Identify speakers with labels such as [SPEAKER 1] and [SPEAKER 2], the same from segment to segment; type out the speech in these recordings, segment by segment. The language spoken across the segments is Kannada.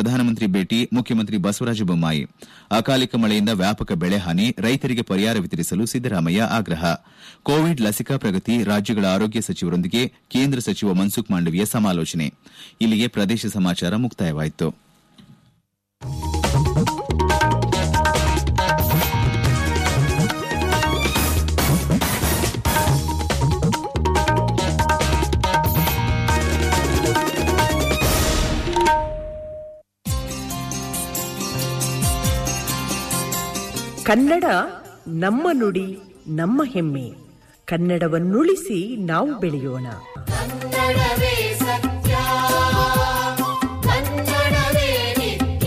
[SPEAKER 1] ಪ್ರಧಾನಮಂತ್ರಿ ಭೇಟಿ ಮುಖ್ಯಮಂತ್ರಿ ಬಸವರಾಜ ಬೊಮ್ಮಾಯಿ ಅಕಾಲಿಕ ಮಳೆಯಿಂದ ವ್ಯಾಪಕ ಬೆಳೆ ಹಾನಿ ರೈತರಿಗೆ ಪರಿಹಾರ ವಿತರಿಸಲು ಸಿದ್ದರಾಮಯ್ಯ ಆಗ್ರಹ ಕೋವಿಡ್ ಲಸಿಕಾ ಪ್ರಗತಿ ರಾಜ್ಯಗಳ ಆರೋಗ್ಯ ಸಚಿವರೊಂದಿಗೆ ಕೇಂದ್ರ ಸಚಿವ ಮನ್ಸುಖ್ ಮಾಂಡವೀಯ ಸಮಾಲೋಚನೆ ಇಲ್ಲಿಗೆ ಪ್ರದೇಶ ಸಮಾಚಾರ ಮುಕ್ತಾಯವಾಯಿತು
[SPEAKER 2] ಕನ್ನಡ ನಮ್ಮ ನುಡಿ ನಮ್ಮ ಹೆಮ್ಮೆ ಕನ್ನಡವನ್ನುಳಿಸಿ ನಾವು ಬೆಳೆಯೋಣ
[SPEAKER 3] ಕನ್ನಡವೇ ಸತ್ಯ ಕನ್ನಡವೇ ನಿತ್ಯ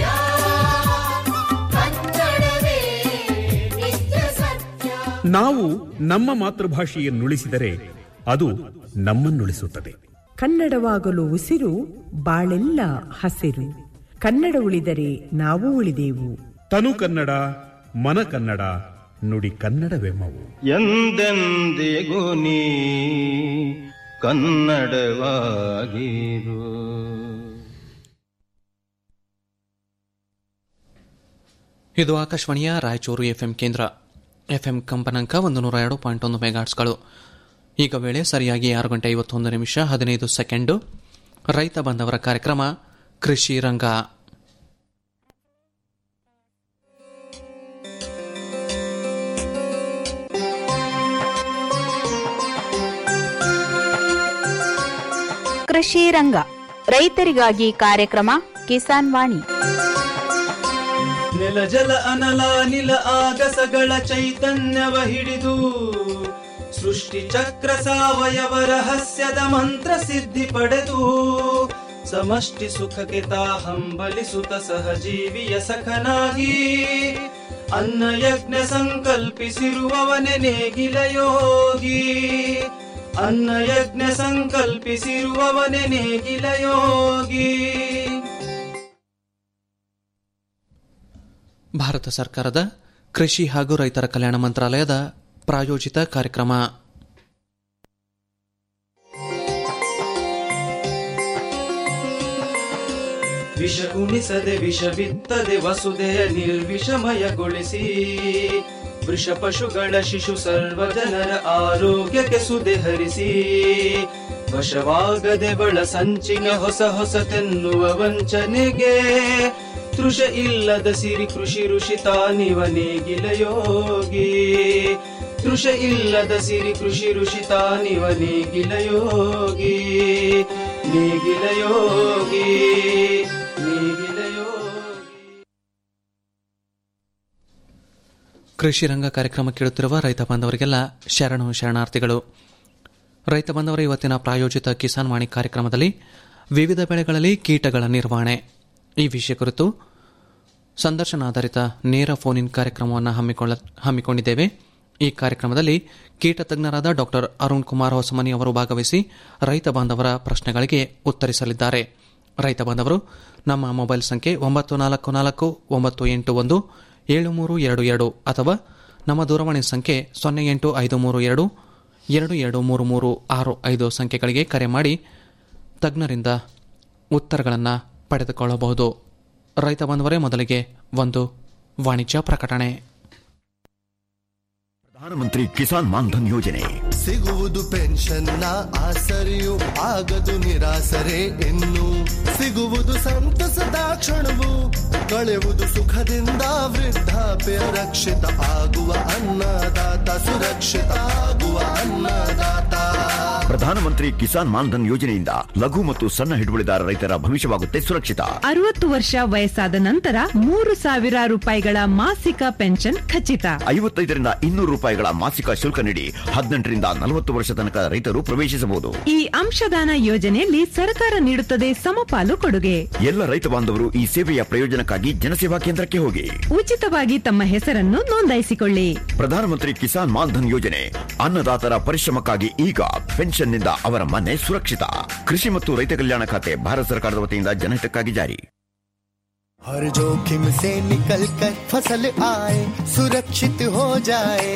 [SPEAKER 3] ಕನ್ನಡವೇ ನಿತ್ಯ ಸತ್ಯ
[SPEAKER 4] ನಾವು ನಮ್ಮ ಮಾತೃಭಾಷೆಯನ್ನುಳಿಸಿದರೆ ಅದು ನಮ್ಮನ್ನುಳಿಸುತ್ತದೆ
[SPEAKER 2] ಕನ್ನಡವಾಗಲು ಉಸಿರು ಬಾಳೆಲ್ಲ ಹಸಿರು ಕನ್ನಡ ಉಳಿದರೆ ನಾವು ಉಳಿದೆವು
[SPEAKER 4] ತನು ಕನ್ನಡ ಮನ ಕನ್ನಡ ನುಡಿ ಕನ್ನಡವೆಮ್ಮವು
[SPEAKER 5] ಎಂದೆಂದಿಗೂ ನೀ ಕನ್ನಡವಾಗಿರು
[SPEAKER 6] ಇದು ಆಕಾಶವಾಣಿಯ ರಾಯಚೂರು ಎಫ್ಎಂ ಕೇಂದ್ರ ಎಫ್ಎಂ ಕಂಪನಾಂಕ ಒಂದು ನೂರ ಎರಡು ಪಾಯಿಂಟ್ ಒಂದು ಮೆಗಾಟ್ಸ್ಗಳು ಈಗ ವೇಳೆ ಸರಿಯಾಗಿ ಆರು ಗಂಟೆ ಐವತ್ತೊಂದು ನಿಮಿಷ ಹದಿನೈದು ಸೆಕೆಂಡು ರೈತ ಬಂದವರ ಕಾರ್ಯಕ್ರಮ ಕೃಷಿ ರಂಗ
[SPEAKER 7] ಕೃಷಿ ರಂಗ ರೈತರಿಗಾಗಿ ಕಾರ್ಯಕ್ರಮ ಕಿಸಾನ್ ವಾಣಿ
[SPEAKER 8] ನೆಲ ಜಲ ಅನಲ ನಿಲ ಆಗಸಗಳ ಚೈತನ್ಯವ ಹಿಡಿದು ಸೃಷ್ಟಿ ಚಕ್ರ ಸಾವಯವ ರಹಸ್ಯದ ಮಂತ್ರ ಸಿದ್ಧಿ ಪಡೆದು ಸಮಷ್ಟಿ ಸುಖಕ್ಕೆ ತಾ ಹಂಬಲಿಸುತ್ತ ಸಹಜೀವಿಯ ಸಖನಾಗಿ ಅನ್ನ ಯಜ್ಞ ಸಂಕಲ್ಪಿಸಿರುವವನೆ ನೇಗಿಲ ಯೋಗಿ ಅನ್ನ ಯಜ್ಞ ಸಂಕಲ್ಪಿಸಿರುವವನೆ ನೇಗಿಲ ಯೋಗಿ
[SPEAKER 6] ಭಾರತ ಸರ್ಕಾರದ ಕೃಷಿ ಹಾಗೂ ರೈತರ ಕಲ್ಯಾಣ ಮಂತ್ರಾಲಯದ ಪ್ರಾಯೋಜಿತ ಕಾರ್ಯಕ್ರಮ
[SPEAKER 8] ವಿಷ ಉಣಿಸದೆ ವಿಷ ಬಿತ್ತದೆ ವಸುದೆಯ ನಿರ್ವಿಷಮಯಗೊಳಿಸಿ ವೃಷ ಪಶುಗಳ ಶಿಶು ಸರ್ವ ಜನರ ಆರೋಗ್ಯಕ್ಕೆ ಸುದೆ ಹರಿಸಿ ವಶವಾಗದೆ ಬಳ ಸಂಚಿನ ಹೊಸ ಹೊಸತೆನ್ನುವ ವಂಚನೆಗೆ ತೃಷ ಇಲ್ಲದ ಸಿರಿ ಕೃಷಿ ಋಷಿ ತಾನಿವ ನೇಗಿಲ ಯೋಗಿ ತೃಷ ಇಲ್ಲದ ಸಿರಿ ಕೃಷಿ ಋಷಿ ತಾನಿವ ನೇಗಿಲ ಯೋಗಿ ನೇಗಿಲ ಯೋಗಿ ನೇಗಿಲ ಯೋಗಿ
[SPEAKER 6] ಕೃಷಿ ರಂಗ ಕಾರ್ಯಕ್ರಮ ಕೇಳುತ್ತಿರುವ ರೈತ ಬಾಂಧವರಿಗೆಲ್ಲ ಶರಣು ಶರಣಾರ್ಥಿಗಳು ರೈತ ಬಾಂಧವರ ಇವತ್ತಿನ ಪ್ರಾಯೋಜಿತ ಕಿಸಾನ್ ವಾಣಿ ಕಾರ್ಯಕ್ರಮದಲ್ಲಿ ವಿವಿಧ ಬೆಳೆಗಳಲ್ಲಿ ಕೀಟಗಳ ನಿರ್ವಹಣೆ ಈ ವಿಷಯ ಕುರಿತು ಸಂದರ್ಶನ ಆಧಾರಿತ ನೇರ ಫೋನ್ ಇನ್ ಕಾರ್ಯಕ್ರಮವನ್ನು ಹಮ್ಮಿಕೊಳ್ಳ ಹಮ್ಮಿಕೊಂಡಿದ್ದೇವೆ ಈ ಕಾರ್ಯಕ್ರಮದಲ್ಲಿ ಕೀಟ ತಜ್ಞರಾದ ಡಾಕ್ಟರ್ ಅರುಣ್ ಕುಮಾರ್ ಹೊಸಮನಿ ಅವರು ಭಾಗವಹಿಸಿ ರೈತ ಬಾಂಧವರ ಪ್ರಶ್ನೆಗಳಿಗೆ ಉತ್ತರಿಸಲಿದ್ದಾರೆ ರೈತ ಬಾಂಧವರು ನಮ್ಮ ಮೊಬೈಲ್ ಸಂಖ್ಯೆ ಒಂಬತ್ತು ನಾಲ್ಕು ನಾಲ್ಕು ಒಂಬತ್ತು ಎಂಟು ಒಂದು ಏಳು ಮೂರು ಎರಡು ಎರಡು ಅಥವಾ ನಮ್ಮ ದೂರವಾಣಿ ಸಂಖ್ಯೆ ಸೊನ್ನೆ ಎಂಟು ಐದು ಮೂರು ಎರಡು ಎರಡು ಎರಡು ಮೂರು ಮೂರು ಆರು ಐದು ಸಂಖ್ಯೆಗಳಿಗೆ ಕರೆ ಮಾಡಿ ತಜ್ಞರಿಂದ ಉತ್ತರಗಳನ್ನು ಪಡೆದುಕೊಳ್ಳಬಹುದು ರೈತ ಬಾಂಧವರೇ ಮೊದಲಿಗೆ ಒಂದು ವಾಣಿಜ್ಯ ಪ್ರಕಟಣೆ
[SPEAKER 9] ಪ್ರಧಾನಮಂತ್ರಿ ಕಿಸಾನ್ ಮಾನ್ಧನ್ ಯೋಜನೆ
[SPEAKER 10] ಸಿಗುವುದು ಪೆನ್ಷನ್ನ ಆಸರೆಯು ಆಗದು ನಿರಾಸರೆ ಇನ್ನು ಸಿಗುವುದು ಸಂತಸದ ಕ್ಷಣವು ಕಳೆವುದು ಸುಖದಿಂದ ವೃದ್ಧಾಪ್ಯ ರಕ್ಷಿತ ಆಗುವ ಅನ್ನದಾತ ಸುರಕ್ಷಿತ ಆಗುವ ಅನ್ನದಾತ
[SPEAKER 9] ಪ್ರಧಾನಮಂತ್ರಿ ಕಿಸಾನ್ ಮಾನ್ಧನ್ ಯೋಜನೆಯಿಂದ ಲಘು ಮತ್ತು ಸಣ್ಣ ಹಿಡುವಳಿದಾರ ರೈತರ ಭವಿಷ್ಯವಾಗುತ್ತೆ ಸುರಕ್ಷಿತ
[SPEAKER 11] ಅರವತ್ತು ವರ್ಷ ವಯಸ್ಸಾದ ನಂತರ ಮೂರು ಸಾವಿರ ರೂಪಾಯಿಗಳ ಮಾಸಿಕ ಪೆನ್ಷನ್ ಖಚಿತ
[SPEAKER 9] ಐವತ್ತೈದರಿಂದ ಇನ್ನೂರು ರೂಪಾಯಿಗಳ ಮಾಸಿಕ ಶುಲ್ಕ ನೀಡಿ ಹದಿನೆಂಟರಿಂದ ನಲವತ್ತು ವರ್ಷ ತನಕ ರೈತರು ಪ್ರವೇಶಿಸಬಹುದು
[SPEAKER 11] ಈ ಅಂಶದಾನ ಯೋಜನೆಯಲ್ಲಿ ಸರ್ಕಾರ ನೀಡುತ್ತದೆ ಸಮಪಾಲು ಕೊಡುಗೆ
[SPEAKER 9] ಎಲ್ಲ ರೈತ ಬಾಂಧವರು ಈ ಸೇವೆಯ ಪ್ರಯೋಜನಕ್ಕಾಗಿ ಜನಸೇವಾ ಕೇಂದ್ರಕ್ಕೆ ಹೋಗಿ
[SPEAKER 11] ಉಚಿತವಾಗಿ ತಮ್ಮ ಹೆಸರನ್ನು ನೋಂದಾಯಿಸಿಕೊಳ್ಳಿ
[SPEAKER 9] ಪ್ರಧಾನಮಂತ್ರಿ ಕಿಸಾನ್ ಮಾನ್ಧನ್ ಯೋಜನೆ ಅನ್ನದಾತರ ಪರಿಶ್ರಮಕ್ಕಾಗಿ ಈಗ ಪೆನ್ಷನ್ನಿಂದ ಅವರ ಮನೆ ಸುರಕ್ಷಿತ ಕೃಷಿ ಮತ್ತು ರೈತ ಕಲ್ಯಾಣ ಖಾತೆ ಭಾರತ ಸರ್ಕಾರದ ವತಿಯಿಂದ ಜನಹಿತಕ್ಕಾಗಿ ಜಾರಿ
[SPEAKER 10] हर जोखिम से निकल कर फसल आए सुरक्षित हो जाए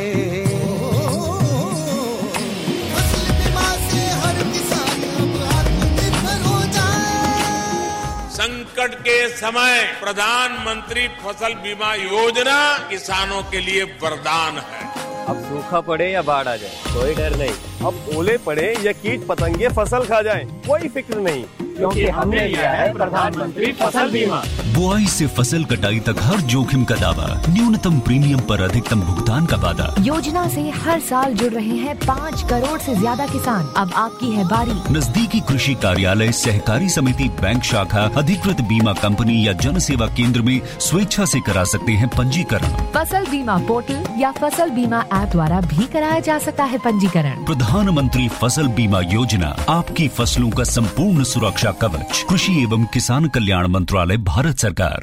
[SPEAKER 10] फसल बीमा से हर किसान अब आत्मनिर्भर हो जाए
[SPEAKER 12] संकट के समय प्रधानमंत्री फसल बीमा योजना किसानों के लिए वरदान है
[SPEAKER 13] अब सूखा पड़े या बाढ़ आ जाए कोई डर नहीं अब ओले पड़े या कीट पतंगे फसल खा जाए कोई फिक्र नहीं क्योंकि हमने लिया है प्रधानमंत्री फसल बीमा
[SPEAKER 14] बुआई से फसल कटाई तक हर जोखिम का दावा न्यूनतम प्रीमियम पर अधिकतम भुगतान का वादा
[SPEAKER 15] योजना से हर साल जुड़ रहे हैं पाँच करोड़ से ज्यादा किसान अब आपकी है बारी
[SPEAKER 14] नजदीकी कृषि कार्यालय सहकारी समिति बैंक शाखा अधिकृत बीमा कंपनी या जन सेवा केंद्र में स्वेच्छा से करा सकते हैं पंजीकरण
[SPEAKER 15] फसल बीमा पोर्टल या फसल बीमा ऐप द्वारा भी कराया जा सकता है पंजीकरण
[SPEAKER 14] प्रधानमंत्री फसल बीमा योजना आपकी फसलों का संपूर्ण सुरक्षा कवच कृषि एवं किसान कल्याण मंत्रालय भारत सरकार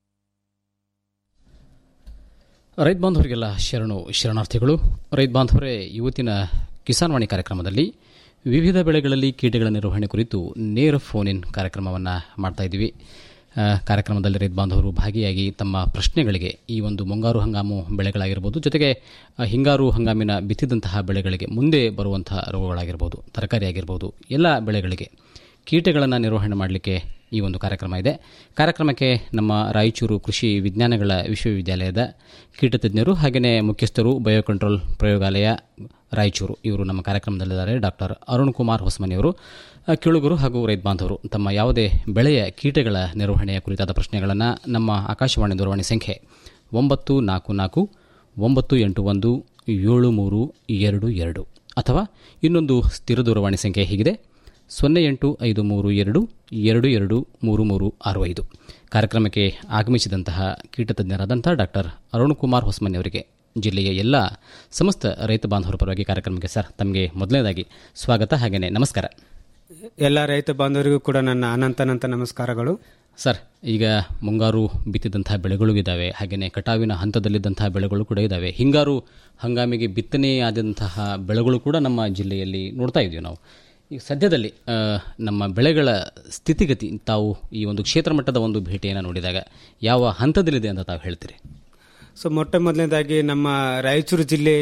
[SPEAKER 16] ರೈತ ಬಾಂಧವರಿಗೆಲ್ಲ ಶರಣು ಶರಣಾರ್ಥಿಗಳು ರೈತ ಬಾಂಧವರೇ ಇವತ್ತಿನ ಕಿಸಾನ್ ವಾಣಿ ಕಾರ್ಯಕ್ರಮದಲ್ಲಿ ವಿವಿಧ ಬೆಳೆಗಳಲ್ಲಿ ಕೀಟಗಳ ನಿರ್ವಹಣೆ ಕುರಿತು ನೇರ ಫೋನ್ ಇನ್ ಕಾರ್ಯಕ್ರಮವನ್ನು ಮಾಡ್ತಾ ಇದ್ದೀವಿ ಆ, ಕಾರ್ಯಕ್ರಮದಲ್ಲಿ ರೈತ ಬಾಂಧವರು ಭಾಗಿಯಾಗಿ ತಮ್ಮ ಪ್ರಶ್ನೆಗಳಿಗೆ ಈ ಒಂದು ಮುಂಗಾರು ಹಂಗಾಮು ಬೆಳೆಗಳಾಗಿರ್ಬೋದು ಜೊತೆಗೆ ಆ, ಹಿಂಗಾರು ಹಂಗಾಮಿನ ಬಿತ್ತಿದಂತಹ ಬೆಳೆಗಳಿಗೆ ಮುಂದೆ ಬರುವಂತಹ ರೋಗಗಳಾಗಿರ್ಬೋದು ತರಕಾರಿ ಆಗಿರ್ಬೋದು ಎಲ್ಲ ಬೆಳೆಗಳಿಗೆ ಕೀಟಗಳನ್ನು ನಿರ್ವಹಣೆ ಮಾಡಲಿಕ್ಕೆ ಈ ಒಂದು ಕಾರ್ಯಕ್ರಮ ಇದೆ ಕಾರ್ಯಕ್ರಮಕ್ಕೆ ನಮ್ಮ ರಾಯಚೂರು ಕೃಷಿ ವಿಜ್ಞಾನಗಳ ವಿಶ್ವವಿದ್ಯಾಲಯದ ಕೀಟ ತಜ್ಞರು ಹಾಗೆಯೇ ಮುಖ್ಯಸ್ಥರು ಬಯೋ ಕಂಟ್ರೋಲ್ ಪ್ರಯೋಗಾಲಯ ರಾಯಚೂರು ಇವರು ನಮ್ಮ ಕಾರ್ಯಕ್ರಮದಲ್ಲಿದ್ದಾರೆ ಡಾಕ್ಟರ್ ಅರುಣ್ ಕುಮಾರ್ ಹೊಸಮನಿಯವರು ಆ, ಕೇಳುಗರು ಹಾಗೂ ರೈತ ಬಾಂಧವರು ತಮ್ಮ ಯಾವುದೇ ಬೆಳೆಯ ಕೀಟಗಳ ನಿರ್ವಹಣೆಯ ಕುರಿತಾದ ಪ್ರಶ್ನೆಗಳನ್ನು ನಮ್ಮ ಆಕಾಶವಾಣಿ ದೂರವಾಣಿ ಸಂಖ್ಯೆ ಒಂಬತ್ತು ನಾಲ್ಕು ನಾಲ್ಕು ಒಂಬತ್ತು ಎಂಟು ಒಂದು ಏಳು ಮೂರು ಎರಡು ಎರಡು ಅಥವಾ ಇನ್ನೊಂದು ಸ್ಥಿರ ದೂರವಾಣಿ ಸಂಖ್ಯೆ ಹೀಗಿದೆ ಸೊನ್ನೆ ಎಂಟು ಐದು ಮೂರು ಎರಡು ಎರಡು ಎರಡು ಮೂರು ಮೂರು ಆರು ಐದು ಕಾರ್ಯಕ್ರಮಕ್ಕೆ ಆಗಮಿಸಿದಂತಹ ಕೀಟ ತಜ್ಞರಾದಂಥ ಡಾಕ್ಟರ್ ಅರುಣ್ ಕುಮಾರ್ ಹೊಸ್ಮನಿ ಅವರಿಗೆ ಜಿಲ್ಲೆಯ ಎಲ್ಲ ಸಮಸ್ತ ರೈತ ಬಾಂಧವರ ಪರವಾಗಿ ಕಾರ್ಯಕ್ರಮಕ್ಕೆ ಸರ್ ತಮಗೆ ಮೊದಲನೇದಾಗಿ ಸ್ವಾಗತ ಹಾಗೆಯೇ ನಮಸ್ಕಾರ
[SPEAKER 17] ಎಲ್ಲ ರೈತ ಬಾಂಧವರಿಗೂ ಕೂಡ ನನ್ನ ಅನಂತನಂತ ನಮಸ್ಕಾರಗಳು
[SPEAKER 16] ಸರ್ ಈಗ ಮುಂಗಾರು ಬಿತ್ತಿದಂತಹ ಬೆಳೆಗಳು ಇದ್ದಾವೆ ಹಾಗೆಯೇ ಕಟಾವಿನ ಹಂತದಲ್ಲಿದ್ದಂತಹ ಬೆಳೆಗಳು ಕೂಡ ಇದ್ದಾವೆ ಹಿಂಗಾರು ಹಂಗಾಮಿಗೆ ಬಿತ್ತನೆ ಆದಂತಹ ಬೆಳೆಗಳು ಕೂಡ ನಮ್ಮ ಜಿಲ್ಲೆಯಲ್ಲಿ ನೋಡ್ತಾ ಇದ್ದೀವಿ ನಾವು ಈಗ ಸದ್ಯದಲ್ಲಿ ಆ, ನಮ್ಮ ಬೆಳೆಗಳ ಸ್ಥಿತಿಗತಿ ತಾವು ಈ ಒಂದು ಕ್ಷೇತ್ರ ಮಟ್ಟದ ಒಂದು ಭೇಟಿಯನ್ನು ನೋಡಿದಾಗ ಯಾವ ಹಂತದಲ್ಲಿದೆ ಅಂತ ತಾವು ಹೇಳ್ತೀರಿ
[SPEAKER 17] ಸೊ ಮೊಟ್ಟ ಮೊದಲನೇದಾಗಿ ನಮ್ಮ ರಾಯಚೂರು ಜಿಲ್ಲೆ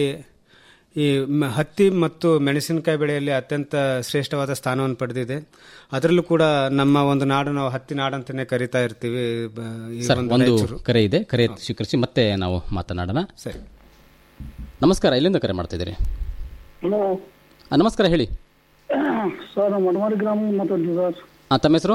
[SPEAKER 17] ಈ ಮ- ಹತ್ತಿ ಮತ್ತು ಮೆಣಸಿನಕಾಯಿ ಬೆಳೆಯಲ್ಲಿ ಅತ್ಯಂತ ಶ್ರೇಷ್ಠವಾದ ಸ್ಥಾನವನ್ನು ಪಡೆದಿದೆ ಅದರಲ್ಲೂ ಕೂಡ ನಮ್ಮ ಒಂದು ನಾಡು ನಾವು ಹತ್ತಿ ನಾಡು ಅಂತಾನೆ ಕರಿತಾ ಇರ್ತೀವಿ ಬ- ಈ
[SPEAKER 16] ಸರ್
[SPEAKER 17] ಒಂದು
[SPEAKER 16] ಒಂದು
[SPEAKER 17] ರಾಯಚೂರು.
[SPEAKER 16] ಕರೆ ಇದೆ ಕರೆ ಸ್ವೀಕರಿಸಿ ಮತ್ತೆ ನಾವು ಮಾತನಾಡೋಣ
[SPEAKER 17] ಸರಿ
[SPEAKER 16] ನಮಸ್ಕಾರ ಎಲ್ಲಿಂದ ಕರೆ ಮಾಡ್ತಾ ಇದ್ದೀರಿ
[SPEAKER 18] ಹಲೋ
[SPEAKER 16] ಆ, ನಮಸ್ಕಾರ ಹೇಳಿ
[SPEAKER 18] ಸರ್ ನಾವು ಮಡಮಾರಿ ಗ್ರಾಮ ಮಾತಾಡ್ತೀವಿ ಸರ್
[SPEAKER 16] ಆ, ತಮ್ಮ ಹೆಸರು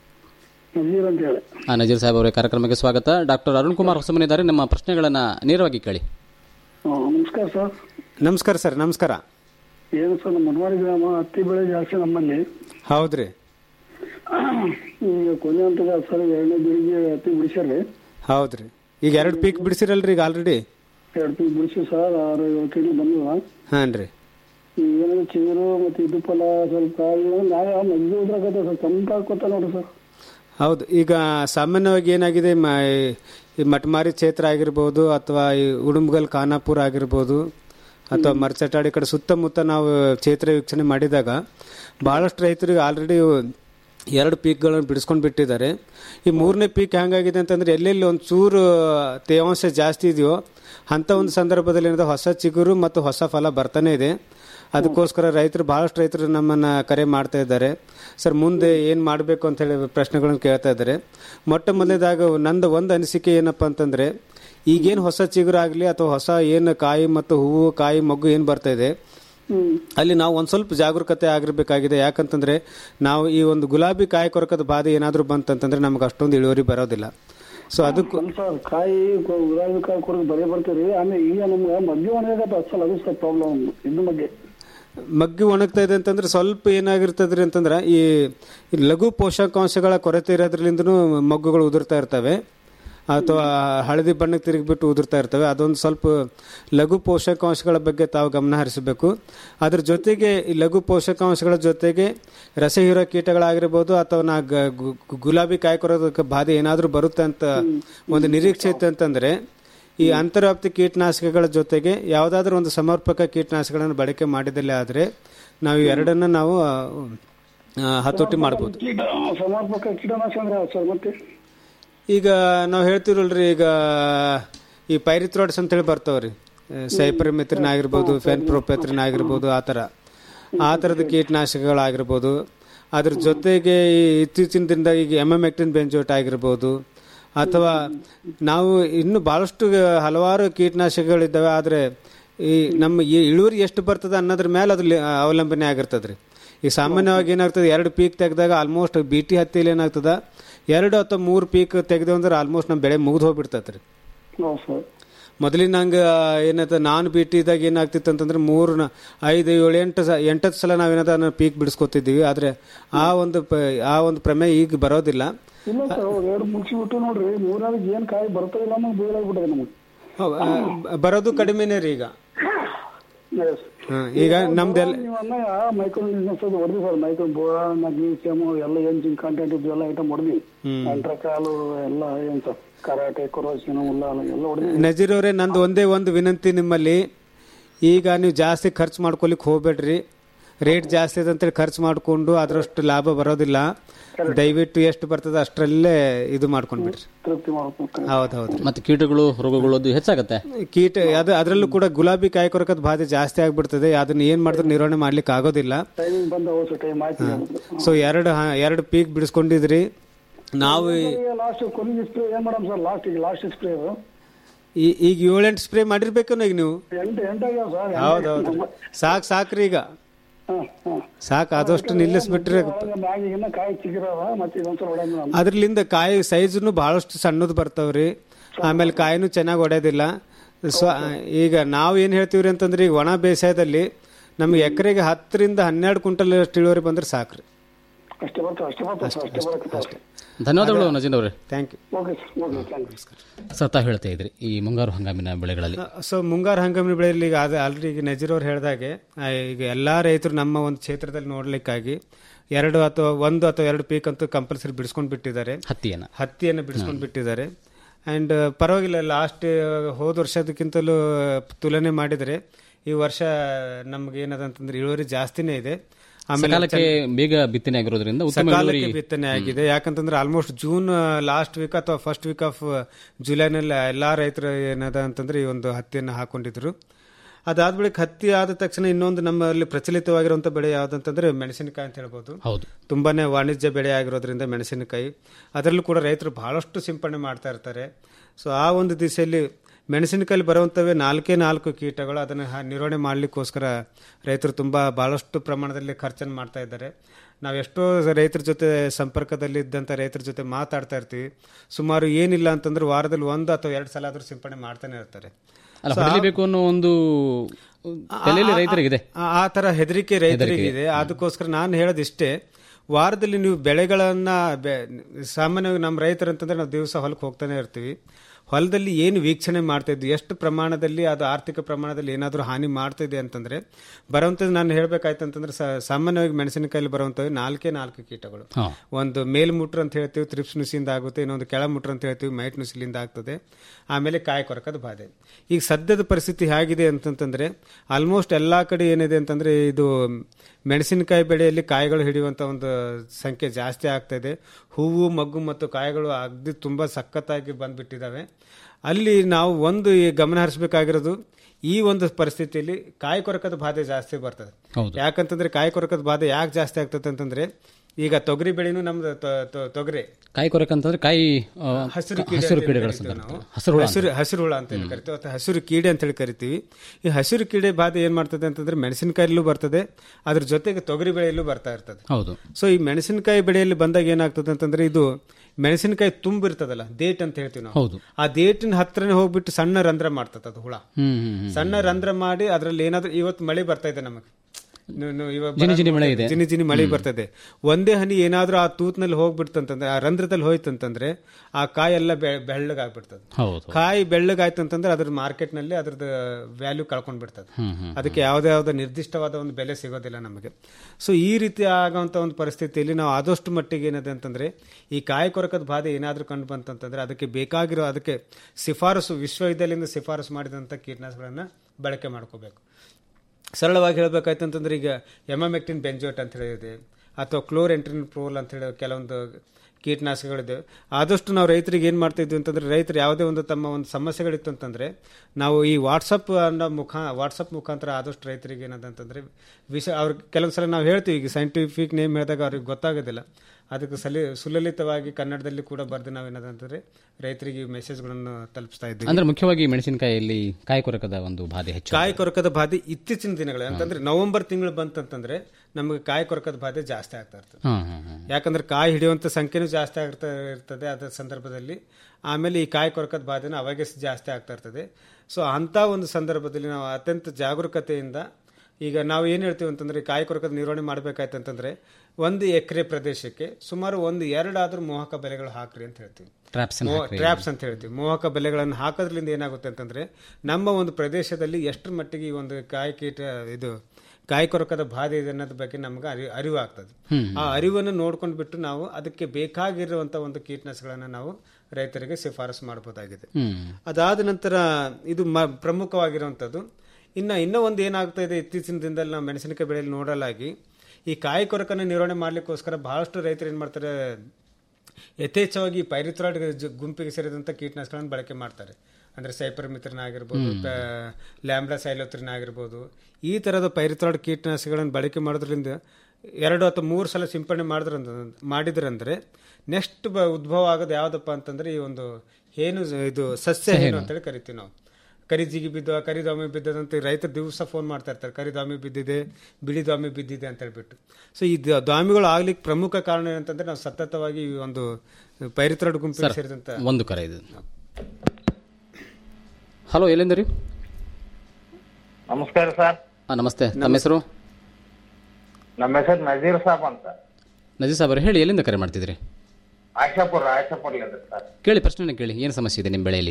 [SPEAKER 18] ನಜೀರ್ ಅಂತ ಹೇಳಿ
[SPEAKER 16] ಆ, ನಜೀರ್ ಸಾಹೇಬ್ ಅವರೇ ಕಾರ್ಯಕ್ರಮಕ್ಕೆ ಸ್ವಾಗತ ಡಾಕ್ಟರ್ ಅರುಣ್ ಕುಮಾರ್ ಹೊಸಮನಿದ್ದಾರೆ ನಮ್ಮ ಪ್ರಶ್ನೆಗಳನ್ನು ನೇರವಾಗಿ ಕೇಳಿ
[SPEAKER 18] ಹಾ, ನಮಸ್ಕಾರ ಸರ್
[SPEAKER 17] ನಮಸ್ಕಾರ ಸರ್ ನಮಸ್ಕಾರ
[SPEAKER 18] ಏನು ಸರ್ ನಮ್ಮ ಮಡಮಾರಿ ಗ್ರಾಮ ಹತ್ತಿ ಬೆಳೆ ಜಾಸ್ತಿ ನಮ್ಮಲ್ಲಿ
[SPEAKER 17] ಹೌದ್ರಿ
[SPEAKER 18] ಈಗ ಕೊನೆ ಹಂತದ ಸರ್ ಎರಡನೇ ಬೆಳಿಗ್ಗೆ ಹತ್ತಿ ಬಿಡಿಸ್ಯಾರ್ರಿ
[SPEAKER 17] ಹೌದ್ರಿ ಈಗ ಎರಡು ಪೀಕ್ ಬಿಡಿಸಿರಲ್ರಿ ಈಗ ಆಲ್ರೆಡಿ
[SPEAKER 18] ಎರಡು ಪೀಕ್ ಬಿಡಿಸಿ ಸರ್ ಆರು ಏಳು ಕೆಜಿ ಬಂದವ
[SPEAKER 17] ಹಾನ್ ರೀ
[SPEAKER 18] ಈಗ ಏನಾದ್ರು ಚಿಗುರು ಮತ್ತೆ ಇದು ಫಲ ಸ್ವಲ್ಪ ಕಾಯಿ ನಾಳೆ ಮಜ್ಜಿಗೆ ಉದ್ರಾಕತ್ತ ಸರ್ ತಂಪಾಕೋತ ನೋಡ್ರಿ ಸರ್
[SPEAKER 17] ಹೌದು ಈಗ ಸಾಮಾನ್ಯವಾಗಿ ಏನಾಗಿದೆ ಮ- ಈ ಮಟ್ಮಾರಿ ಕ್ಷೇತ್ರ ಆಗಿರ್ಬೋದು ಅಥವಾ ಈ ಉಡುಂಬಗಲ್ ಖಾನಾಪುರ ಆಗಿರ್ಬೋದು ಅಥವಾ ಮರ್ಚಟಾಡಿ ಕಡೆ ಸುತ್ತಮುತ್ತ ನಾವು ಕ್ಷೇತ್ರ ವೀಕ್ಷಣೆ ಮಾಡಿದಾಗ ಭಾಳಷ್ಟು ರೈತರಿಗೆ ಆಲ್ರೆಡಿ ಎರಡು ಪೀಕ್ಗಳನ್ನು ಬಿಡಿಸ್ಕೊಂಡು ಬಿಟ್ಟಿದ್ದಾರೆ ಈ ಮೂರನೇ ಪೀಕ್ ಹೆಂಗಾಗಿದೆ ಅಂತಂದ್ರೆ ಎಲ್ಲೆಲ್ಲಿ ಒಂದು ಚೂರು ತೇವಾಂಶ ಜಾಸ್ತಿ ಇದೆಯೋ ಅಂಥ ಒಂದು ಸಂದರ್ಭದಲ್ಲಿ ಏನಿದೆ ಹೊಸ ಚಿಗುರು ಮತ್ತು ಹೊಸ ಫಲ ಬರ್ತಾನೆ ಇದೆ ಅದಕ್ಕೋಸ್ಕರ ರೈತರು ಬಹಳಷ್ಟು ರೈತರು ನಮ್ಮನ್ನ ಕರೆ ಮಾಡ್ತಾ ಇದ್ದಾರೆ ಸರ್ ಮುಂದೆ ಏನು ಮಾಡಬೇಕು ಅಂತ ಹೇಳಿ ಪ್ರಶ್ನೆಗಳನ್ನು ಕೇಳ್ತಾ ಇದ್ದಾರೆ ಮೊಟ್ಟ ಮೊದಲನೇದಾಗ ನಂದು ಒಂದು ಅನಿಸಿಕೆ ಏನಪ್ಪ ಅಂತಂದ್ರೆ ಈಗೇನು ಹೊಸ ಚಿಗುರು ಆಗಲಿ ಅಥವಾ ಹೊಸ ಏನು ಕಾಯಿ ಮತ್ತು ಹೂವು ಕಾಯಿ ಮಗ್ಗು ಏನು ಬರ್ತಾ ಇದೆ ಅಲ್ಲಿ ನಾವು ಒಂದು ಸ್ವಲ್ಪ ಜಾಗರೂಕತೆ ಆಗಿರ್ಬೇಕಾಗಿದೆ ಯಾಕಂತಂದ್ರೆ ನಾವು ಈ ಒಂದು ಗುಲಾಬಿ ಕಾಯಿ ಕೊರಕದ ಬಾಧೆ ಏನಾದರೂ ಬಂತಂತಂದ್ರೆ ನಮ್ಗೆ ಅಷ್ಟೊಂದು ಇಳುವರಿ ಬರೋದಿಲ್ಲ ಸೊ ಅದಕ್ಕೂ
[SPEAKER 18] ಅಲ್ಲ ಸರ್ ಕಾಯಿ ಗು- ಗುಲಾಬಿ ಕಾಯಿ ಕೊಡೋದು ಬರೀ ಬರ್ತೀರಿ ಆಮೇಲೆ ಈಗ ನಮ್ಗೆ ಮಗ್ಗಿ ಒಣಗಾಕತ್ತ ಅಸಲ್ ಅದು ಸರ್ ಪ್ರಾಬ್ಲಮ್ ಇದ್ರ ಬಗ್ಗೆ
[SPEAKER 17] ಮಗ್ಗಿ ಒಣಗ್ತಾ ಇದೆ ಅಂತಂದ್ರೆ ಸ್ವಲ್ಪ ಏನಾಗಿರ್ತದ್ರಿ ಅಂತಂದ್ರೆ ಈ ಈ ಲಘು ಪೋಷಕಾಂಶಗಳ ಕೊರತೆ ಇರೋದ್ರಲಿಂದನೂ ಮಗ್ಗುಗಳು ಉದುರ್ತಾ ಇರ್ತವೆ ಅಥವಾ ಹಳದಿ ಬಣ್ಣಕ್ಕೆ ತಿರುಗಿಬಿಟ್ಟು ಉದುರ್ತಾ ಇರ್ತವೆ ಅದೊಂದು ಸ್ವಲ್ಪ ಲಘು ಪೋಷಕಾಂಶಗಳ ಬಗ್ಗೆ ತಾವು ಗಮನ ಹರಿಸಬೇಕು ಅದ್ರ ಜೊತೆಗೆ ಈ ಲಘು ಪೋಷಕಾಂಶಗಳ ಜೊತೆಗೆ ರಸ ಹೀರೋ ಕೀಟಗಳಾಗಿರ್ಬೋದು ಅಥವಾ ನಾ ಗ- ಗು- ಗು- ಗುಲಾಬಿ ಕಾಯಿ ಕೊರೋದಕ್ಕೆ ಬಾಧೆ ಏನಾದರೂ ಬರುತ್ತೆ ಅಂತ ಒಂದು ನಿರೀಕ್ಷೆ ಇತ್ತು ಅಂತಂದ್ರೆ ಈ ಅಂತರ್ವ್ಯಾಪ್ತಿ ಕೀಟನಾಶಕಗಳ ಜೊತೆಗೆ ಯಾವುದಾದ್ರೂ ಒಂದು ಸಮರ್ಪಕ ಕೀಟನಾಶಕಗಳನ್ನು ಬಳಕೆ ಮಾಡಿದಲ್ಲಿ ಆದರೆ ನಾವು ಈ ಎರಡನ್ನ ನಾವು ಆ, ಆ, ಹತೋಟಿ ಮಾಡ್ಬೋದು
[SPEAKER 18] ಕೀಟ ಸಮರ್ಪಕ ಕೀಟನಾಶಕ ಅಂದ್ರೆ ಯಾವ್ದು ಸರ್ ಮತ್ತೆ
[SPEAKER 17] ಈಗ ನಾವು ಹೇಳ್ತಿರಲ್ರಿ ಈಗ ಈ ಪೈರಿಥ್ರಾಯ್ಡ್ಸ್ ಅಂತೇಳಿ ಬರ್ತಾವ್ರಿ ಸೈಪರ್ಮೆತ್ರಿನ್ ಆಗಿರ್ಬೋದು ಫೆನ್ಪ್ರೋಪೆತ್ರಿನ್ ಆಗಿರ್ಬೋದು ಆ ಥರ ಆ ಥರದ ಕೀಟನಾಶಕಗಳಾಗಿರ್ಬೋದು ಅದ್ರ ಜೊತೆಗೆ ಈ ಇತ್ತೀಚಿನ ದಿನದಾಗ ಈಗ ಎಮ್ ಎಮ್ ಎಕ್ಟಿನ್ ಬೆಂಜೋಟ್ ಆಗಿರ್ಬೋದು ಅಥವಾ ನಾವು ಇನ್ನು ಭಾಳಷ್ಟು ಹಲವಾರು ಕೀಟನಾಶಕಗಳಿದ್ದಾವೆ ಆದರೆ ಈ ನಮ್ಮ ಈ ಇಳುವರಿ ಎಷ್ಟು ಬರ್ತದೆ ಅನ್ನೋದ್ರ ಮೇಲೆ ಅದು ಲಿ- ಅವಲಂಬನೆ ಆಗಿರ್ತದೆ ರೀ ಈಗ ಸಾಮಾನ್ಯವಾಗಿ ಏನಾಗ್ತದೆ ಎರಡು ಪೀಕ್ ತೆಗೆದಾಗ ಆಲ್ಮೋಸ್ಟ್ ಬಿ ಟಿ ಹತ್ತಿಯಲ್ಲಿ ಏನಾಗ್ತದೆ ಎರಡು ಅಥವಾ ಮೂರು ಪೀಕ್ ತೆಗೆದು ಅಂದ್ರೆ ಆಲ್ಮೋಸ್ಟ್ ನಮ್ಮ ಬೆಳೆ ಮುಗಿದು ಹೋಗ್ಬಿಡ್ತೈತೆ ರೀ
[SPEAKER 18] ಹೌದು ಸರ್
[SPEAKER 17] ಮೊದಲಿನ ಹಂಗೆ ಏನಾಯ್ತು ನಾನು ಬಿ ಟಿದಾಗ ಏನಾಗ್ತಿತ್ತು ಅಂತಂದ್ರೆ ಮೂರು ನ- ಐದು ಏಳು ಎಂಟು ಸ ಎಂಟತ್ತು ಸಲ ನಾವೇನಾದ ಪೀಕ್ ಬಿಡಿಸ್ಕೊತಿದ್ದೀವಿ ಆದರೆ ಆ ಒಂದು ಪ ಆ ಒಂದು ಪ್ರಮೇಯ ಈಗ ಬರೋದಿಲ್ಲ
[SPEAKER 18] ಇಲ್ಲ ಸರ್ ಎರಡು ಮುಗಿಸ್ಬಿಟ್ಟು ನೋಡ್ರಿ ಮೂರನೇದಕ್ಕೆ ಏನ್ ಕಾಯಿ ಬರ್ತಾ ಇಲ್ಲ ಅನ್ನೋ ಬೀಳಾಗ್ಬಿಟ್ಟದೆ ನಮಗೆ
[SPEAKER 17] ಹೌ- ಆ, ಬರೋದು ಕಡಿಮೆನೇ ರೀ ಈಗ ಹಾ, ಈಗ ನಮ್ದೆಲ್ಲ
[SPEAKER 18] ನೀವನ್ನ ಮೈಕ್ರೋ ಬಿಸ್ನೆಸ್ ಅದು ಹೊಡೆದಿ ಸರ್ ಮೈಕ್ರೋ ಬೋರಾ ಮ್ಯಾಗ್ನೀಸಿಯಮ್ ಎಲ್ಲ ಏನ್ ಜಿಂಕ್ ಕಂಟೆಂಟ್ ಇದ್ದು ಎಲ್ಲ ಐಟಮ್ ಹೊಡೆದಿ
[SPEAKER 17] ಹ್ಮ್.
[SPEAKER 18] ಅಂಟ್ರಕಾಲು ಎಲ್ಲ ಏನ್ ಸರ್ ಕರಾಟೆ ಕೊರೋಸಿನ ಎಲ್ಲ ಎಲ್ಲ ಹೊಡೆದಿ
[SPEAKER 17] ನಜೀರ್ ಅವರೇ ನಂದು ಒಂದೇ ಒಂದು ವಿನಂತಿ ನಿಮ್ಮಲ್ಲಿ ಈಗ ನೀವು ಜಾಸ್ತಿ ಖರ್ಚು ಮಾಡ್ಕೊಲಿಕ್ಕೆ ಹೋಗ್ಬೇಡ್ರಿ ರೇಟ್ ಜಾಸ್ತಿ ಇದೆ ಅಂತೇಳಿ ಖರ್ಚು ಮಾಡಿಕೊಂಡು ಅದರಷ್ಟು ಲಾಭ ಬರೋದಿಲ್ಲ ದಯವಿಟ್ಟು ಎಷ್ಟು ಬರ್ತದೆ ಅಷ್ಟರಲ್ಲೇ ಇದು ಮಾಡ್ಕೊಂಡ್ಬಿಡ್ರಿ
[SPEAKER 18] ತೃಪ್ತಿ ಮಾಡ್ಬೇಕು
[SPEAKER 17] ಹೌದು ಹೌದು
[SPEAKER 16] ಮತ್ತೆ ಕೀಟಗಳು ರೋಗಗಳು ಅದು ಹೆಚ್ಚಾಗತ್ತೆ
[SPEAKER 17] ಕೀಟ ಅದು ಅದರಲ್ಲೂ ಕೂಡ ಗುಲಾಬಿ ಕಾಯಿ ಕೊರಕದ ಬಾಧೆ ಜಾಸ್ತಿ ಆಗ್ಬಿಡ್ತದೆ ಅದನ್ನ ಏನ್ ಮಾಡಿದ್ರು ನಿರ್ವಹಣೆ ಮಾಡ್ಲಿಕ್ಕೆ ಆಗೋದಿಲ್ಲ
[SPEAKER 18] ಟೈಮಿಂಗ್ ಬಂದ ಅವಶ್ಯ ಟೈಮ್ ಆಯ್ತು
[SPEAKER 17] ಸೊ ಎರಡು ಹ- ಎರಡು ಪೀಕ್ ಬಿಡಿಸ್ಕೊಂಡಿದ್ರಿ ನಾವು ಈ-
[SPEAKER 18] ಲಾಸ್ಟ್ ಕೊನೆಗೆ ಸ್ಪ್ರೇ ಏನ್ ಮಾಡಮ್ ಸರ್ ಲಾಸ್ಟ್ ಈಗ ಲಾಸ್ಟ್ ಸ್ಪ್ರೇ ಅದು
[SPEAKER 17] ಈ- ಈಗ ಏಳೆಂಟು ಸ್ಪ್ರೇ ಮಾಡಿರ್ಬೇಕು ಈಗ ನೀವು
[SPEAKER 18] ಎಂಟು ಎಂಟಾಗ್ಯಾವ ಸರ್
[SPEAKER 17] ಹೌದೌದು ಸಾಕು ಸಾಕ್ರಿ ಈಗ ಸಾಕು ಆದಷ್ಟು ನಿಲ್ಲಿಸ್ಬಿಟ್ರೆ
[SPEAKER 18] ಮ್ಯಾಗಿನ ಕಾಯಿ ಚಿಗಿರವ ಮತ್ತೆ ಇದೊಂದ್ಸಲ ಹೊಡೆದ
[SPEAKER 17] ಅದ್ರಲಿಂದ ಕಾಯಿ ಸೈಜ್ನು ಬಹಳಷ್ಟು ಸಣ್ಣದು ಬರ್ತಾವ್ರಿ ಆಮೇಲೆ ಕಾಯಿನೂ ಚೆನ್ನಾಗಿ ಹೊಡೆಯೋದಿಲ್ಲ ಸೊ ಈಗ ನಾವು ಏನು ಹೇಳ್ತೀವ್ರಿ ಅಂತಂದ್ರೆ ಈಗ ಒಣ ಬೇಸಾಯದಲ್ಲಿ ನಮ್ಗೆ ಎಕರೆಗೆ ಹತ್ತರಿಂದ ಹನ್ನೆರಡು ಕ್ವಿಂಟಲ್ ಅಷ್ಟು ಇಳುವರಿ ಬಂದ್ರೆ ಸಾಕ್ರಿ
[SPEAKER 18] ಅಷ್ಟೇ ಬರ್ತದೆ ಅಷ್ಟೇ ಬರ್ತದೆ ಸರ್ ಅಷ್ಟೇ ಬರುತ್ತೆ ಅಷ್ಟೇ
[SPEAKER 16] ಧನ್ಯವಾದಗಳು ನಜೀನ್ ಅವರೇ
[SPEAKER 17] thank you
[SPEAKER 18] okay sir okay thank you
[SPEAKER 16] sir ತಾವು ಹೇಳ್ತಾ ಇದ್ರಿ ಈ ಮುಂಗಾರು ಹಂಗಾಮಿನ ಬೆಳೆಗಳಲ್ಲಿ
[SPEAKER 17] ಸೊ ಮುಂಗಾರು ಹಂಗಾಮಿ ಬೆಳೆಯಲ್ಲಿ ಈಗ ಅದು ಆಲ್ರೆಡಿ ಈಗ ನಜೀರ್ ಅವ್ರು ಹೇಳ್ದಾಗೆ ಆ, ಈಗ ಎಲ್ಲ ರೈತರು ನಮ್ಮ ಒಂದು ಕ್ಷೇತ್ರದಲ್ಲಿ ನೋಡ್ಲಿಕ್ಕಾಗಿ ಎರಡು ಅಥವಾ ಒಂದು ಅಥವಾ ಎರಡು ಪೀಕ್ ಅಂತೂ ಕಂಪಲ್ಸರಿ ಬಿಡಿಸ್ಕೊಂಡು ಬಿಟ್ಟಿದ್ದಾರೆ
[SPEAKER 16] ಹತ್ತಿಯನ್ನ
[SPEAKER 17] ಹತ್ತಿಯನ್ನು ಬಿಡಿಸ್ಕೊಂಡು ಬಿಟ್ಟಿದ್ದಾರೆ ಆ್ಯಂಡ್ ಪರವಾಗಿಲ್ಲ ಲಾಸ್ಟ್ ಹೋದ ವರ್ಷದಕ್ಕಿಂತಲೂ ತುಲನೆ ಮಾಡಿದರೆ ಈ ವರ್ಷ ನಮ್ಗೆ ಏನದ ಅಂತಂದ್ರೆ ಇಳುವರಿ ಜಾಸ್ತಿನೇ ಇದೆ
[SPEAKER 16] ಸಕಾಲಕ್ಕೆ ಬೇಗ ಬಿತ್ತನೆ ಆಗಿರೋದ್ರಿಂದ ಉತ್ತಮ ಇಳುವರಿ
[SPEAKER 17] ಸಕಾಲಕ್ಕೆ ಬಿತ್ತನೆ ಆಗಿದೆ ಯಾಕಂತಂದ್ರೆ ಆಲ್ಮೋಸ್ಟ್ ಜೂನ್ ಲಾಸ್ಟ್ ವೀಕ್ ಅಥವಾ ಫಸ್ಟ್ ವೀಕ್ ಆಫ್ ಜುಲೈನಲ್ಲಿ ಎಲ್ಲಾ ರೈತರು ಏನದ ಅಂತಂದ್ರೆ ಈ ಒಂದು ಹತ್ತಿಯನ್ನು ಹಾಕೊಂಡಿದ್ರು ಅದಾದ ಬಳಿಕ ಹತ್ತಿ ಆದ ತಕ್ಷಣ ಇನ್ನೊಂದು ನಮ್ಮಲ್ಲಿ ಪ್ರಚಲಿತವಾಗಿರುವಂತ ಬೆಳೆ ಯಾವ್ದಂತಂದ್ರೆ ಮೆಣಸಿನಕಾಯಿ ಅಂತ ಹೇಳ್ಬೋದು
[SPEAKER 16] ಹೌದು
[SPEAKER 17] ತುಂಬಾನೇ ವಾಣಿಜ್ಯ ಬೆಳೆ ಆಗಿರೋದ್ರಿಂದ ಮೆಣಸಿನಕಾಯಿ ಅದರಲ್ಲೂ ಕೂಡ ರೈತರು ಬಹಳಷ್ಟು ಸಿಂಪಡಣೆ ಮಾಡ್ತಾ ಇರ್ತಾರೆ ಸೊ ಆ ಒಂದು ದಿಸೆಯಲ್ಲಿ ಮೆಣಸಿನಕಾಯಿ ಬರುವಂತವೇ ನಾಲ್ಕೇ ನಾಲ್ಕು ಕೀಟಗಳು ಅದನ್ನು ಹ- ನಿರ್ವಹಣೆ ಮಾಡಲಿಕ್ಕೋಸ್ಕರ ರೈತರು ತುಂಬಾ ಬಹಳಷ್ಟು ಪ್ರಮಾಣದಲ್ಲಿ ಖರ್ಚನ್ನು ಮಾಡ್ತಾ ಇದ್ದಾರೆ ನಾವು ಎಷ್ಟೋ ರೈತರ ಜೊತೆ ಸಂಪರ್ಕದಲ್ಲಿ ಇದ್ದಂಥ ರೈತರ ಜೊತೆ ಮಾತಾಡ್ತಾ ಇರ್ತೀವಿ ಸುಮಾರು ಏನಿಲ್ಲ ಅಂತಂದ್ರೆ ವಾರದಲ್ಲಿ ಒಂದು ಅಥವಾ ಎರಡು ಸಲ ಆದ್ರೂ ಸಿಂಪಡಣೆ ಮಾಡ್ತಾನೆ ಇರ್ತಾರೆ
[SPEAKER 16] ಅಲ್ಲ
[SPEAKER 17] So, ಆ-
[SPEAKER 16] ಹೊಡಲೇಬೇಕು ಅನ್ನೋ ಒಂದು ತಲೆಯಲ್ಲಿ ರೈತರಿಗಿದೆ
[SPEAKER 17] ಆ- ಆ ತರ ಹೆದರಿಕೆ ರೈತರಿಗಿದೆ ಅದಕ್ಕೋಸ್ಕರ ನಾನು ಹೇಳೋದಿಷ್ಟೇ ವಾರದಲ್ಲಿ ನೀವು ಬೆಳೆಗಳನ್ನ ಬೆ- ಸಾಮಾನ್ಯವಾಗಿ ನಮ್ಮ ರೈತರು ಅಂತಂದ್ರೆ ನಾವು ದಿವಸ ಹೊಲಕ್ಕೆ ಹೋಗ್ತಾನೆ ಇರ್ತೀವಿ ಹೊಲದಲ್ಲಿ ಏನು ವೀಕ್ಷಣೆ ಮಾಡ್ತಾ ಇದ್ವಿ ಎಷ್ಟು ಪ್ರಮಾಣದಲ್ಲಿ ಅದು ಆರ್ಥಿಕ ಪ್ರಮಾಣದಲ್ಲಿ ಏನಾದರೂ ಹಾನಿ ಮಾಡ್ತಾ ಇದೆ ಅಂತಂದ್ರೆ ಬರುವಂಥದ್ದು ನಾನು ಹೇಳ್ಬೇಕಾಯ್ತು ಅಂತಂದ್ರೆ ಸಾ- ಸಾಮಾನ್ಯವಾಗಿ ಮೆಣಸಿನಕಾಯಲ್ಲಿ ಬರುವಂಥವು ನಾಲ್ಕೇ ನಾಲ್ಕು ಕೀಟಗಳು
[SPEAKER 16] ಹಾ.
[SPEAKER 17] ಒಂದು ಮೇಲ್ಮುಟ್ರ ಅಂತ ಹೇಳ್ತೀವಿ ತ್ರಿಪ್ಸ್ ನುಸಿಯಿಂದ ಆಗುತ್ತೆ ಇನ್ನೊಂದು ಕೆಳಮುಟ್ರ ಅಂತ ಹೇಳ್ತೀವಿ ಮೈಟ್ ನುಸಿಲಿಂದ ಆಗ್ತದೆ ಆಮೇಲೆ ಕಾಯಿ ಕೊರಕದ ಬಾಧೆ ಈಗ ಸದ್ಯದ ಪರಿಸ್ಥಿತಿ ಹೇಗಿದೆ ಅಂತಂತಂದ್ರೆ ಆಲ್ಮೋಸ್ಟ್ ಎಲ್ಲಾ ಕಡೆ ಏನಿದೆ ಅಂತಂದ್ರೆ ಇದು ಮೆಣಸಿನಕಾಯಿ ಬೆಳೆಯಲ್ಲಿ ಕಾಯಿಗಳು ಹಿಡಿಯುವಂತ ಒಂದು ಸಂಖ್ಯೆ ಜಾಸ್ತಿ ಆಗ್ತಾ ಇದೆ ಹೂವು ಮಗ್ಗು ಮತ್ತು ಕಾಯಿಗಳು ಅಗ್ದಿ ತುಂಬಾ ಸಖತ್ತಾಗಿ ಬಂದ್ಬಿಟ್ಟಿದ್ದಾವೆ ಅಲ್ಲಿ ನಾವು ಒಂದು ಈ ಗಮನ ಹರಿಸಬೇಕಾಗಿರೋದು ಈ ಒಂದು ಪರಿಸ್ಥಿತಿಯಲ್ಲಿ ಕಾಯಿ ಕೊರಕದ ಬಾಧೆ ಜಾಸ್ತಿ ಬರ್ತದೆ
[SPEAKER 16] ಹೌದು.
[SPEAKER 17] ಯಾಕಂತಂದ್ರೆ ಕಾಯಿ ಕೊರಕದ ಬಾಧೆ ಯಾಕೆ ಜಾಸ್ತಿ ಆಗ್ತದೆ ಅಂತಂದ್ರೆ ಈಗ ತೊಗರಿ ಬೆಳೆನೂ ನಮ್ದು ತೊ- ತೊ- ತೊಗರಿ
[SPEAKER 16] ಕಾಯಿ ಕೊರಕ ಅಂತಂದ್ರೆ ಕಾಯಿ ಆ,
[SPEAKER 17] ಹಸಿರು ಕೀಡೆ
[SPEAKER 16] ಹಸಿರು
[SPEAKER 17] ಅಂತ
[SPEAKER 16] ಕೀಡೆಗಳ
[SPEAKER 17] ಹೇಳಿ ಕರಿತೀವಿ
[SPEAKER 16] ಸಂದರ್ಭ
[SPEAKER 17] ನಾವು.
[SPEAKER 16] ಹಸಿರು ಹುಳ ಅಂತ.
[SPEAKER 17] ಹಸಿರು ಹಸಿರು ಹುಳ ಅಂತ ಹೇಳಿ ಕರಿತೀವಿ ಅಥವಾ ಹಸಿರು ಕೀಡೆ ಅಂತ ಹೇಳಿ ಕರಿತೀವಿ ಈ ಹಸಿರು ಕೀಡೆ ಬಾಧೆ ಏನ್ ಮಾಡ್ತದೆ ಅಂತಂದ್ರೆ ಮೆಣಸಿನಕಾಯಲ್ಲೂ ಬರ್ತದೆ ಅದ್ರ ಜೊತೆಗೆ ತೊಗರಿ ಬೆಳೆಯಲ್ಲೂ ಬರ್ತಾ ಇರ್ತದೆ
[SPEAKER 16] ಹೌದು
[SPEAKER 17] ಸೊ ಈ ಮೆಣಸಿನಕಾಯಿ ಬೆಳೆಯಲ್ಲಿ ಬಂದಾಗ ಏನಾಗ್ತದೆ ಅಂತಂದ್ರೆ ಇದು ಮೆಣಸಿನಕಾಯಿ ತುಂಬಿರ್ತದಲ್ಲ ದೇಟ್ ಅಂತ ಹೇಳ್ತೀವಿ ನಾವು
[SPEAKER 16] ಹೌದು.
[SPEAKER 17] ಆ ದೇಟಿನ ಹತ್ರನೇ ಹೋಗ್ಬಿಟ್ಟು ಸಣ್ಣ ರಂಧ್ರ ಮಾಡ್ತದೆ ಅದು ಹುಳ
[SPEAKER 16] ಹ್ಮ್ ಹ್ಮ್ ಹ್ಮ್.
[SPEAKER 17] ಸಣ್ಣ ರಂಧ್ರ ಮಾಡಿ ಅದ್ರಲ್ಲಿ ಏನಾದ್ರೂ ಇವತ್ತು ಮಳೆ ಬರ್ತಾ ಇದೆ ನಮಗೆ ನು- ನು- ಇವಾಗ
[SPEAKER 16] ಜಿನಿ ಜಿನಿ
[SPEAKER 17] ಬರ-
[SPEAKER 16] ಮಳೆ ಇದೆ.
[SPEAKER 17] ಜಿನಿ ಜಿನಿ ಮಳೆ ಬರ್ತದೆ ಒಂದೇ ಹನಿ ಏನಾದ್ರೂ ಆ ತೂತ್ನಲ್ಲಿ ಹೋಗ್ಬಿಡ್ತಂತಂದ್ರೆ ಆ ರಂಧ್ರದಲ್ಲಿ ಹೋಯ್ತಂತಂದ್ರೆ ಆ ಕಾಯಿ ಎಲ್ಲ ಬೆ- ಬೆಳ್ಳಗಾಗ್ಬಿಡ್ತದೆ
[SPEAKER 16] ಹೌದು
[SPEAKER 17] ಕಾಯಿ ಬೆಳ್ಳಗಾಯ್ತು ಅಂತಂದ್ರೆ ಅದ್ರ ಮಾರ್ಕೆಟ್ ನಲ್ಲಿ ಅದ್ರದ್ದು ವ್ಯಾಲ್ಯೂ ಕಳ್ಕೊಂಡ್ ಬಿಡ್ತದೆ
[SPEAKER 16] ಹ್ಮ್, ಹ್ಮ್,
[SPEAKER 17] ಅದಕ್ಕೆ ಯಾವುದೇ ಯಾವುದೇ ನಿರ್ದಿಷ್ಟವಾದ ಒಂದು ಬೆಲೆ ಸಿಗೋದಿಲ್ಲ ನಮಗೆ ಸೊ ಈ ರೀತಿ ಆಗುವಂತ ಒಂದು ಪರಿಸ್ಥಿತಿಯಲ್ಲಿ ನಾವು ಆದಷ್ಟು ಮಟ್ಟಿಗೆ ಏನಿದೆ ಅಂತಂದ್ರೆ ಈ ಕಾಯಿ ಕೊರಕದ ಬಾಧೆ ಏನಾದ್ರೂ ಕಂಡು ಬಂತಂತಂದ್ರೆ ಅದಕ್ಕೆ ಬೇಕಾಗಿರೋ ಅದಕ್ಕೆ ಶಿಫಾರಸು ವಿಶ್ವವಿದ್ಯಾಲಯದಿಂದ ಶಿಫಾರಸು ಮಾಡಿದಂಥ ಕೀಟನಾಶಕಗಳನ್ನ ಬಳಕೆ ಮಾಡ್ಕೋಬೇಕು ಸರಳವಾಗಿ ಹೇಳ್ಬೇಕಾಯ್ತು ಅಂತಂದ್ರೆ ಈಗ ಎಮಮೆಕ್ಟಿನ್ ಬೆಂಜೋಟ್ ಅಂತ ಹೇಳಿದೆ ಅಥವಾ ಕ್ಲೋರ್ ಎಂಟ್ರಿನ್ ಪ್ರೋಲ್ ಅಂತ ಹೇಳಿ ಕೆಲವೊಂದು ಕೀಟನಾಶಕಗಳಿದ್ದಾವೆ ಆದಷ್ಟು ನಾವು ರೈತರಿಗೆ ಏನು ಮಾಡ್ತಾ ಇದ್ವಿ ಅಂತಂದ್ರೆ ರೈತರು ಯಾವುದೇ ಒಂದು ತಮ್ಮ ಒಂದು ಸಮಸ್ಯೆಗಳಿತ್ತು ಅಂತಂದ್ರೆ ನಾವು ಈ ವಾಟ್ಸಪ್ ಅನ್ನೋ ಮುಖ ವಾಟ್ಸಪ್ ಮುಖಾಂತರ ಆದಷ್ಟು ರೈತರಿಗೆ ಏನದಂತಂದ್ರೆ ವಿಷಯ ಅವ್ರಿಗೆ ಕೆಲವೊಂದು ಸಲ ನಾವು ಹೇಳ್ತೀವಿ ಈಗ ಸೈಂಟಿಫಿಕ್ ನೇಮ್ ಹೇಳಿದಾಗ ಅವ್ರಿಗೆ ಗೊತ್ತಾಗೋದಿಲ್ಲ ಅದಕ್ಕೆ ಸಲಿ ಸುಲಲಿತವಾಗಿ ಕನ್ನಡದಲ್ಲಿ ಕೂಡ ಬರೆದು ನಾವು ಏನದಂತಂದ್ರೆ ರೈತರಿಗೆ ಮೆಸೇಜ್ಗಳನ್ನು ತಲುಪಿಸ್ತಾ ಇದ್ದೀವಿ
[SPEAKER 16] ಅಂದ್ರೆ ಮುಖ್ಯವಾಗಿ ಮೆಣಸಿನಕಾಯಿಯಲ್ಲಿ ಕಾಯಿ ಕೊರಕದ ಒಂದು ಬಾಧೆ ಹೆಚ್ಚು
[SPEAKER 17] ಕಾಯಿ ಕೊರಕದ ಬಾಧೆ ಇತ್ತೀಚಿನ ದಿನಗಳು ಅಂತಂದ್ರೆ ನವೆಂಬರ್ ತಿಂಗಳು ಬಂತಂತಂದ್ರೆ ನಮಗೆ ಕಾಯಿ ಕೊರಕದ ಬಾಧೆ ಜಾಸ್ತಿ ಆಗ್ತಾ ಇರ್ತದೆ
[SPEAKER 16] ಹ್ಮ್, ಹ್ಮ್, ಹ್ಮ್.
[SPEAKER 17] ಯಾಕಂದ್ರೆ ಕಾಯಿ ಹಿಡಿಯುವಂತ ಸಂಖ್ಯೆನೂ ಜಾಸ್ತಿ ಆಗ್ತಾ ಇರ್ತದೆ ಅದ ಸಂದರ್ಭದಲ್ಲಿ ಆಮೇಲೆ ಈ ಕಾಯಿ ಕೊರಕದ ಬಾಧೆನ ಅವಾಗೆ ಜಾಸ್ತಿ ಆಗ್ತಾ ಇರ್ತದೆ ಸೊ ಅಂತ ಒಂದು ಸಂದರ್ಭದಲ್ಲಿ ನಾವು ಅತ್ಯಂತ ಜಾಗರೂಕತೆಯಿಂದ ಈಗ ನಾವು ಏನು ಹೇಳ್ತೀವಿ ಅಂತಂದ್ರೆ ಕಾಯಿ ಕೊರಕದ ನಿರ್ವಹಣೆ ಮಾಡಬೇಕಾಯ್ತು ಅಂತಂದ್ರೆ ಒಂದು ಎಕರೆ ಪ್ರದೇಶಕ್ಕೆ ಸುಮಾರು ಒಂದು ಎರಡಾದ್ರೂ ಮೋಹಕ ಬೆಲೆಗಳು ಹಾಕ್ರಿ ಅಂತ ಹೇಳ್ತೀವಿ
[SPEAKER 16] Traps ಅನ್ನ ಹಾಕ್ರಿ.
[SPEAKER 17] ಟ್ರ್ಯಾಪ್ಸ್ ಅಂತ ಹೇಳ್ತೀವಿ ಮೋಹಕ ಬೆಲೆಗಳನ್ನು ಹಾಕೋದ್ರಿಂದ ಏನಾಗುತ್ತೆ ಅಂತಂದ್ರೆ ನಮ್ಮ ಒಂದು ಪ್ರದೇಶದಲ್ಲಿ ಎಷ್ಟರ ಮಟ್ಟಿಗೆ ಈ ಒಂದು ಕಾಯಿ ಕೀಟ ಇದು ಕಾಯಿ ಕೊರಕದ ಬಾಧೆ ಇದೆ ಅನ್ನೋದ್ರ ಬಗ್ಗೆ ನಮ್ಗೆ ಅರಿವು ಅರಿವು ಆಗ್ತದೆ
[SPEAKER 16] ಹ್ಮ್.
[SPEAKER 17] ಆ ಅರಿವನ್ನು ನೋಡ್ಕೊಂಡು ಬಿಟ್ಟು ನಾವು ಅದಕ್ಕೆ ಬೇಕಾಗಿರುವಂತ ಒಂದು ಕೀಟನಾಶಕಗಳನ್ನ ನಾವು ರೈತರಿಗೆ ಶಿಫಾರಸು ಮಾಡಬಹುದಾಗಿದೆ
[SPEAKER 16] ಹ್ಮ್.
[SPEAKER 17] ಅದಾದ ನಂತರ ಇದು ಮ- ಪ್ರಮುಖವಾಗಿರುವಂಥದ್ದು ಇನ್ನು ಇನ್ನೂ ಒಂದು ಏನಾಗ್ತಾ ಇದೆ ಇತ್ತೀಚಿನ ದಿನದಲ್ಲಿ ನಾವು ಮೆಣಸಿನಕಾಯಿ ಬೆಳೆಯಲ್ಲಿ ನೋಡಲಾಗಿ ಈ ಕಾಯಿ ಕೊರಕನ್ನು ನಿರ್ವಹಣೆ ಮಾಡ್ಲಿಕ್ಕೋಸ್ಕರ ಬಹಳಷ್ಟು ರೈತರು ಏನು ಮಾಡ್ತಾರೆ ಯಥೇಚ್ಛವಾಗಿ ಪೈರಿಥ್ರಾಯ್ಡ್ ಗುಂಪಿಗೆ ಸೇರಿದಂಥ ಕೀಟನಾಶಕಗಳನ್ನು ಬಳಕೆ ಮಾಡ್ತಾರೆ ಅಂದರೆ ಸೈಪರ್ ಮಿತ್ರನ ಆಗಿರ್ಬೋದು
[SPEAKER 16] ಹ್ಮ್.
[SPEAKER 17] ಲ್ಯಾಂಬ್ಡಾ ಸೈಲೋತ್ರಿನ ಆಗಿರ್ಬೋದು ಈ ಥರದ ಪೈರಿಥ್ರಾಯ್ಡ್ ಕೀಟನಾಶಕಗಳನ್ನು ಬಳಕೆ ಮಾಡೋದ್ರಿಂದ ಎರಡು ಅಥವಾ ಮೂರು ಸಲ ಸಿಂಪಡಣೆ ಮಾಡಿದ್ರಂದ ಮಾಡಿದ್ರಂದ್ರೆ ನೆಕ್ಸ್ಟ್ ಉದ್ಭವ ಆಗೋದು ಯಾವುದಪ್ಪ ಅಂತಂದ್ರೆ ಈ ಒಂದು ಹೇನು ಇದು ಸಸ್ಯ ಹೇನು
[SPEAKER 16] ಹೇನು.
[SPEAKER 17] ಅಂತೇಳಿ ಕರಿತೀವಿ ನಾವು ಕರಿ ಜಿಗಿ ಬಿದ್ದ ಕರಿ ದಾಮಿ ಬಿದ್ದದಂತ ರೈತರು ದಿವಸ ಫೋನ್ ಮಾಡ್ತಾ ಇರ್ತಾರೆ ಕರಿ ದಾಮಿ ಬಿದ್ದಿದೆ ಬಿಳಿ ದಾಮಿ ಬಿದ್ದಿದೆ ಅಂತ ಹೇಳ್ಬಿಟ್ಟು ಸೊ ಈ ದ- ದಾಮಿಗಳು ಆಗ್ಲಿಕ್ಕೆ ಪ್ರಮುಖ ಕಾರಣ ಏನಂತಂದ್ರೆ ನಾವು ಸತತವಾಗಿ ಈ ಒಂದು ಪೈರಿಥ್ರಾಯ್ಡ್ ಗುಂಪಿಗೆ
[SPEAKER 16] ಸರ್
[SPEAKER 17] ಸೇರಿದಂತ
[SPEAKER 16] ಒಂದು ಕರೆ ಇದು ಹಲೋ ಎಲ್ಲಿಂದ ರೀ
[SPEAKER 19] ನಮಸ್ಕಾರ ಸರ್
[SPEAKER 16] ಹಾ ನಮಸ್ತೆ ತಮ್ಮ ಹೆಸರು
[SPEAKER 19] ನಮ್ಮ ಹೆಸರು ನಜೀರ್ ಸಾಬ್ ಅಂತ
[SPEAKER 16] ನಜೀರ್ ಸಾಬರ್ ಹೇಳಿ ಎಲ್ಲಿಂದ ಕರೆ ಮಾಡ್ತಿದ್ರಿ
[SPEAKER 19] ಆಶಾಪುರ ಆಶಾಪುರ್ಲಿಂದ ಸರ್
[SPEAKER 16] ಕೇಳಿ ಪ್ರಶ್ನೆ ಕೇಳಿ ಏನು ಸಮಸ್ಯೆ ಇದೆ ನಿಮ್ಮ ಬೆಳೆಯಲ್ಲಿ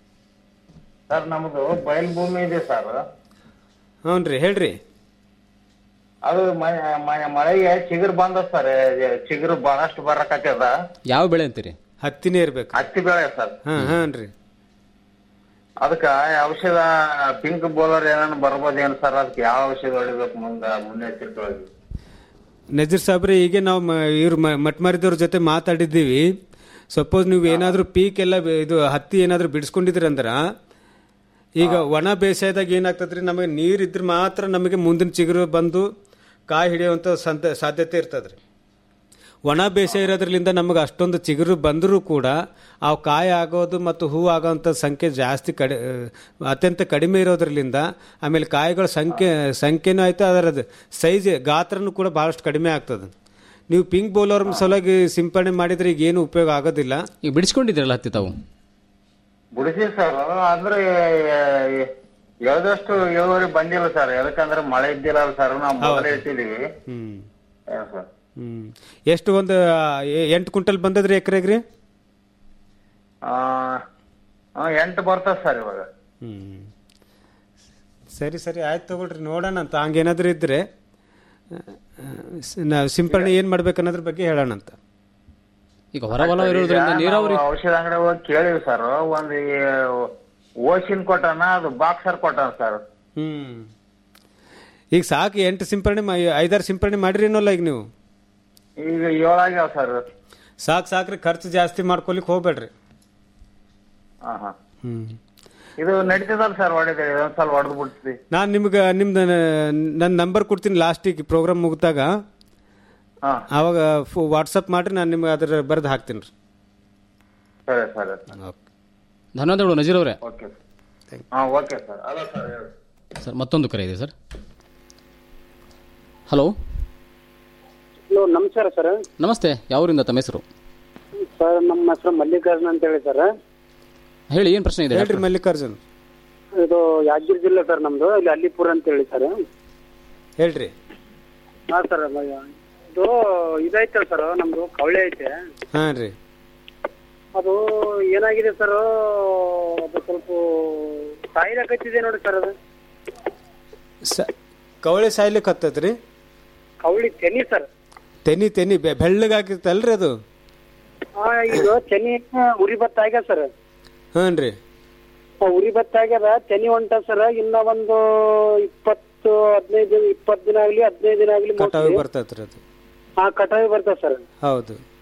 [SPEAKER 19] ಸರ್ ನಮ್ದು ಬಯಲು ಭೂಮಿ ಇದೆ ಸರ್
[SPEAKER 17] ಹ್ಞೂ ಹೇಳ್ರಿ
[SPEAKER 19] ಅದು ಮ- ಮ- ಮಳೆಗೆ ಚಿಗುರು ಬಂದ ಸರ್ ಚಿಗುರು ಬಹಳಷ್ಟು ಬರಕತ್ತದ
[SPEAKER 16] ಯಾವ ಬೆಳೆ ಅಂತೀರಿ
[SPEAKER 17] ಹತ್ತಿನೇ ಇರ್ಬೇಕು
[SPEAKER 19] ಹತ್ತಿ ಬೆಳೆ ಸರ್
[SPEAKER 17] ಹಾ ಹಾನ್ ರೀ
[SPEAKER 19] ಅದಕ್ಕ ಔಷಧ ಪಿಂಕ್ ಬೋಲರ್ ಏನಾನ ಬರ್ಬೋದೇನು ಸರ್ ಅದಕ್ಕೆ ಯಾವ ಔಷಧ ಹೊಡಿಬೇಕು ಮುಂದ ಮುನ್ನೆಚ್ಚರಿಕೆ
[SPEAKER 17] ನಜೀರ್ ಸಾಬ್ರೆ ಈಗ ನಾವು ಮ- ಇವ್ರು ಮ- ಮಟ್ಮಾರಿದವ್ರ ಜೊತೆ ಮಾತಾಡಿದ್ದೀವಿ ಸಪೋಸ್ ನೀವು ಏನಾದರೂ ಪೀಕ್ ಎಲ್ಲ ಬೆ- ಇದು ಹತ್ತಿ ಏನಾದರೂ ಬಿಡಿಸ್ಕೊಂಡಿದ್ರಂದ್ರ ಈಗ ಒಣ ಬೇಸಾಯದಾಗ ಏನಾಗ್ತದ್ರಿ ನಮಗೆ ನೀರು ಇದ್ರೆ ಮಾತ್ರ ನಮಗೆ ಮುಂದಿನ ಚಿಗುರು ಬಂದು ಕಾಯಿ ಹಿಡಿಯುವಂಥ ಸಂತ ಸಾಧ್ಯತೆ ಇರ್ತದ್ರಿ ಒಣ ಬೇಸಾಯ ಇರೋದ್ರಿಂದ ನಮಗೆ ಅಷ್ಟೊಂದು ಚಿಗುರು ಬಂದರೂ ಕೂಡ ಆ ಕಾಯಿ ಆಗೋದು ಮತ್ತು ಹೂ ಆಗೋವಂಥ ಸಂಖ್ಯೆ ಜಾಸ್ತಿ ಕಡಿ ಅತ್ಯಂತ ಕಡಿಮೆ ಇರೋದ್ರಲ್ಲಿಂದ ಆಮೇಲೆ ಕಾಯಿಗಳ ಸಂಖ್ಯೆ ಸಂಖ್ಯೆನೂ ಆಯ್ತು ಅದರ ಸೈಜ್ ಗಾತ್ರನೂ ಕೂಡ ಭಾಳಷ್ಟು ಕಡಿಮೆ ಆಗ್ತದೆ ನೀವು ಪಿಂಕ್ ಬೌಲರ್ ಸಲುವಾಗಿ ಸಿಂಪಡಣೆ ಮಾಡಿದ್ರೆ ಈಗ ಏನು ಉಪಯೋಗ ಆಗೋದಿಲ್ಲ
[SPEAKER 16] ಈಗ ಬಿಡಿಸ್ಕೊಂಡಿದ್ದೀರಲ್ಲ ಹತ್ತಿ ತಾವು
[SPEAKER 19] ಬಿಡಿಸಿ ಸರ್ ಅಂದ್ರೆ ಎಳ್ದಷ್ಟು ಇಳುವರಿ ಬಂದಿಲ್ಲ ಸರ್ ಯಾಕಂದ್ರೆ ಮಳೆ ಇದ್ದಿಲ್ಲ ಸರ್ ನಾವು ಮೊದಲೇ ಇಟ್ಟಿದೀವಿ
[SPEAKER 17] ಹ್ಮ್
[SPEAKER 19] ಏನ್ ಸರ್
[SPEAKER 17] ಹ್ಮ್ ಎಷ್ಟು ಒಂದು ಎ- ಎಂಟು ಕ್ವಿಂಟಲ್ ಬಂದದ್ರಿ ಎಕರೆಗ್ರಿ
[SPEAKER 19] ಆ, ಆ, ಎಂಟು ಬರ್ತದೆ ಸರ್ ಇವಾಗ
[SPEAKER 17] ಹ್ಮ್ ಸರಿ ಸರಿ ಆಯ್ತು ತಗೊಳ್ರಿ ನೋಡೋಣ ಅಂತ ಹಂಗೇನಾದ್ರೂ ಇದ್ರೆ ಆ, ಸ- ನಾವು ಸಿಂಪಡಣೆ ಏನು ಮಾಡ್ಬೇಕು ಅನ್ನೋದ್ರ ಬಗ್ಗೆ ಹೇಳೋಣ ಅಂತ
[SPEAKER 16] ಈಗ ಹೊರವಲ ಇರೋದ್ರಿಂದ
[SPEAKER 19] ಈಗ
[SPEAKER 16] ನೀರಾವರಿ
[SPEAKER 19] ನಾವು ಔಷಧ ಅಂಗಡಿ ಹೋಗಿ ಕೇಳಿವಿ ಸರ್ ಒಂದು ಓಶಿನ್ ಕೊಟ್ಟಾನ ಅದು ಬಾಕ್ಸರ್ ಕೊಟ್ಟಾನ ಸರ್
[SPEAKER 17] ಹ್ಮ್ ಈಗ ಸಾಕು ಎಂಟು ಸಿಂಪಡಣೆ ಮಾ- ಐದಾರು ಸಿಂಪಡಣೆ ಮಾಡಿರಿ ಅನ್ನೋಲ್ಲ ಈಗ ನೀವು
[SPEAKER 19] ಈಗ ಏಳಾಗ್ಯಾವ ಸರ್
[SPEAKER 17] ಸಾಕು ಸಾಕ್ರಿ ಖರ್ಚು ಜಾಸ್ತಿ ಮಾಡ್ಕೊಲಿಕ್ಕೆ ಹೋಗ್ಬೇಡ್ರಿ
[SPEAKER 19] ಹಾ ಹಾ
[SPEAKER 17] ಹ್ಮ್
[SPEAKER 19] ಇದು ನಡೀತದಲ್ಲ ಸರ್ ಹೊಡೆದ ಒಂದ್ಸಲ ಹೊಡೆದು ಬಿಡ್ತೀವಿ
[SPEAKER 17] ನಾನು ನಿಮ್ಗೆ ನಿಮ್ದು ನನ್ನ ನಂಬರ್ ಕೊಡ್ತೀನಿ ಲಾಸ್ಟಿಗೆ ಪ್ರೋಗ್ರಾಮ್ ಮುಗಿದಾಗ
[SPEAKER 19] ಹಾ
[SPEAKER 17] ಆವಾಗ ವಾಟ್ಸಪ್ ಮಾಡ್ರಿ ನಾನು ನಿಮ್ಗೆ ಅದ್ರ ಬರೆದು ಹಾಕ್ತೀನಿ ರೀ
[SPEAKER 19] ಸರಿ ಸರಿ ಸರ್
[SPEAKER 16] ಧನ್ಯವಾದಗಳು ನಜೀರ್ ಅವರೇ
[SPEAKER 19] ಓಕೆ ಹಾ ಓಕೆ ಸರ್ ಅಲ್ಲ ಸರ್ ಹೇಳಿ
[SPEAKER 16] ಸರ್ ಮತ್ತೊಂದು ಕರೆ ಇದೆ ಸರ್ ಹಲೋ
[SPEAKER 20] ಹಲೋ ನಮಸ್ಕಾರ ಸರ್
[SPEAKER 16] ನಮಸ್ತೆ ಯಾವೂರಿಂದ ತಮ್ಮ ಹೆಸರು
[SPEAKER 20] ಸರ್ ನಮ್ಮ ಹೆಸರು ಮಲ್ಲಿಕಾರ್ಜುನ್ ಅಂತ ಹೇಳಿ ಸರ್
[SPEAKER 16] ಹೇಳಿ ಏನು ಪ್ರಶ್ನೆ ಇದೆ
[SPEAKER 17] ಹೇಳ್ರಿ ಮಲ್ಲಿಕಾರ್ಜುನ್
[SPEAKER 20] ಇದು ಯಾದಗಿರಿ ಜಿಲ್ಲೆ ಸರ್ ನಮ್ದು ಇಲ್ಲಿ ಅಲ್ಲಿಪುರ ಅಂತ ಹೇಳಿ ಸರ್
[SPEAKER 17] ಹೇಳ್ರಿ
[SPEAKER 20] ಹಾ ಸರ್ ಇದು ಇದೈತೆ ಸರ್ ನಮ್ದು ಕವಳೆ ಐತೆ
[SPEAKER 17] ಹಾಂ ರೀ
[SPEAKER 20] ಅದು ಏನಾಗಿದೆ ಸರ್ ಅದು ಸ್ವಲ್ಪ ಸಾಯಿಲಕತ್ತಿದೆ ನೋಡಿ ಸರ್ ಅದು
[SPEAKER 17] ಸ ಕವಳೆ ಸಾಯ್ಲಿಕ್ಕೆ ಹತ್ತದ್ರಿ
[SPEAKER 20] ಕವಳಿ ತೆನಿ ಸರ್
[SPEAKER 17] ತೆನಿ ತೆನಿ ಬೆ- ಬೆಳ್ಳಗಾಗಿರ್ತಲ್ರಿ ಅದು
[SPEAKER 20] ಹಾ ಇದು ತೆನಿ ಉರಿ ಭತ್ತ ಆಗ್ಯದ ಸರ್
[SPEAKER 17] ಹಾಂ ರೀ
[SPEAKER 20] ಉರಿ ಭತ್ತ ಆಗ್ಯದ ತೆನಿ ಹೊಂಟ ಸರ್ ಇನ್ನ ಒಂದು ಇಪ್ಪತ್ತು ಹದಿನೈದು ದಿನ ಇಪ್ಪತ್ತು ದಿನ ಆಗ್ಲಿ ಹದಿನೈದು ದಿನ ಆಗ್ಲಿ
[SPEAKER 17] ಕಟಾವಿ
[SPEAKER 20] mostly.
[SPEAKER 17] ಬರ್ತೈತ್ರಿ ಅದು
[SPEAKER 20] ಹಾ ಕಟಾವಿ ಬರ್ತದೆ ಸರ್
[SPEAKER 17] ಹೌದು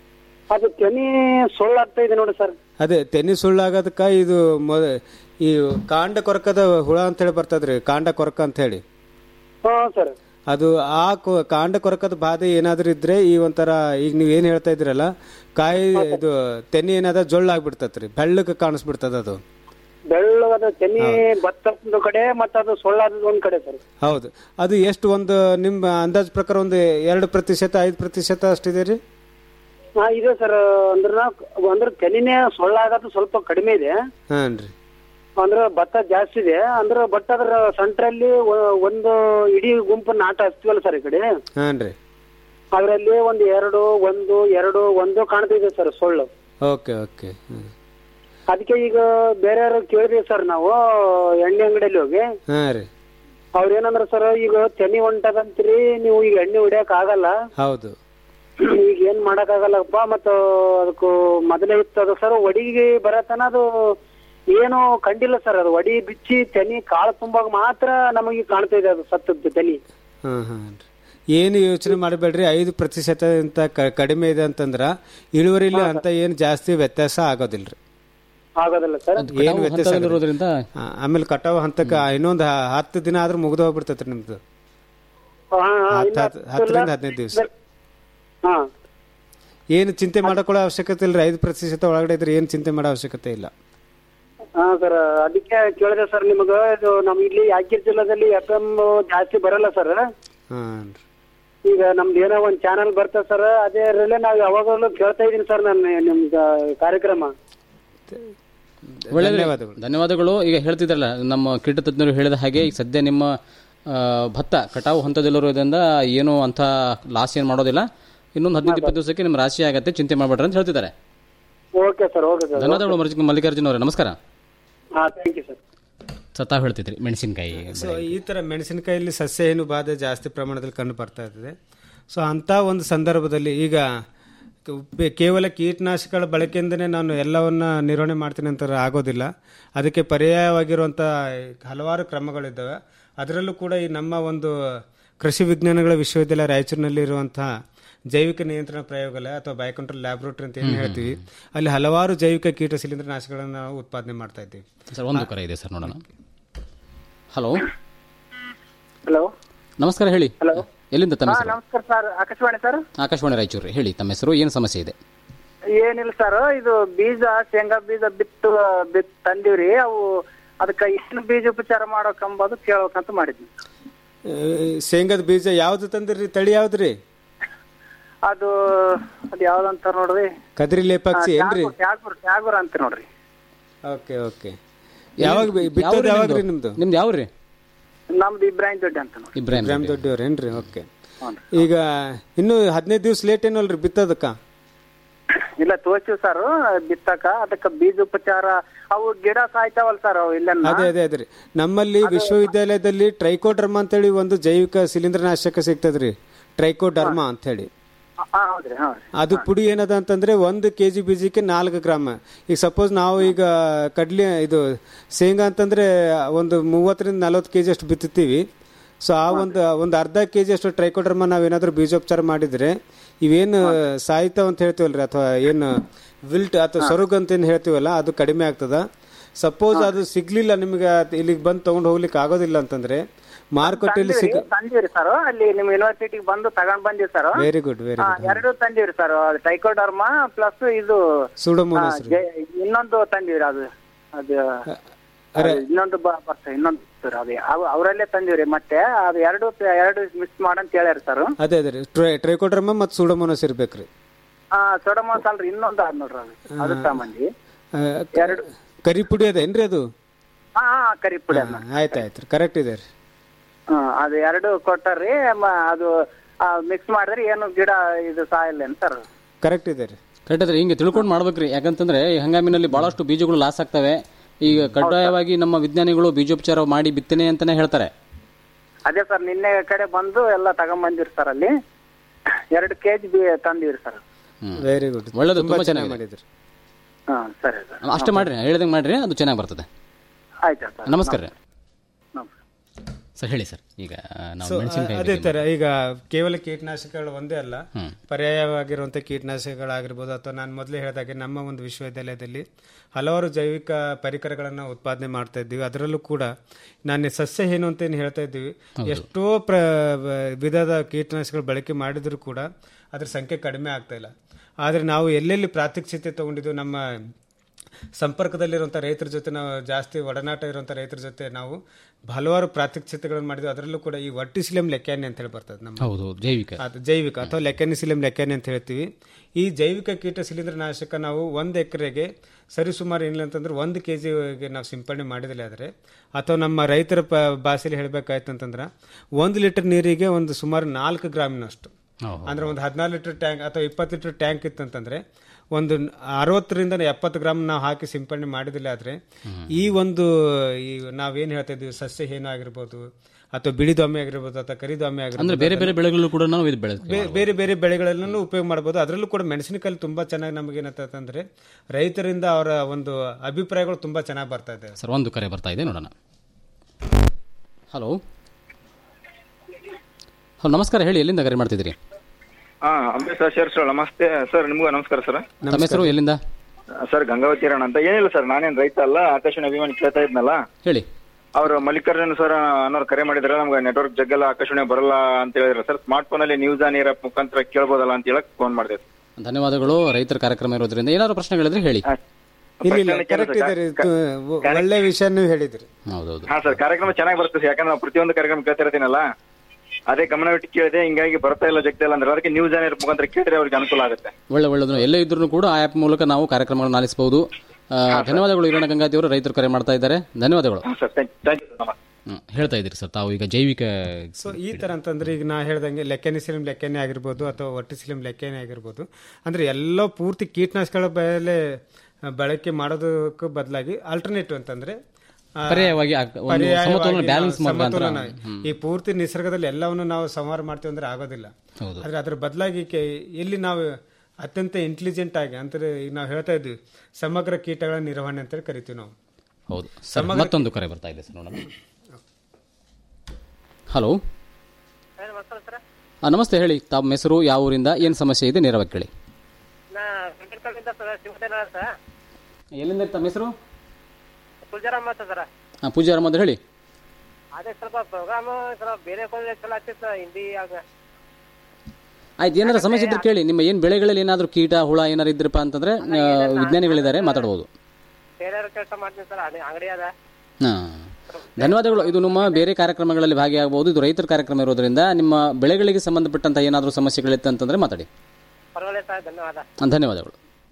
[SPEAKER 20] ಅದು ತೆನಿ ಸುಳ್ಳಾಗ್ತಾ ಇದೆ ನೋಡಿ ಸರ್
[SPEAKER 17] ಅದೇ ತೆನಿ ಸುಳ್ಳಾಗೋದಕ್ಕ ಇದು ಮೊದ ಈ ಕಾಂಡ ಕೊರಕದ ಹುಳ ಅಂತ ಹೇಳಿ ಬರ್ತದ್ರಿ ಕಾಂಡ ಕೊರಕ ಅಂತ ಹೇಳಿ
[SPEAKER 20] ಹಾ ಸರ್
[SPEAKER 17] ಅದು ಆ ಕೊ- ಕಾಂಡ ಕೊರಕದ ಬಾಧೆ ಏನಾದ್ರೂ ಇದ್ರೆ ಈ ಒಂಥರ ಈಗ ನೀವ್ ಏನ್ ಹೇಳ್ತಾ ಇದ್ರಲ್ಲ ಕಾಯಿ ಇದು ತೆನಿ ಏನಾದ ಜೊಳ್ಳಾಗ್ಬಿಡ್ತತ್ರಿ ಬೆಳ್ಳಕ್ಕೆ ಕಾಣಿಸ್ಬಿಡ್ತದ ಅದು
[SPEAKER 20] ಬೆಳ್ಳಗದ ತೆನಿ ಭತ್ತ ಒಂದು ಕಡೆ ಮತ್ತೆ ಅದು ಸುಳ್ಳಾದ ಒಂದ್ ಕಡೆ ಸರ್
[SPEAKER 17] ಹೌದು ಅದು ಎಷ್ಟು ಒಂದು ನಿಮ್ಮ ಅಂದಾಜ್ ಪ್ರಕಾರ ಒಂದು ಎರಡು ಪ್ರತಿಶತ ಐದು ಪ್ರತಿಶತ ಅಷ್ಟಿದೆ ರೀ
[SPEAKER 20] ಹಾ ಇದೆ ಸರ್ ಅಂದ್ರ ಅಂದ್ರ ತೆನಿನೇ ಸೊಳ್ಳಾಗದು ಸ್ವಲ್ಪ ಕಡಿಮೆ ಇದೆ
[SPEAKER 17] ಹಾನ್ ರೀ
[SPEAKER 20] ಅಂದ್ರ ಭತ್ತ ಜಾಸ್ತಿ ಇದೆ ಅಂದ್ರ ಬಟ್ ಅದ್ರ ಸೆಂಟ್ರಲ್ಲಿ ಒಂದು ಇಡೀ ಗುಂಪು ನಾಟ ಹಚ್ತೀವಲ್ಲ ಸರ್ ಈ ಕಡೆ
[SPEAKER 17] ಹಾನ್ ರೀ
[SPEAKER 20] ಅದರಲ್ಲಿ ಒಂದು ಎರಡು ಒಂದು ಎರಡು ಒಂದು ಕಾಣ್ತಿದೆ ಸರ್ ಸೊಳ್ಳು
[SPEAKER 17] ಓಕೆ ಓಕೆ
[SPEAKER 20] ಅದಕ್ಕೆ ಈಗ ಬೇರೆಯವ್ರು ಕೇಳಿದ್ವಿ ಸರ್ ನಾವು ಎಣ್ಣೆ ಅಂಗಡಿಯಲ್ಲಿ ಹೋಗಿ
[SPEAKER 17] ಹಾ ರೀ
[SPEAKER 20] ಅವ್ರ ಏನಂದ್ರ ಸರ್ ಈಗ ತೆನಿ ಹೊಂಟದಂತ್ರಿ ನೀವು ಈಗ ಎಣ್ಣೆ ಹೊಡಿಯಕ್ ಆಗಲ್ಲ
[SPEAKER 17] ಹೌದು
[SPEAKER 20] ಈಗ ಏನ್ ಮಾಡಕ್ ಆಗಲ್ಲಪ್ಪ ಮತ್ತ ಅದಕ್ಕೂ ಮೊದಲೇ ಇತ್ತು ಅದು ಸರ್ ಒಡಿಗೆ ಬರತನ ಅದು ಏನು ಕಂಡಿಲ್ಲ ಸರ್ ಅದು ಒಡಿ ಬಿಚ್ಚಿ ತೆನಿ ಕಾಳು ತುಂಬಾಗ ಮಾತ್ರ ನಮಗೆ ಕಾಣ್ತಾ ಇದೆ ಅದು ಸತ್ತದ್ದು ತೆನಿ
[SPEAKER 17] ಹಾ ಹಾ ಏನು ಯೋಚನೆ ಮಾಡಬೇಡ್ರಿ ಐದು ಪ್ರತಿಶತ ಅಂತ ಕ- ಕಡಿಮೆ ಇದೆ ಅಂತಂದ್ರ ಇಳುವರಿಲಿ ಅಂತ ಏನು ಜಾಸ್ತಿ ವ್ಯತ್ಯಾಸ ಆಗೋದಿಲ್ರಿ
[SPEAKER 20] ಆಗೋದಿಲ್ಲ ಸರ್
[SPEAKER 17] ಏನು ವ್ಯತ್ಯಾಸ ಆಗೋದಿಲ್ಲ.
[SPEAKER 16] ಇರೋದ್ರಿಂದ
[SPEAKER 17] ಆ, ಆಮೇಲೆ ಕಟಾವ್ ಹಂತಕ್ಕ ಇನ್ನೊಂದ್ ಹ- ಹತ್ತು ದಿನ ಆದ್ರೂ ಮುಗ್ದು ಹೋಗ್ಬಿಡ್ತೈತ್ರಿ ನಿಮ್ದು
[SPEAKER 20] ಹಾ, ಹಾ,
[SPEAKER 17] ಹತ್ತು-
[SPEAKER 20] ಇನ್ನ
[SPEAKER 17] ಹತ್ತು- ಹತ್ತರಿಂದ ಹದಿನೈದು ದಿವಸ
[SPEAKER 20] ಹಾ
[SPEAKER 17] ಏನು ಚಿಂತೆ ಮಾಡಕೊಳ್ಳೋ ಅವಶ್ಯಕತೆ ಇಲ್ರಿ ಐದು ಪ್ರತಿಶತ ಒಳಗಡೆ ಇದ್ರೆ ಏನು ಚಿಂತೆ ಮಾಡೋ ಅವಶ್ಯಕತೆ ಇಲ್ಲ
[SPEAKER 20] ಹಾ ಸರ್ ಅದಕ್ಕೆ ಕೇಳಿದೆ ಸರ್ ನಿಮಗ ಇದು ನಮ್ ಇಲ್ಲಿ ಯಾದಗಿರಿ ಜಿಲ್ಲೆದಲ್ಲಿ ಎಫ್ ಎಂ ಜಾಸ್ತಿ ಬರಲ್ಲ ಸರ್
[SPEAKER 17] ಹಾಂ
[SPEAKER 20] ಈಗ ನಮ್ದು ಏನೋ ಒಂದ್ ಚಾನಲ್ ಬರ್ತದೆ ಸರ್ ಅದೇ ರಿಲೇ ನಾವು ಯಾವಾಗಲೂ ಕೇಳ್ತಾ ಇದೀನಿ ಸರ್ ನಾನು ನಿಮ್ದು ಕಾರ್ಯಕ್ರಮ
[SPEAKER 16] ಒಳ್ಳೆಯದು.
[SPEAKER 17] ಧನ್ಯವಾದಗಳು.
[SPEAKER 16] ಧನ್ಯವಾದಗಳು ಈಗ ಹೇಳ್ತಿದ್ರಲ್ಲ ನಮ್ಮ ಕೀಟ ತಜ್ಞರು ಹೇಳಿದ ಹಾಗೆ ಈಗ ಸದ್ಯ ನಿಮ್ಮ ಆ, ಭತ್ತ ಕಟಾವು ಹಂತದಲ್ಲಿರೋದ್ರಿಂದ ಏನು ಅಂತ ಲಾಸ್ ಏನು ಮಾಡೋದಿಲ್ಲ ಇನ್ನೊಂದು ಹದಿನೈದು ಇಪ್ಪತ್ತು ದಿವಸಕ್ಕೆ ನಿಮ್ಮ ರಾಶಿ ಆಗತ್ತೆ ಚಿಂತೆ ಮಾಡಬೇಡ್ರಿ ಅಂತ ಹೇಳ್ತಿದ್ದಾರೆ
[SPEAKER 20] ಓಕೆ ಸರ್ ಓಕೆ ಸರ್
[SPEAKER 16] ಧನ್ಯವಾದಗಳು ಮರ್ಜಿ- ಮಲ್ಲಿಕಾರ್ಜುನ ಅವರೇ ನಮಸ್ಕಾರ
[SPEAKER 20] ಹಾ ಥ್ಯಾಂಕ್ ಯು ಸರ್
[SPEAKER 16] ಸತಾ ಹೇಳ್ತಿದ್ರಿ ಮೆಣಸಿನಕಾಯಿ
[SPEAKER 17] ಸೊ ಈ ಥರ ಮೆಣಸಿನಕಾಯಲ್ಲಿ ಸಸ್ಯ ಏನು ಬಾಧೆ ಜಾಸ್ತಿ ಪ್ರಮಾಣದಲ್ಲಿ ಕಂಡು ಬರ್ತಾ ಇರ್ತದೆ ಸೊ ಅಂಥ ಒಂದು ಸಂದರ್ಭದಲ್ಲಿ ಈಗ ಕೆ- ಕೇವಲ ಕೀಟನಾಶಕಗಳ ಬಳಕೆಯಿಂದನೇ ನಾನು ಎಲ್ಲವನ್ನ ನಿರ್ವಹಣೆ ಮಾಡ್ತೀನಿ ಅಂತ ಆಗೋದಿಲ್ಲ ಅದಕ್ಕೆ ಪರ್ಯಾಯವಾಗಿರುವಂಥ ಹಲವಾರು ಕ್ರಮಗಳಿದ್ದಾವೆ ಅದರಲ್ಲೂ ಕೂಡ ಈ ನಮ್ಮ ಒಂದು ಕೃಷಿ ವಿಜ್ಞಾನಗಳ ವಿಶ್ವವಿದ್ಯಾಲಯ ರಾಯಚೂರಿನಲ್ಲಿ ಇರುವಂತಹ ಜೈವಿಕ ನಿಯಂತ್ರಣ ಪ್ರಯೋಗಾಲಯ ಅಥವಾ ಬಯೋಕಂಟ್ರೋಲ್ ಲ್ಯಾಬ್ರೋಟರಿ ಅಂತ ಏನು ಹೇಳ್ತೀವಿ ಅಲ್ಲಿ ಹಲವಾರು ಜೈವಿಕ ಕೀಟ ಶಿಲೀಂಧ್ರನಾಶಕಗಳನ್ನು ನಾವು ಉತ್ಪಾದನೆ ಮಾಡ್ತಾ ಇದ್ದೀವಿ
[SPEAKER 16] ಸರ್ ಒಂದು ಕರೆ ಇದೆ ಸರ್ ನೋಡೋಣ ಹಲೋ
[SPEAKER 20] ಹಲೋ
[SPEAKER 16] ನಮಸ್ಕಾರ ಹೇಳಿ ಎಲ್ಲಿಂದ ತಮ್ಮ
[SPEAKER 20] ಹಾ
[SPEAKER 16] ಹೆಸರು
[SPEAKER 20] ನಮಸ್ಕಾರ ಸರ್ ಆಕಾಶವಾಣಿ ಸರ್
[SPEAKER 16] ಆಕಾಶವಾಣಿ ರಾಯಚೂರು ಹೇಳಿ ತಮ್ಮ ಹೆಸರು ಏನು ಸಮಸ್ಯೆ ಇದೆ
[SPEAKER 20] ಏನಿಲ್ಲ ಸರ್ ಇದು ಬೀಜ ಶೇಂಗಾ ಬೀಜ ಬಿತ್ತು ಬಿತ್ ತಂದಿವ್ರಿ ಅವು ಅದಕ್ಕ ಏನು ಬೀಜ ಉಪಚಾರ ಮಾಡೋಕಂಬುದು ಕೇಳ್ಬೇಕಂತ ಮಾಡಿದ್ವಿ
[SPEAKER 17] ಆ, ಶೇಂಗಾದ ಬೀಜ ಯಾವ್ದು ತಂದಿರಿ ತಳಿ ಯಾವ್ದ್ರಿ
[SPEAKER 20] ಅದು ಅದ್ ಯಾವ್ದಂತ ನೋಡ್ರಿ
[SPEAKER 17] ಕದ್ರಿ ಲೇಪಾಕ್ಷಿ ಏನ್ರಿ
[SPEAKER 20] ಟ್ಯಾಗೂರ್ ಟ್ಯಾಗೂರ್ ಅಂತ ನೋಡ್ರಿ
[SPEAKER 17] ಓಕೆ ಓಕೆ ಯಾವಾಗ ಬಿ- ಬಿತ್ತೋದು ಯಾವಾಗ್ರಿ ನಿಮ್ದು
[SPEAKER 16] ನಿಮ್ದು ಯಾವ್ರಿ
[SPEAKER 20] ನಮ್ದು ಇಬ್ರಾಹಿಂ ದೊಡ್ಡ ಅಂತ ನೋಡ್ರಿ
[SPEAKER 16] ಇಬ್ರಾಹಿಂ
[SPEAKER 17] ಗ್ರಾಮ ದೊಡ್ಡವ್ರ ಏನ್ರಿ ಓಕೆ ಈಗ ಇನ್ನು ಹದಿನೈದು ದಿವಸ ಲೇಟ್ ಏನಲ್ರಿ ಬಿತ್ತೋದಕ್ಕ
[SPEAKER 20] ಇಲ್ಲ ತೋರ್ಸಿವ್ ಸರ್ ಬಿತ್ತಕ ಅದಕ್ಕ ಬೀಜ ಉಪಚಾರ ಅವು ಗಿಡ ಸಾಯ್ತಾವಲ್ ಸರ್ ಅವು ಇಲ್ಲ
[SPEAKER 17] ಅದೇ ಅದೇ ಅದೇ ರೀ ನಮ್ಮಲ್ಲಿ ವಿಶ್ವವಿದ್ಯಾಲಯದಲ್ಲಿ ಟ್ರೈಕೋಡರ್ಮ ಅಂತೇಳಿ ಒಂದು ಜೈವಿಕ ಶಿಲೀಂಧ್ರನಾಶಕ ಸಿಗ್ತದ್ರಿ ಟ್ರೈಕೋಡರ್ಮ ಅಂತ ಹೇಳಿ
[SPEAKER 20] ಹೌದ್ರಿ ಹೌದ್ರಿ
[SPEAKER 17] ಅದು ಪುಡಿ ಏನದ ಅಂತಂದ್ರೆ ಒಂದು ಕೆ ಜಿ ಬೀಜಕ್ಕೆ ನಾಲ್ಕು ಗ್ರಾಮ್ ಈಗ ಸಪೋಸ್ ನಾವು ಈಗ ಕಡ್ಲಿ ಇದು ಶೇಂಗಾ ಅಂತಂದ್ರೆ ಒಂದು ಮೂವತ್ತರಿಂದ ನಲವತ್ತು ಕೆ ಜಿ ಅಷ್ಟು ಬಿತ್ತುತ್ತೀವಿ ಸೊ ಆ ಒಂದು ಒಂದು ಅರ್ಧ ಕೆ ಜಿ ಅಷ್ಟು ಟ್ರೈಕೋಡರ್ಮ ನಾವೇನಾದ್ರೂ ಬೀಜೋಪಚಾರ ಮಾಡಿದ್ರೆ ಇವೇನು ಸಾಯ್ತಾವ ಅಂತ ಹೇಳ್ತೀವಲ್ರಿ ಅಥವಾ ಏನು ವಿಲ್ಟ್ ಅಥವಾ ಸೊರಗು ಅಂತ ಏನು ಹೇಳ್ತೀವಲ್ಲ ಅದು ಕಡಿಮೆ ಆಗ್ತದ ಸಪೋಸ್ ಅದು ಸಿಗ್ಲಿಲ್ಲ ನಿಮಗೆ ಇಲ್ಲಿಗೆ ಬಂದು ತಗೊಂಡು ಹೋಗ್ಲಿಕ್ಕೆ ಆಗೋದಿಲ್ಲ ಅಂತಂದ್ರೆ ಮಾರುಕಟ್ಟೆಯಲ್ಲಿ ಸಿಗ್
[SPEAKER 20] ತಂದಿವ್ರಿ ಸರ್ ಅಲ್ಲಿ ನಿಮ್ ಯೂನಿವರ್ಸಿಟಿಗೆ ಬಂದು ತಗೊಂಡ್ ಬಂದಿವಿ sir
[SPEAKER 17] very good very good
[SPEAKER 20] ಎರಡು ತಂದಿವ್ರಿ ಸರ್ ಟೈಕೋಡರ್ಮ ಪ್ಲಸ್ ಇದು
[SPEAKER 17] ಸುಡೋಮೋನಾಸ್
[SPEAKER 20] ಆ, ಜೆ- ಇನ್ನೊಂದು ತಂದಿವ್ರಿ ಅದು ಅದು ಅದು ಇನ್ನೊಂದು ಬ- ಬರ್ತದೆ ಇನ್ನೊಂದು ಸರ್ ಅದು ಅವ್- ಅವರಲ್ಲೇ ತಂದಿವ್ರಿ ಮತ್ತೆ ಅದು ಎರಡು ಎರಡು ಮಿಕ್ಸ್ ಮಾಡಂತ ಹೇಳ್ಯಾರ ಸರ್
[SPEAKER 17] ಅದೇ ಅದೇ ರೀ ಟ್ರೈ ಟ್ರೈಕೋಡ್ರಮ ಮತ್ತು ಸೂಡೋಮೋನಸ್ ಇರ್ಬೇಕ್ರಿ
[SPEAKER 20] ಆ ಸೊಡಮೋಸ್ ಅಲ್ರಿ ಇನ್ನೊಂದು ಆದ್ ನೋಡ್ರಿ ಅದು ಅದು ತಗೊಂಬಂದಿ
[SPEAKER 17] ಆ, ಕ- ಕರಿ ಪುಡಿ ಅದೇನ್ರಿ ಅದು
[SPEAKER 20] ಹಾ ಹಾ ಕರಿ ಪುಡಿ ಅದ್ನ.
[SPEAKER 17] ಆಯ್ತು ಆಯ್ತು ಕರೆಕ್ಟ್ ಇದೆ ರೀ
[SPEAKER 20] ಹಾ ಅದು ಎರಡು ಕೊಟ್ಟಾರ್ರಿ ಮ- ಅದು ಮಿಕ್ಸ್ ಮಾಡಿದ್ರೆ ಏನು ಗಿಡ ಇದು ಸಾಯಿಲ್ಲ ಅಂತ ಸರ್
[SPEAKER 17] ಕರೆಕ್ಟ್ ಇದೆ ರೀ
[SPEAKER 16] ಕರೆಕ್ಟ್ ಅದ್ರಿ ಹಿಂಗೆ ತಿಳ್ಕೊಂಡು ಮಾಡ್ಬೇಕ್ರಿ ಯಾಕಂತಂದ್ರೆ ಈ ಹಂಗಾಮಿನಲ್ಲಿ ಬಹಳಷ್ಟು ಬೀಜಗಳು ಲಾಸ್ ಆಗ್ತವೆ ಈಗ ಕಡ್ಡಾಯವಾಗಿ ನಮ್ಮ ವಿಜ್ಞಾನಿಗಳು ಬೀಜೋಪಚಾರ ಮಾಡಿ ಬಿತ್ತನೆ ಅಂತಾನೆ ಹೇಳ್ತಾರೆ
[SPEAKER 20] ಅದೇ ಸರ್ ನಿನ್ನೆ ಕಡೆ ಬಂದು ಎಲ್ಲ ತಗೊಂಬಂದಿರಿ ಸರ್ ಅಲ್ಲಿ ಎರಡು ಕೆಜಿ ಬಿ ತಂದಿವ್ರಿ ಸರ್
[SPEAKER 17] ವೆರಿ ಗುಡ್
[SPEAKER 16] ಒಳ್ಳೇದು,
[SPEAKER 17] ತುಂಬಾ
[SPEAKER 16] ತುಂಬಾ
[SPEAKER 17] ಚೆನ್ನಾಗಿ
[SPEAKER 16] ಚೆನ್ನಾಗಿದೆ.
[SPEAKER 17] ಮಾಡಿದ್ರಿ
[SPEAKER 20] ಹಾ ಸರಿ ಸರ್
[SPEAKER 16] ಅಷ್ಟೇ ಮಾಡ್ರಿ ಹೇಳ್ದಂಗೆ ಮಾಡ್ರಿ ಅದು ಚೆನ್ನಾಗಿ ಬರ್ತದೆ
[SPEAKER 20] ಆಯ್ತು ಸರ್
[SPEAKER 16] ನಮಸ್ಕಾರ ರೀ ಸರ್ ಹೇಳಿ ಸರ್ ಈಗ ನಾವು
[SPEAKER 17] ಸೊ,
[SPEAKER 16] ಮೆಣಸಿನಕಾಯಿ
[SPEAKER 17] ಅದೇ
[SPEAKER 16] ಬಗ್ಗೆ
[SPEAKER 17] ತರ ಈಗ ಕೇವಲ ಕೀಟನಾಶಕಗಳು ಒಂದೇ ಅಲ್ಲ
[SPEAKER 16] ಹ್ಮ್.
[SPEAKER 17] ಪರ್ಯಾಯವಾಗಿರುವಂತಹ ಕೀಟನಾಶಕಗಳಾಗಿರ್ಬೋದು ಅಥವಾ ನಾನು ಮೊದಲೇ ಹೇಳಿದಾಗೆ ನಮ್ಮ ಒಂದು ವಿಶ್ವವಿದ್ಯಾಲಯದಲ್ಲಿ ಹಲವಾರು ಜೈವಿಕ ಪರಿಕರಗಳನ್ನು ಉತ್ಪಾದನೆ ಮಾಡ್ತಾ ಇದ್ದೀವಿ ಅದರಲ್ಲೂ ಕೂಡ ನಾನು ಸಸ್ಯ ಏನು ಅಂತ ಏನು ಹೇಳ್ತಾ ಇದ್ದೀವಿ ಎಷ್ಟೋ ಪ್ರ ವಿಧದ ಕೀಟನಾಶಕಗಳು ಬಳಕೆ ಮಾಡಿದರೂ ಕೂಡ ಅದ್ರ ಸಂಖ್ಯೆ ಕಡಿಮೆ ಆಗ್ತಾ ಇಲ್ಲ ಆದರೆ ನಾವು ಎಲ್ಲೆಲ್ಲಿ ಪ್ರಾತ್ಯಕ್ಷಿತೆ ತಗೊಂಡಿದ್ದೀವಿ ನಮ್ಮ ಸಂಪರ್ಕದಲ್ಲಿರುವಂಥ ರೈತರ ಜೊತೆ ನಾವು ಜಾಸ್ತಿ ಒಡನಾಟ ಇರುವಂಥ ರೈತರ ಜೊತೆ ನಾವು ಹಲವಾರು ಪ್ರಾತ್ಯಕ್ಷಿತೆಗಳನ್ನು ಮಾಡಿದ್ವಿ ಅದರಲ್ಲೂ ಕೂಡ ಈ ವರ್ಟಿಸಿಲಂ ಲೆಕ್ಯಾನಿ ಅಂತ ಹೇಳಿ ಬರ್ತದೆ ನಮ್ಮ
[SPEAKER 16] ಹೌದು ಜೈವಿಕ
[SPEAKER 17] ಅದು ಜೈವಿಕ ಅಥವಾ ಲೆಕ್ಯಾನಿಸಿಲಂ ಲೆಕ್ಯಾನಿ ಅಂತ ಹೇಳ್ತೀವಿ ಈ ಜೈವಿಕ ಕೀಟ ಶಿಲೀಂಧ್ರನಾಶಕ ನಾವು ಒಂದು ಎಕರೆಗೆ ಸರಿಸುಮಾರು ಏನಿಲ್ಲ ಅಂತಂದ್ರೆ ಒಂದು ಕೆ ಜಿಗೆ ನಾವು ಸಿಂಪಡಣೆ ಮಾಡಿದಲ್ಲಿ ಆದರೆ ಅಥವಾ ನಮ್ಮ ರೈತರ ಪ ಭಾಷೆಯಲ್ಲಿ ಹೇಳಬೇಕಾಯ್ತು ಅಂತಂದ್ರೆ ಒಂದು ಲೀಟರ್ ನೀರಿಗೆ ಒಂದು ಸುಮಾರು ನಾಲ್ಕು ಗ್ರಾಮಿನಷ್ಟು ಅಂದ್ರೆ ಒಂದು ಹದಿನಾರು ಲೀಟರ್ ಟ್ಯಾಂಕ್ ಅಥವಾ ಇಪ್ಪತ್ತು ಲೀಟರ್ ಟ್ಯಾಂಕ್ ಇತ್ತಂತಂದ್ರೆ ಒಂದು ಅರವತ್ತರಿಂದ ಎಪ್ಪತ್ತು ಗ್ರಾಮ್ ನಾವು ಹಾಕಿ ಸಿಂಪಡಣೆ ಮಾಡಿದಿಲ್ಲ ಆದ್ರೆ ಈ ಒಂದು ಈ ನಾವೇನ್ ಹೇಳ್ತಾ ಇದ್ದೀವಿ ಸಸ್ಯ ಹೇನು ಆಗಿರ್ಬೋದು ಅಥವಾ ಬಿಳಿ ದೊಮ್ಮೆ ಆಗಿರ್ಬೋದು ಅಥವಾ ಕರಿ ದೊಮ್ಮೆ
[SPEAKER 16] ಅಂದ್ರೆ
[SPEAKER 17] ಆಗಿರ್ಬೋದು
[SPEAKER 16] ಬೇರೆ ಬೇರೆ
[SPEAKER 17] ಅದನ್ನ-
[SPEAKER 16] ಬೆಳೆಗಳು ಕೂಡ ನಾವು ಇದು ಬೆಳೆ
[SPEAKER 17] ಬೇ- ಬೇರೆ ಬೇರೆ ಬೆಳೆಗಳಲ್ಲೂ ಉಪಯೋಗ ಮಾಡಬಹುದು ಅದರಲ್ಲೂ ಕೂಡ ಮೆಣಸಿನಕಾಯಿ ತುಂಬಾ ಚೆನ್ನಾಗಿ ನಮಗೆ ಏನಂತಂದ್ರೆ ರೈತರಿಂದ ಅವರ ಒಂದು ಅಭಿಪ್ರಾಯಗಳು ತುಂಬಾ ಚೆನ್ನಾಗಿ ಬರ್ತಾ ಇದೆ
[SPEAKER 16] ಸರ್ ಒಂದು ಕರೆ ಬರ್ತಾ ಇದೆ ನೋಡೋಣ ಹಲೋ ಹಲೋ ನಮಸ್ಕಾರ ಹೇಳಿ ಎಲ್ಲಿಂದ ಕರೆ ಮಾಡ್ತಿದ್ದೀರಿ
[SPEAKER 21] ಹಾ ಅಂಬೇಶ್ ಸರ್ ಸರ್ ನಮಸ್ತೆ ಸರ್ ನಿಮಗೂ ನಮಸ್ಕಾರ ಸರ್
[SPEAKER 16] ತಮ್ಮ ಹೆಸರು ಎಲ್ಲಿಂದ
[SPEAKER 21] ಸರ್ ಗಂಗಾವತಿ ರಾಣ ಅಂತ ಏನಿಲ್ಲ ಸರ್ ನಾನೇನ್ ರೈತ ಅಲ್ಲ ಆಕಾಶವಾಣಿ ಅಭಿಮಾನಿ ಕೇಳ್ತಾ ಇದ್ನಲ್ಲ
[SPEAKER 16] ಹೇಳಿ
[SPEAKER 21] ಅವ್ರು ಮಲ್ಲಿಕಾರ್ಜುನ್ ಸರ್ ಅನ್ನೋರು ಕರೆ ಮಾಡಿದ್ರೆ ನಮ್ಗೆ ನೆಟ್ವರ್ಕ್ ಜಗ್ಗಲ್ಲ ಆಕಾಶವಾಣಿ ಬರಲ್ಲ ಅಂತ ಹೇಳಿದ್ರೆ ಸರ್ ಸ್ಮಾರ್ಟ್ ಫೋನ್ ಅಲ್ಲಿ ನ್ಯೂಸ್ ಆನ್ ಏರ್ ಮುಖಾಂತರ ಕೇಳ್ಬೋದಲ್ಲ ಅಂತ ಹೇಳಕ್ ಫೋನ್ ಮಾಡಿದೆ
[SPEAKER 16] ಧನ್ಯವಾದಗಳು ರೈತರ ಕಾರ್ಯಕ್ರಮ ಇರೋದ್ರಿಂದ ಏನಾದ್ರು ಪ್ರಶ್ನೆಗಳಿದ್ರೆ ಹೇಳಿ
[SPEAKER 17] ಇಲ್ಲ ಇಲ್ಲ ಕರೆಕ್ಟ್ ಇದೆ ಒಳ್ಳೆ ವಿಷಯ ನೀವು ಹೇಳಿದ್ರಿ
[SPEAKER 16] ಹೌದೌದು
[SPEAKER 21] ಹಾ ಸರ್ ಕಾರ್ಯಕ್ರಮ ಚೆನ್ನಾಗಿ ಬರ್ತದೆ sir. ಯಾಕಂದ್ರೆ ನಾವು ಪ್ರತಿಯೊಂದು ಕಾರ್ಯಕ್ರಮ ಕೇಳ್ತಾ ಇರ್ತೀನಲ್ಲ ಅದೇ ಗಮನವಿಟ್ಟು ಕೇಳಿದೆ ಹಿಂಗಾಗಿ ಬರ್ತಾ ಇಲ್ಲ ಜಗ್ತಾ ಇಲ್ಲ ಅಂದ್ರೆ ಅದಕ್ಕೆ ನ್ಯೂಸ್ ಆನ್ ಏರ್ ಮುಖಾಂತರ ಕೇಳಿದ್ರೆ ಅವ್ರಿಗೆ ಅನುಕೂಲ ಆಗುತ್ತೆ
[SPEAKER 16] ಒಳ್ಳೆ ಒಳ್ಳೆದು ಎಲ್ಲೇ ಇದ್ರೂ ಕೂಡ ಆ ಆ್ಯಪ್ ಮೂಲಕ ನಾವು ಕಾರ್ಯಕ್ರಮಗಳನ್ನು ಆಲಿಸಬಹುದು ಆ, ಧನ್ಯವಾದಗಳು ಈರಣ್ಣ ಗಂಗಾತಿ ಅವರು ರೈತರು ಕರೆ ಮಾಡ್ತಾ ಇದ್ದಾರೆ ಧನ್ಯವಾದಗಳು
[SPEAKER 21] ಸರ್ ಥ್ಯಾಂಕ್ ಯು
[SPEAKER 16] ಹ್ಮ್. ಹೇಳ್ತಾ ಇದ್ದೀರಿ ಸರ್ ತಾವು ಈಗ ಜೈವಿಕ
[SPEAKER 17] ಸೊ ಈ ತರ ಅಂತಂದ್ರೆ ಈಗ ನಾ ಹೇಳ್ದಂಗೆ ಲೆಕ್ಕೆನಿಸಿಲಂ ಲೆಕ್ಕೆನೆ ಆಗಿರ್ಬೋದು ಅಥವಾ ಒಟ್ಟಿಸಿಲಂ ಲೆಕ್ಕೆನೆ ಆಗಿರ್ಬೋದು ಅಂದ್ರೆ ಎಲ್ಲ ಪೂರ್ತಿ ಕೀಟನಾಶಕಗಳ ಮೇಲೆ ಆ, ಬಳಕೆ ಮಾಡೋದಕ್ಕೂ ಬದಲಾಗಿ ಆಲ್ಟರ್ನೇಟಿವ್ ಅಂತಂದ್ರೆ ಆ,
[SPEAKER 16] ಪರ್ಯಾಯವಾಗಿ ಆಗ್- ಒಂದು
[SPEAKER 17] ಪರ್ಯಾಯವಾಗಿ
[SPEAKER 16] ಸಮತೋಲನ
[SPEAKER 17] ನಾವು
[SPEAKER 16] balance ಮುಖಾಂತರ,
[SPEAKER 17] ಸಮತೋಲನ.
[SPEAKER 16] ಹ್ಮ್.
[SPEAKER 17] ಈ ಪೂರ್ತಿ ನಿಸರ್ಗದಲ್ಲಿ ಎಲ್ಲವನ್ನು ನಾವು ಸಂಹಾರ ಮಾಡ್ತೀವಿ ಅಂದ್ರೆ ಆಗೋದಿಲ್ಲ
[SPEAKER 16] ಹೌದು.
[SPEAKER 17] ಆದ್ರೆ ಅದ್ರ ಬದಲಾಗಿ ಕೆ- ಎಲ್ಲಿ ನಾವು ಅತ್ಯಂತ ಇಂಟೆಲಿಜೆಂಟ್ ಆಗಿ ಅಂದ್ರೆ ಈಗ ನಾವು ಹೇಳ್ತಾ ಇದ್ವಿ ಸಮಗ್ರ ಕೀಟಗಳ ನಿರ್ವಹಣೆ ಅಂತೇಳಿ ಕರಿತೀವಿ ನಾವು
[SPEAKER 16] ಹೌದು ಸರ್
[SPEAKER 17] ಸಮಗ್ರ-
[SPEAKER 16] ಮತ್ತೊಂದು ಕರೆ ಬರ್ತಾ ಇದೆ ಸರ್ ನೋಡೋಣ ಹಲೋ ಆ, ನಮಸ್ತೆ ಹೇಳಿ ತಮ್ಮ ಹೆಸರು ಯಾವ ಊರಿಂದ ಏನು ಸಮಸ್ಯೆ ಇದೆ ನೇರವಾಗಿ ಕೇಳಿ
[SPEAKER 22] ನಾ ವೆಂಕಟಕಲ್ಲಿಂದ ಸರ್ ಶಿವದೇನ ಸರ್
[SPEAKER 16] ಎಲ್ಲಿಂದ ತಮ್ಮ ಹೆಸರು
[SPEAKER 22] ತುಳಜಾರಾಮ್ ಅಂತ ಸರ್
[SPEAKER 16] ಹಾಂ ಪೂಜಾ ಅಹಮದ್ ಹೇಳಿ
[SPEAKER 22] ಅದೇ ಸ್ವಲ್ಪ ಪ್ರೋಗ್ರಾಮ್ ಸ್ವಲ್ಪ ಬೇರೆ ಕೊಂದ್ರೆ ಚಲೋ ಆಗ್ತಿತ್ತು ಹಿಂದಿ ಆಗ
[SPEAKER 16] ಆಯ್ತು ಏನಾದ್ರು ಸಮಸ್ಯೆ ಇದ್ರೆ ಕೇಳಿ ನಿಮ್ಮ ಏನು ಬೆಳೆಗಳಲ್ಲಿ ಏನಾದರೂ ಕೀಟ ಹುಳ ಏನಾರು ಇದ್ರಪ್ಪ ಅಂತಂದ್ರೆ ಆ, ವಿಜ್ಞಾನಿಗಳಿದ್ದಾರೆ ಮಾತಾಡ್ಬೋದು
[SPEAKER 22] ಟೇಲರ್ ಕೆಲಸ ಮಾಡ್ತೀನಿ ಸರ್ ಅದೇ ಅಂಗಡಿ ಅದ
[SPEAKER 16] ಹಾಂ ಧನ್ಯವಾದಗಳು ಇದು ನಮ್ಮ ಬೇರೆ ಕಾರ್ಯಕ್ರಮಗಳಲ್ಲಿ ಭಾಗಿಯಾಗಬಹುದು ಇದು ರೈತರ ಕಾರ್ಯಕ್ರಮ ಇರೋದ್ರಿಂದ ನಿಮ್ಮ ಬೆಳೆಗಳಿಗೆ ಸಂಬಂಧಪಟ್ಟಂತ ಏನಾದರೂ ಸಮಸ್ಯೆಗಳಿತ್ತು ಅಂತಂದ್ರೆ ಮಾತಾಡಿ
[SPEAKER 22] ಪರವಾಗಿಲ್ಲ ಸರ್ ಧನ್ಯವಾದ
[SPEAKER 16] ಆ, ಧನ್ಯವಾದಗಳು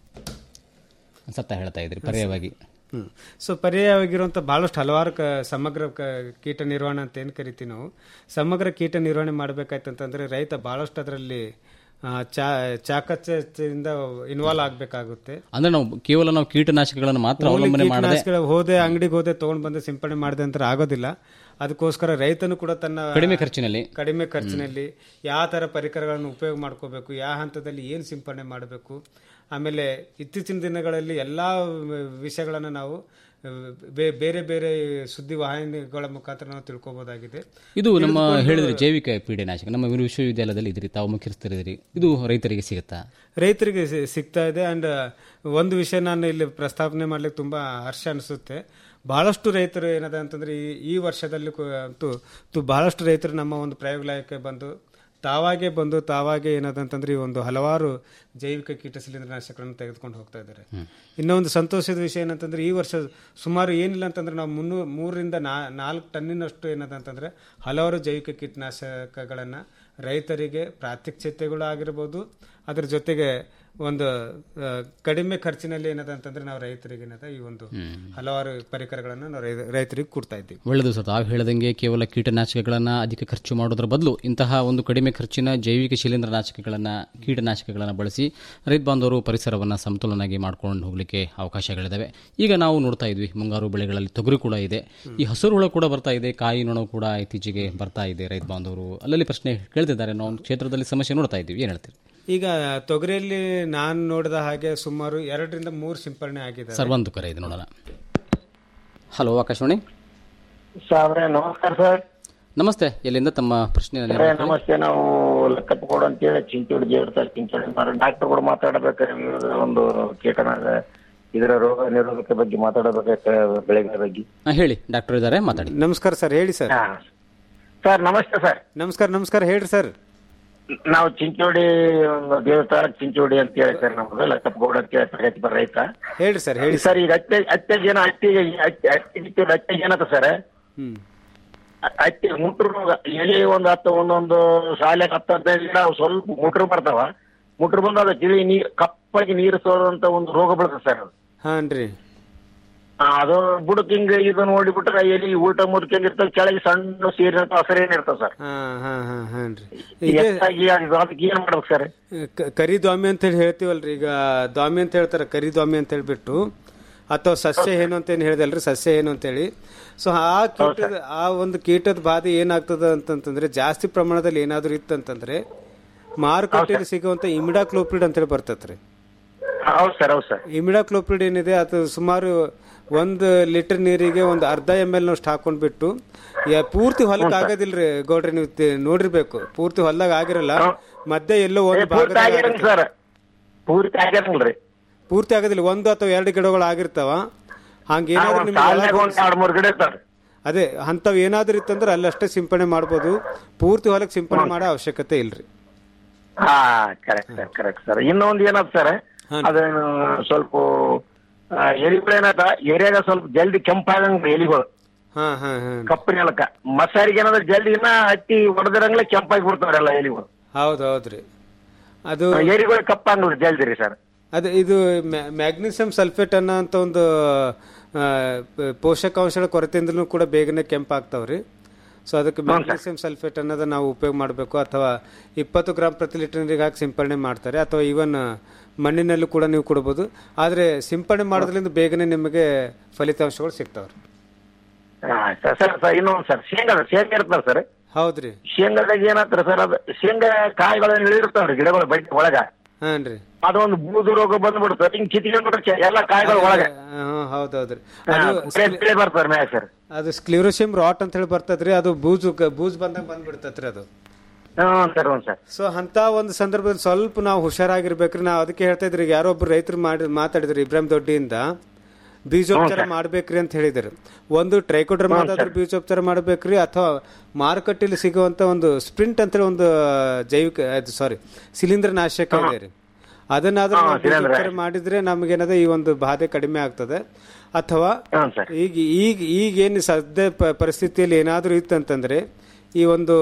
[SPEAKER 16] ಸತ್ತ ಹೇಳ್ತಾ ಇದ್ರಿ ಪರ್ಯಾಯವಾಗಿ
[SPEAKER 17] ಹ್ಮ್ ಸೊ ಪರ್ಯಾಯವಾಗಿರುವಂಥ ಭಾಳಷ್ಟು ಹಲವಾರು ಕ ಸಮಗ್ರ ಕ ಕೀಟ ನಿರ್ವಹಣೆ ಅಂತ ಏನು ಕರಿತೀವಿ ನಾವು ಸಮಗ್ರ ಕೀಟ ನಿರ್ವಹಣೆ ಮಾಡಬೇಕಾಯ್ತು ಅಂತಂದ್ರೆ ರೈತ ಭಾಳಷ್ಟು ಅದರಲ್ಲಿ ಆ, ಚಾ ಚಾಕಚದಿಂದ ಇನ್ವಾಲ್ವ್ ಆಗಬೇಕಾಗುತ್ತೆ
[SPEAKER 16] ಅಂದ್ರೆ ನಾವು ಕೇವಲ ನಾವು ಕೀಟನಾಶಕಗಳನ್ನು ಮಾತ್ರ ಅವಲಂಬನೆ ಮಾಡದೆ
[SPEAKER 17] ಹೋದೆ ಅಂಗಡಿಗೆ ಹೋದೆ ತಗೊಂಡ್ ಬಂದು ಸಿಂಪಡಣೆ ಮಾಡಿದೆ ಅಂತ ಆಗೋದಿಲ್ಲ ಅದಕ್ಕೋಸ್ಕರ ರೈತನು ಕೂಡ ತನ್ನ
[SPEAKER 16] ಕಡಿಮೆ ಖರ್ಚಿನಲ್ಲಿ
[SPEAKER 17] ಕಡಿಮೆ ಖರ್ಚಿನಲ್ಲಿ ಯಾವ ತರ ಪರಿಕರಗಳನ್ನು ಉಪಯೋಗ ಮಾಡ್ಕೋಬೇಕು ಯಾವ ಹಂತದಲ್ಲಿ ಏನು ಸಿಂಪಡಣೆ ಮಾಡಬೇಕು ಆಮೇಲೆ ಇತ್ತೀಚಿನ ದಿನಗಳಲ್ಲಿ ಎಲ್ಲಾ ವಿಷಯಗಳನ್ನು ನಾವು ಬೇ- ಬೇರೆ ಬೇರೆ ಸುದ್ದಿ ವಾಹಿನಿಗಳ ಮುಖಾಂತರ ನಾವು ತಿಳ್ಕೊಬಹುದಾಗಿದೆ
[SPEAKER 16] ಇದು ನಮ್ಮ
[SPEAKER 17] ತಿಳಿದುಕೊಂಡು
[SPEAKER 16] ಹೇಳಿದ್ರೆ ಜೈವಿಕ ಪೀಡೆನಾಶಕ ನಮ್ಮ ವಿಶ್ವವಿದ್ಯಾಲಯದಲ್ಲಿ ಇದ್ರಿ ತಾವು ಮುಖ್ಯಸ್ಥರಿದ್ದೀರಿ ಇದು ರೈತರಿಗೆ ಸಿಗುತ್ತಾ
[SPEAKER 17] ರೈತರಿಗೆ ಸಿ- ಸಿಗ್ತಾ ಇದೆ ಅಂಡ್ ಒಂದು ವಿಷಯ ನಾನು ಇಲ್ಲಿ ಪ್ರಸ್ತಾಪನೆ ಮಾಡ್ಲಿಕ್ಕೆ ತುಂಬಾ ಹರ್ಷ ಅನಿಸುತ್ತೆ ಬಹಳಷ್ಟು ರೈತರು ಏನದ ಅಂತಂದ್ರೆ ಈ ಈ ವರ್ಷದಲ್ಲಿ ಕು- ಅಂತೂ ತು- ಬಹಳಷ್ಟು ರೈತರು ನಮ್ಮ ಒಂದು ಪ್ರಯೋಗಾಲಯಕ್ಕೆ ಬಂದು ತಾವಾಗೆ ಬಂದು ತಾವಾಗೆ ಏನದಂತಂದ್ರೆ ಈ ಒಂದು ಹಲವಾರು ಜೈವಿಕ ಕೀಟ ಶಿಲೀಂಧ್ರನಾಶಕಗಳನ್ನು ತೆಗೆದುಕೊಂಡು ಹೋಗ್ತಾ ಇದ್ದಾರೆ ಇನ್ನೊಂದು ಸಂತೋಷದ ವಿಷಯ ಏನಂತಂದ್ರೆ ಈ ವರ್ಷ ಸುಮಾರು ಏನಿಲ್ಲ ಅಂತಂದ್ರೆ ನಾವು ಮುನ್ನೂ ಮೂರರಿಂದ ನಾ ನಾಲ್ಕು ಟನ್ನಿನಷ್ಟು ಏನದಂತಂದ್ರೆ ಹಲವಾರು ಜೈವಿಕ ಕೀಟನಾಶಕಗಳನ್ನು ರೈತರಿಗೆ ಪ್ರಾತ್ಯಕ್ಷಿತೆಗಳು ಆಗಿರ್ಬೋದು ಅದ್ರ ಜೊತೆಗೆ ಒಂದು ಆ, ಕಡಿಮೆ ಖರ್ಚಿನಲ್ಲಿ ಏನದ ಅಂತಂದ್ರೆ ನಾವು ರೈತರಿಗೆ ಏನದ ಈ ಒಂದು ಹಲವಾರು ಪರಿಕರಗಳನ್ನು ನಾವು ರೈ- ರೈತರಿಗೆ ಕೊಡ್ತಾ ಇದ್ದೀವಿ
[SPEAKER 16] ಒಳ್ಳೆಯದು ಸರ್ ತಾವು ಹೇಳದಂಗೆ ಕೇವಲ ಕೀಟನಾಶಕಗಳನ್ನು ಅಧಿಕ ಖರ್ಚು ಮಾಡೋದ್ರ ಬದಲು ಇಂತಹ ಒಂದು ಕಡಿಮೆ ಖರ್ಚಿನ ಜೈವಿಕ ಶಿಲೀಂಧ್ರನಾಶಕಗಳನ್ನು ಕೀಟನಾಶಕಗಳನ್ನು ಬಳಸಿ ರೈತ ಬಾಂಧವರು ಪರಿಸರವನ್ನು ಸಮತೋಲನಾಗಿ ಮಾಡ್ಕೊಂಡು ಹೋಗಲಿಕ್ಕೆ ಅವಕಾಶಗಳಿದ್ದಾವೆ ಈಗ ನಾವು ನೋಡ್ತಾ ಇದ್ವಿ ಮುಂಗಾರು ಬೆಳೆಗಳಲ್ಲಿ ತೊಗರಿ ಕೂಡ ಇದೆ ಈ ಹಸಿರು ಹುಳ ಕೂಡ ಬರ್ತಾ ಇದೆ ಕಾಯಿ ನೊಣ ಕೂಡ ಇತ್ತೀಚೆಗೆ ಬರ್ತಾ ಇದೆ ರೈತ ಬಾಂಧವರು ಅಲ್ಲಲ್ಲಿ ಪ್ರಶ್ನೆ ಕೇಳ್ತಿದ್ದಾರೆ ನಾವು ಒಂದು ಕ್ಷೇತ್ರದಲ್ಲಿ ಸಮಸ್ಯೆ ನೋಡ್ತಾ ಇದ್ದೀವಿ ಏನು ಹೇಳ್ತೀರಿ
[SPEAKER 17] ಈಗ ತೊಗರಿಯಲ್ಲಿ ನಾನು ನೋಡಿದ ಹಾಗೆ ಸುಮಾರು ಎರಡರಿಂದ ಮೂರು ಸಿಂಪರಣೆ ಆಗಿದೆ
[SPEAKER 16] ಸರ್ ಒಂದು ಕರೆ ಇದೆ ನೋಡೋಣ ಹಲೋ ಆಕಾಶವಾಣಿ
[SPEAKER 23] ಸಾವ್ರೆ ನಮಸ್ಕಾರ ಸರ್
[SPEAKER 16] ನಮಸ್ತೆ ಎಲ್ಲಿಂದ ತಮ್ಮ ಪ್ರಶ್ನೆ
[SPEAKER 1] ಸರ್ ನಮಸ್ತೆ ನಾವು ಲೆಕ್ಕಪ್ಪ ಕೊಡು ಅಂತೇಳಿ ಚಿಂಚೋಡಿ ಜೇಡ್ತಾರೆ ಚಿಂಚೋಡಿ ಡಾಕ್ಟರ್ ಕೂಡ ಮಾತಾಡಬೇಕಾದ್ರೆ ಇವ್ರದ್ದು ಒಂದು ಕೀಟನಾಗ ಇದರ ರೋಗ ನಿರೋಧಕ ಬಗ್ಗೆ ಮಾತಾಡಬೇಕಾದ್ರೆ ಬೆಳೆಗಳ ಬಗ್ಗೆ
[SPEAKER 16] ಹಾ, ಹೇಳಿ ಡಾಕ್ಟರ್ ಇದ್ದಾರೆ ಮಾತಾಡಿ
[SPEAKER 17] ನಮಸ್ಕಾರ ಸರ್ ಹೇಳಿ ಸರ್
[SPEAKER 1] ಸರ್ ನಮಸ್ತೆ ಸರ್
[SPEAKER 17] ನಮಸ್ಕಾರ ನಮಸ್ಕಾರ ಹೇಳ್ರಿ ಸರ್
[SPEAKER 1] ನಾವು ಚಿಂಚೋಡಿ ಒಂದು ದೇವಸ್ಥಾನ ಚಿಂಚೋಡಿ ಅಂತ ಹೇಳಿ ಸರ್ ನಮ್ದು ಲೆಕ್ಕಪ್ಪ ಗೌಡ ಅಂತ ಹೇಳಿ ಪ್ರಗತಿಪರ ರೈತ
[SPEAKER 17] ಹೇಳ್ರಿ ಸರ್ ಹೇಳಿ
[SPEAKER 1] ಸರ್ ಈಗ ಹತ್ತೆ ಹತ್ತೆ ಜನ ಹತ್ತಿಗೆ ಹತ್ತಿ ಹತ್ತಿ ಬಿತ್ತಿದ್ದು ಹತ್ತೆ ಜನ ಅದ ಸರ್
[SPEAKER 17] ಹ್ಮ್
[SPEAKER 1] ಹತ್ತಿ ಮುಟ್ರು ರೋಗ ಎಲೆ ಒಂದು ಹತ್ತು ಒಂದೊಂದು ಶಾಲೆ ಹತ್ತು ಹದಿನೈದು ಗಿಡ ಅವು ಸ್ವಲ್ಪ ಮುಟ್ರು ಬರ್ತಾವ ಮುಟ್ರು ಬಂದು ಅದು ತಿಳಿ ನೀರ್ ಕಪ್ಪಾಗಿ ನೀರು ಸೋರುವಂತ ಒಂದು ರೋಗ ಬರ್ತದೆ ಸರ್ ಅದು
[SPEAKER 17] ಹಾನ್ರಿ
[SPEAKER 1] ಆ, ಅದು ಬುಡಕ್ ಹಿಂಗ ಇದು ನೋಡಿಬಿಟ್ರೆ ಎಲಿ ಊಟ ಮುರ್ಕೊಂಡ್ ಇರ್ತದೆ ಕೆಳಗೆ ಸಣ್ಣ ಸೀರೆ ಹಸರೇನ್ ಇರ್ತದೆ ಸರ್
[SPEAKER 17] ಹಾ ಹಾ ಹಾ ಹಾನ್ರಿ ಈಗ
[SPEAKER 1] ಹೆಚ್ಚಾಗಿ ಅದು ಅದಕ್ಕೆ ಏನ್ ಮಾಡ್ಬೇಕು ಸರ್
[SPEAKER 17] ಕ- ಕರಿ ದ್ವಾಮಿ ಅಂತ ಹೇಳಿ ಹೇಳ್ತೀವಲ್ರಿ ಈಗ ದ್ವಾಮಿ ಅಂತ ಹೇಳ್ತಾರೆ ಕರಿ ದ್ವಾಮಿ ಅಂತ ಹೇಳ್ಬಿಟ್ಟು ಅಥವಾ ಸಸ್ಯ ಏನು ಅಂತ ಏನು ಹೇಳಿದಲ್ರಿ ಸಸ್ಯ ಏನು ಅಂತೇಳಿ ಸೊ ಆ ಕೀಟದ ಆ ಒಂದು ಕೀಟದ ಬಾಧೆ ಏನಾಗ್ತದ ಅಂತಂತಂದ್ರೆ ಜಾಸ್ತಿ ಪ್ರಮಾಣದಲ್ಲಿ ಏನಾದ್ರೂ ಇತ್ತಂತಂದ್ರೆ ಮಾರುಕಟ್ಟೆಯಲ್ಲಿ ಸಿಗುವಂತ ಇಮಿಡಾಕ್ಲೋಪ್ರಿಡ್ ಅಂತೇಳಿ ಬರ್ತೈತ್ರಿ
[SPEAKER 1] ಹೌದು ಸರ್ ಹೌದು ಸರ್
[SPEAKER 17] ಇಮಿಡಾಕ್ಲೋಪ್ರಿಡ್ ಏನಿದೆ ಅದು ಸುಮಾರು ಒಂದು ಲೀಟರ್ ನೀರಿಗೆ ಒಂದು ಅರ್ಧ ಎಮ್ ಎಲ್ ನಷ್ಟು ಹಾಕೊಂಡ್ಬಿಟ್ಟು ಯಾ- ಪೂರ್ತಿ ಹೊಲಕ್ಕೆ ಆಗೋದಿಲ್ರಿ ಗೌಡ್ರಿ ನೀವು ತಿ- ನೋಡಿರ್ಬೇಕು ಪೂರ್ತಿ ಹೊಲದಾಗ ಆಗಿರಲ್ಲ ಮಧ್ಯೆ ಎಲ್ಲೋ ಒಂದು
[SPEAKER 1] ಪೂರ್ತಿ
[SPEAKER 17] ಭಾಗದಾಗ
[SPEAKER 1] ಆಗ್ಯಾರಂಗ್ ಸರ್ ಪೂರ್ತಿ ಆಗ್ಯಾರಂಗ್ರಿ
[SPEAKER 17] ಪೂರ್ತಿ ಆಗೋದಿಲ್ಲ ಒಂದು ಅಥವಾ ಎರಡು ಗಿಡಗಳು ಆಗಿರ್ತಾವ ಹಂಗ
[SPEAKER 1] ಹಾ,
[SPEAKER 17] ಏನಾದ್ರೂ
[SPEAKER 1] ಒಂದ್
[SPEAKER 17] ನಿಮ್ಗೆ
[SPEAKER 1] ಸಾಲ್ನಾಗ
[SPEAKER 17] ಒಳಗ್
[SPEAKER 1] ಒಂದ್ ಎರಡ್ ಮೂರ್ ಗಿಡ ಇರ್ತಾವ್ರಿ
[SPEAKER 17] ಅದೇ ಅಂತವ್ ಏನಾದ್ರೂ ಇತ್ತಂದ್ರೆ ಅಲ್ಲಷ್ಟೇ ಸಿಂಪಡಣೆ ಮಾಡ್ಬೋದು ಪೂರ್ತಿ ಹೊಲಕ್ಕೆ ಸಿಂಪಡಣೆ ಮಾಡೋ ಅವಶ್ಯಕತೆ ಇಲ್ರಿ
[SPEAKER 1] ಹಾ ಕರೆಕ್ಟ್ ಸರ್ ಕರೆಕ್ಟ್ ಸರ್ ಇನ್ನೊಂದು ಏನದ ಸರ್ ಅದು ಸ್ವಲ್ಪ ಆ, ಎಲಿಗಳು ಏನದ ಏರಿಯಾಗ ಸ್ವಲ್ಪ ಜಲ್ದಿ ಕೆಂಪಾಗಂಗ್ ಎಲಿಗಳು
[SPEAKER 17] ಹಾ ಹಾ ಹಾ
[SPEAKER 1] ಕಪ್ಪು ನೆಲಕ್ಕ ಮಸಾರಿಗೆ ಏನಾದ್ರೆ ಜಲ್ದಿ ಇನ್ನ ಹತ್ತಿ ಹೊಡೆದಿರಂಗ್ಲೆ ಕೆಂಪಾಗಿ ಬಿಡ್ತಾವ್ರಲ್ಲ ಎಲಿಗಳು
[SPEAKER 17] ಹೌದು ಹೌದ್ರಿ ಅದು
[SPEAKER 1] ಎಲಿಗಳು ಕಪ್ಪಾಗಲ್ರಿ ಜಲ್ದಿ ರೀ ಸರ್
[SPEAKER 17] ಅದು ಇದು ಮ್ಯಾಗ್ನೀಸಿಯಂ ಸಲ್ಫೇಟ್ ಅನ್ನೋ ಅಂತ ಒಂದು ಆ, ಪ- ಪೋಷಕಾಂಶಗಳ ಕೊರತೆಯಿಂದಲೂ ಕೂಡ ಬೇಗನೆ ಕೆಂಪಾಗ್ತಾವ್ರಿ ಸೊ ಅದಕ್ಕೆ ಮ್ಯಾಗ್ನೀಸಿಯಂ ಸಲ್ಫೇಟ್ ಅನ್ನೋದನ್ನ ನಾವು ಉಪಯೋಗ ಮಾಡಬೇಕು ಅಥವಾ ಇಪ್ಪತ್ತು ಗ್ರಾಮ್ ಪ್ರತಿ ಲೀಟರ್ ನೀರಿಗೆ ಹಾಕಿ ಸಿಂಪಡಣೆ ಮಾಡ್ತಾರೆ ಅಥವಾ ಈವನ್ ಮಣ್ಣಿನಲ್ಲೂ ಕೂಡ ನೀವು ಕೊಡ್ಬೋದು ಆದರೆ ಸಿಂಪಡಣೆ ಮಾಡೋದ್ರಿಂದ ಬೇಗನೆ ನಿಮಗೆ ಫಲಿತಾಂಶಗಳು ಸಿಗ್ತಾವ್ರಿ
[SPEAKER 1] ಹಾ, ಸರ್ ಸರ್ ಸರ್ ಇನ್ನೊಂದು ಸರ್ ಶೇಂಗಾ ಶೇಂಗಾ ಇರ್ತಲ್ಲ ಸರ್
[SPEAKER 17] ಹೌದ್ರಿ
[SPEAKER 1] ಶೇಂಗಾದಾಗ ಏನಾಗ್ತಾರೆ ಸರ್ ಅದು ಶೇಂಗಾ ಕಾಯಿಗಳನ್ನ ಇಳಿರ್ತಾವ್ರಿ ಗಿಡಗಳು ಬಡ್ಡಿ ಒಳಗ
[SPEAKER 17] ಹಾನ್ರಿ
[SPEAKER 1] ಅದೊಂದು ಬೂದು ರೋಗ ಬಂದ್ಬಿಡುತ್ತೆ ಹಿಂಗ್ ಕಿತ್ಕೊಂಡ್ಬಿಟ್ರೆ ಎಲ್ಲ ಕಾಯಿಗಳು ಒಳಗೆ
[SPEAKER 17] ಹಾ, ಹೌದೌದ್ರಿ
[SPEAKER 1] ಹಾ,
[SPEAKER 17] ಅದು
[SPEAKER 1] ಬರೇ ಬಿಳಿ ಬರ್ತಾರೆ ಮ್ಯಾಗ ಸರ್
[SPEAKER 17] ಅದು ಸ್ಕ್ಲಿರೋಸಿಮ್ ರಾಟ್ ಅಂತ ಹೇಳಿ ಬರ್ತದ್ರಿ ಅದು ಬೂಜು ಬೂಜ್ ಬಂದಂಗ ಬಂದ್ಬಿಡ್ತತ್ರಿ ಅದು
[SPEAKER 1] ಹ್ಞೂ ಸರ್ ಹ್ಞೂ ಸರ್
[SPEAKER 17] ಸೊ ಅಂತ ಒಂದು ಸಂದರ್ಭದಲ್ಲಿ ಸ್ವಲ್ಪ ನಾವು ಹುಷಾರಾಗಿರ್ಬೇಕ್ರಿ ನಾವು ಅದಕ್ಕೆ ಹೇಳ್ತಾ ಇದ್ರಿ ಈಗ ಯಾರೋ ಒಬ್ರು ರೈತರು ಮಾಡಿ ಮಾತಾಡಿದ್ರು ಇಬ್ರಾಹಿಂ ದೊಡ್ಡಿಯಿಂದ ಬೀಜೋಪಚಾರ ಮಾಡ್ಬೇಕ್ರಿ ಅಂತ ಹೇಳಿದ್ರು ಒಂದು ಟ್ರೈಕೋಡ್ರಮ್ ಆದ್ರೂ ಬೀಜೋಪಚಾರ ಮಾಡ್ಬೇಕ್ರಿ ಅಥವಾ ಮಾರುಕಟ್ಟೆಯಲ್ಲಿ ಸಿಗುವಂತ ಒಂದು ಸ್ಪ್ರಿಂಟ್ ಅಂತೇಳಿ ಒಂದು ಜೈವಿಕ ಸಾರಿ ಶಿಲೀಂಧ್ರ ನಾಶಕ ಇದೆ ರೀ ಅದನ್ನಾದ್ರೂ ನಾವು ಬೀಜೋಪಚಾರ ಮಾಡಿದ್ರೆ ನಮಗೇನದ ಈ ಒಂದು ಬಾಧೆ ಕಡಿಮೆ ಆಗ್ತದೆ ಅಥವಾ ಈಗ ಈಗ ಈಗ ಏನು ಸದ್ಯ ಪ- ಪರಿಸ್ಥಿತಿಯಲ್ಲಿ ಏನಾದ್ರೂ ಇತ್ತಂತಂದ್ರೆ ಈ ಒಂದು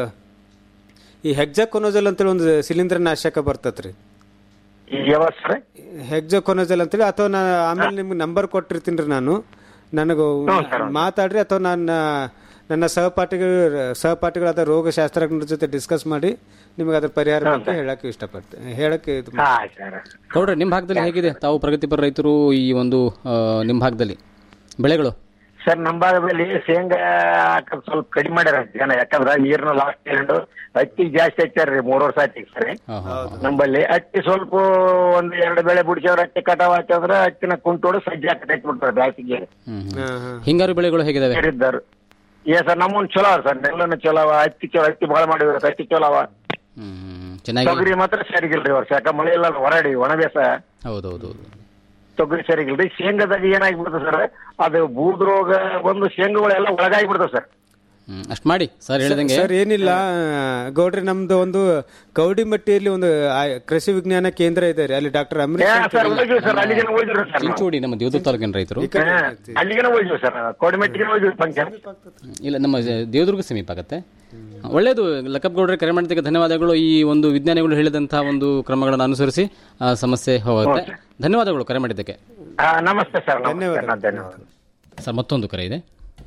[SPEAKER 17] ಈ ಹೆಕ್ಸಾಕೊನೋಜಲ್ ಅಂತೇಳಿ ಒಂದು ಶಿಲೀಂಧ್ರ ನಾಶಕ ಬರ್ತತ್ರಿ
[SPEAKER 1] ಯಾವ ಸರ್
[SPEAKER 17] ಹೆಕ್ಸಾಕೊನೋಜಲ್ ಅಂತೇಳಿ ಅಥವಾ ನಾ ಆಮೇಲೆ ನಿಮ್ಗೆ ನಂಬರ್ ಕೊಟ್ಟಿರ್ತೀನಿ ರೀ ನಾನು ನನಗೆ ಮಾತಾಡ್ರಿ ಅಥವಾ ನನ್ನ ನನ್ನ ಸಹಪಾಠಿಗಳು ಸಹಪಾಠಿಗಳಾದ ರೋಗಶಾಸ್ತ್ರಜ್ಞರ ಜೊತೆ ಡಿಸ್ಕಸ್ ಮಾಡಿ ನಿಮಗೆ ಅದ್ರ ಪರಿಹಾರ ಬಗ್ಗೆ ಹೇಳಕ್ಕೆ ಇಷ್ಟಪಡ್ತೇನೆ ಹೇಳಕ್ಕೆ ಇದು
[SPEAKER 16] ಗೌಡ್ರೆ ನಿಮ್ಮ ಭಾಗದಲ್ಲಿ ಹೇಗಿದೆ ತಾವು ಪ್ರಗತಿಪರ ರೈತರು ಈ ಒಂದು ಆ, ನಿಮ್ಮ ಭಾಗದಲ್ಲಿ ಬೆಳೆಗಳು
[SPEAKER 1] ಸರ್ ನಮ್ಮ ಭಾಗದಲ್ಲಿ ಶೇಂಗಾ ಹಾಕೋದ್ ಸ್ವಲ್ಪ ಕಡಿಮೆ ಮಾಡ್ಯಾರ ಜನ ಯಾಕಂದ್ರ ನೀರ್ನ ಲಾಸ್ಟ್ ತಗೊಂಡು ಹತ್ತಿ ಜಾಸ್ತಿ ಹಚ್ಚಾರ್ರಿ ಮೂರ್ ವರ್ಷ ಆಯ್ತು ಸರ್ ನಮ್ಮಲ್ಲಿ ಹತ್ತಿ ಸ್ವಲ್ಪ ಒಂದ್ ಎರಡು ಬೆಳೆ ಬಿಡ್ಸವ್ರ ಹತ್ತಿ ಕಟಾವ್ ಹಾಕಿದ್ರ ಹತ್ತಿನ ಕುಂಟೋಡು ಸಜ್ಜೆ ಹಾಕಿ ಬಿಡ್ತಾರೆ ಬ್ಯಾಸಿಗೆ
[SPEAKER 16] ಹಿಂಗಾರು ಬೆಳೆಗಳು ಹೇಗಿದಾವೆ
[SPEAKER 1] ಸೇರಿದ್ದಾರು ಏ ಸರ್ ನಮ್ಮನ್ ಚಲೋ ಅವ ಸರ್ ನೆಲ್ಲನು ಚಲೋ ಅವ ಹತ್ತಿ ಚಲೋ ಹತ್ತಿ ಭಾಳ ಮಾಡಿದ್ರು ಹತ್ತಿ ಚಲೋ ಅವ
[SPEAKER 16] ಚೆನ್ನಾಗಿ
[SPEAKER 1] ತೊಗರಿ ಮಾತ್ರ ಸರಿಗಿಲ್ರಿ ವರ್ಷ ಯಾಕ ಮಳೆ ಇಲ್ಲ ಹೊರಡಿ ಒಣ ಬೇಸ
[SPEAKER 16] ಹೌದೌದು
[SPEAKER 1] ತೊಗರಿ ಸರಿಗಿಲ್ರಿ ಶೇಂಗಾದಾಗ ಏನಾಗ್ಬಿಡ್ತದೆ ಸರ್ ಅದು ಬೂದ್ ರೋಗ ಬಂದು ಶೇಂಗಾಗಳೆಲ್ಲ ಒಳಗಾಗ್ಬಿಡ್ತಾವ ಸರ್
[SPEAKER 16] ಅಷ್ಟು ಮಾಡಿ ಸರ್ ಹೇಳಿದಂಗೆ
[SPEAKER 17] ಸರ್ ಏನಿಲ್ಲ ಗೌಡ್ರಿ ನಮ್ದು ಒಂದು ಕೌಡಿಮಟ್ಟಿಯಲ್ಲಿ ಒಂದು ಆ- ಕೃಷಿ ವಿಜ್ಞಾನ ಕೇಂದ್ರ ಇದೆ ರೀ ಅಲ್ಲಿ ಡಾಕ್ಟರ್ ಅಮರೀಶ್ ಅಂತ
[SPEAKER 1] ಸರ್
[SPEAKER 17] ಹೇಳಿ-
[SPEAKER 1] ಹೋಗಿವಿ ಸರ್ ಅಲ್ಲಿಗೆ ಹೋಗಿದ್ರು ಸರ್ ನಾವು.
[SPEAKER 16] ಚಿಂಚೋಡಿ ನಮ್ಮ ದೇವದುರ್ಗ ತಾಲೂಕಿನ ರೈತರು
[SPEAKER 1] ಹಾ, ಅಲ್ಲಿಗೆ ಹೋಗಿವಿ ಸರ್ ಕೋಡಿಮೆಟ್ಟಿಗೆ ಹೋಗಿವಿ ಫಂಕ್ಷನ್
[SPEAKER 16] ಇಲ್ಲ ನಮ್ಮ ದೇವದುರ್ಗ ಸಮೀಪ ಆಗುತ್ತೆ ಒಳ್ಳೆಯದು ಲಕ್ಕಪ್ ಗೌಡ್ರೆ ಕರೆ ಮಾಡಿದ್ದಕ್ಕೆ ಧನ್ಯವಾದಗಳು ಈ ಒಂದು ವಿಜ್ಞಾನಿಗಳು ಹೇಳಿದಂತಹ ಒಂದು ಕ್ರಮಗಳನ್ನು ಅನುಸರಿಸಿ ಆ ಸಮಸ್ಯೆ ಹೋಗುತ್ತೆ ಧನ್ಯವಾದಗಳು ಕರೆ ಮಾಡಿದ್ದಕ್ಕೆ
[SPEAKER 1] ನಮಸ್ತೆ ಸರ್ ನಮಸ್ತೆ ಧನ್ಯವಾದ
[SPEAKER 16] ಸರ್ ಮತ್ತೊಂದು ಕರೆ ಇದೆ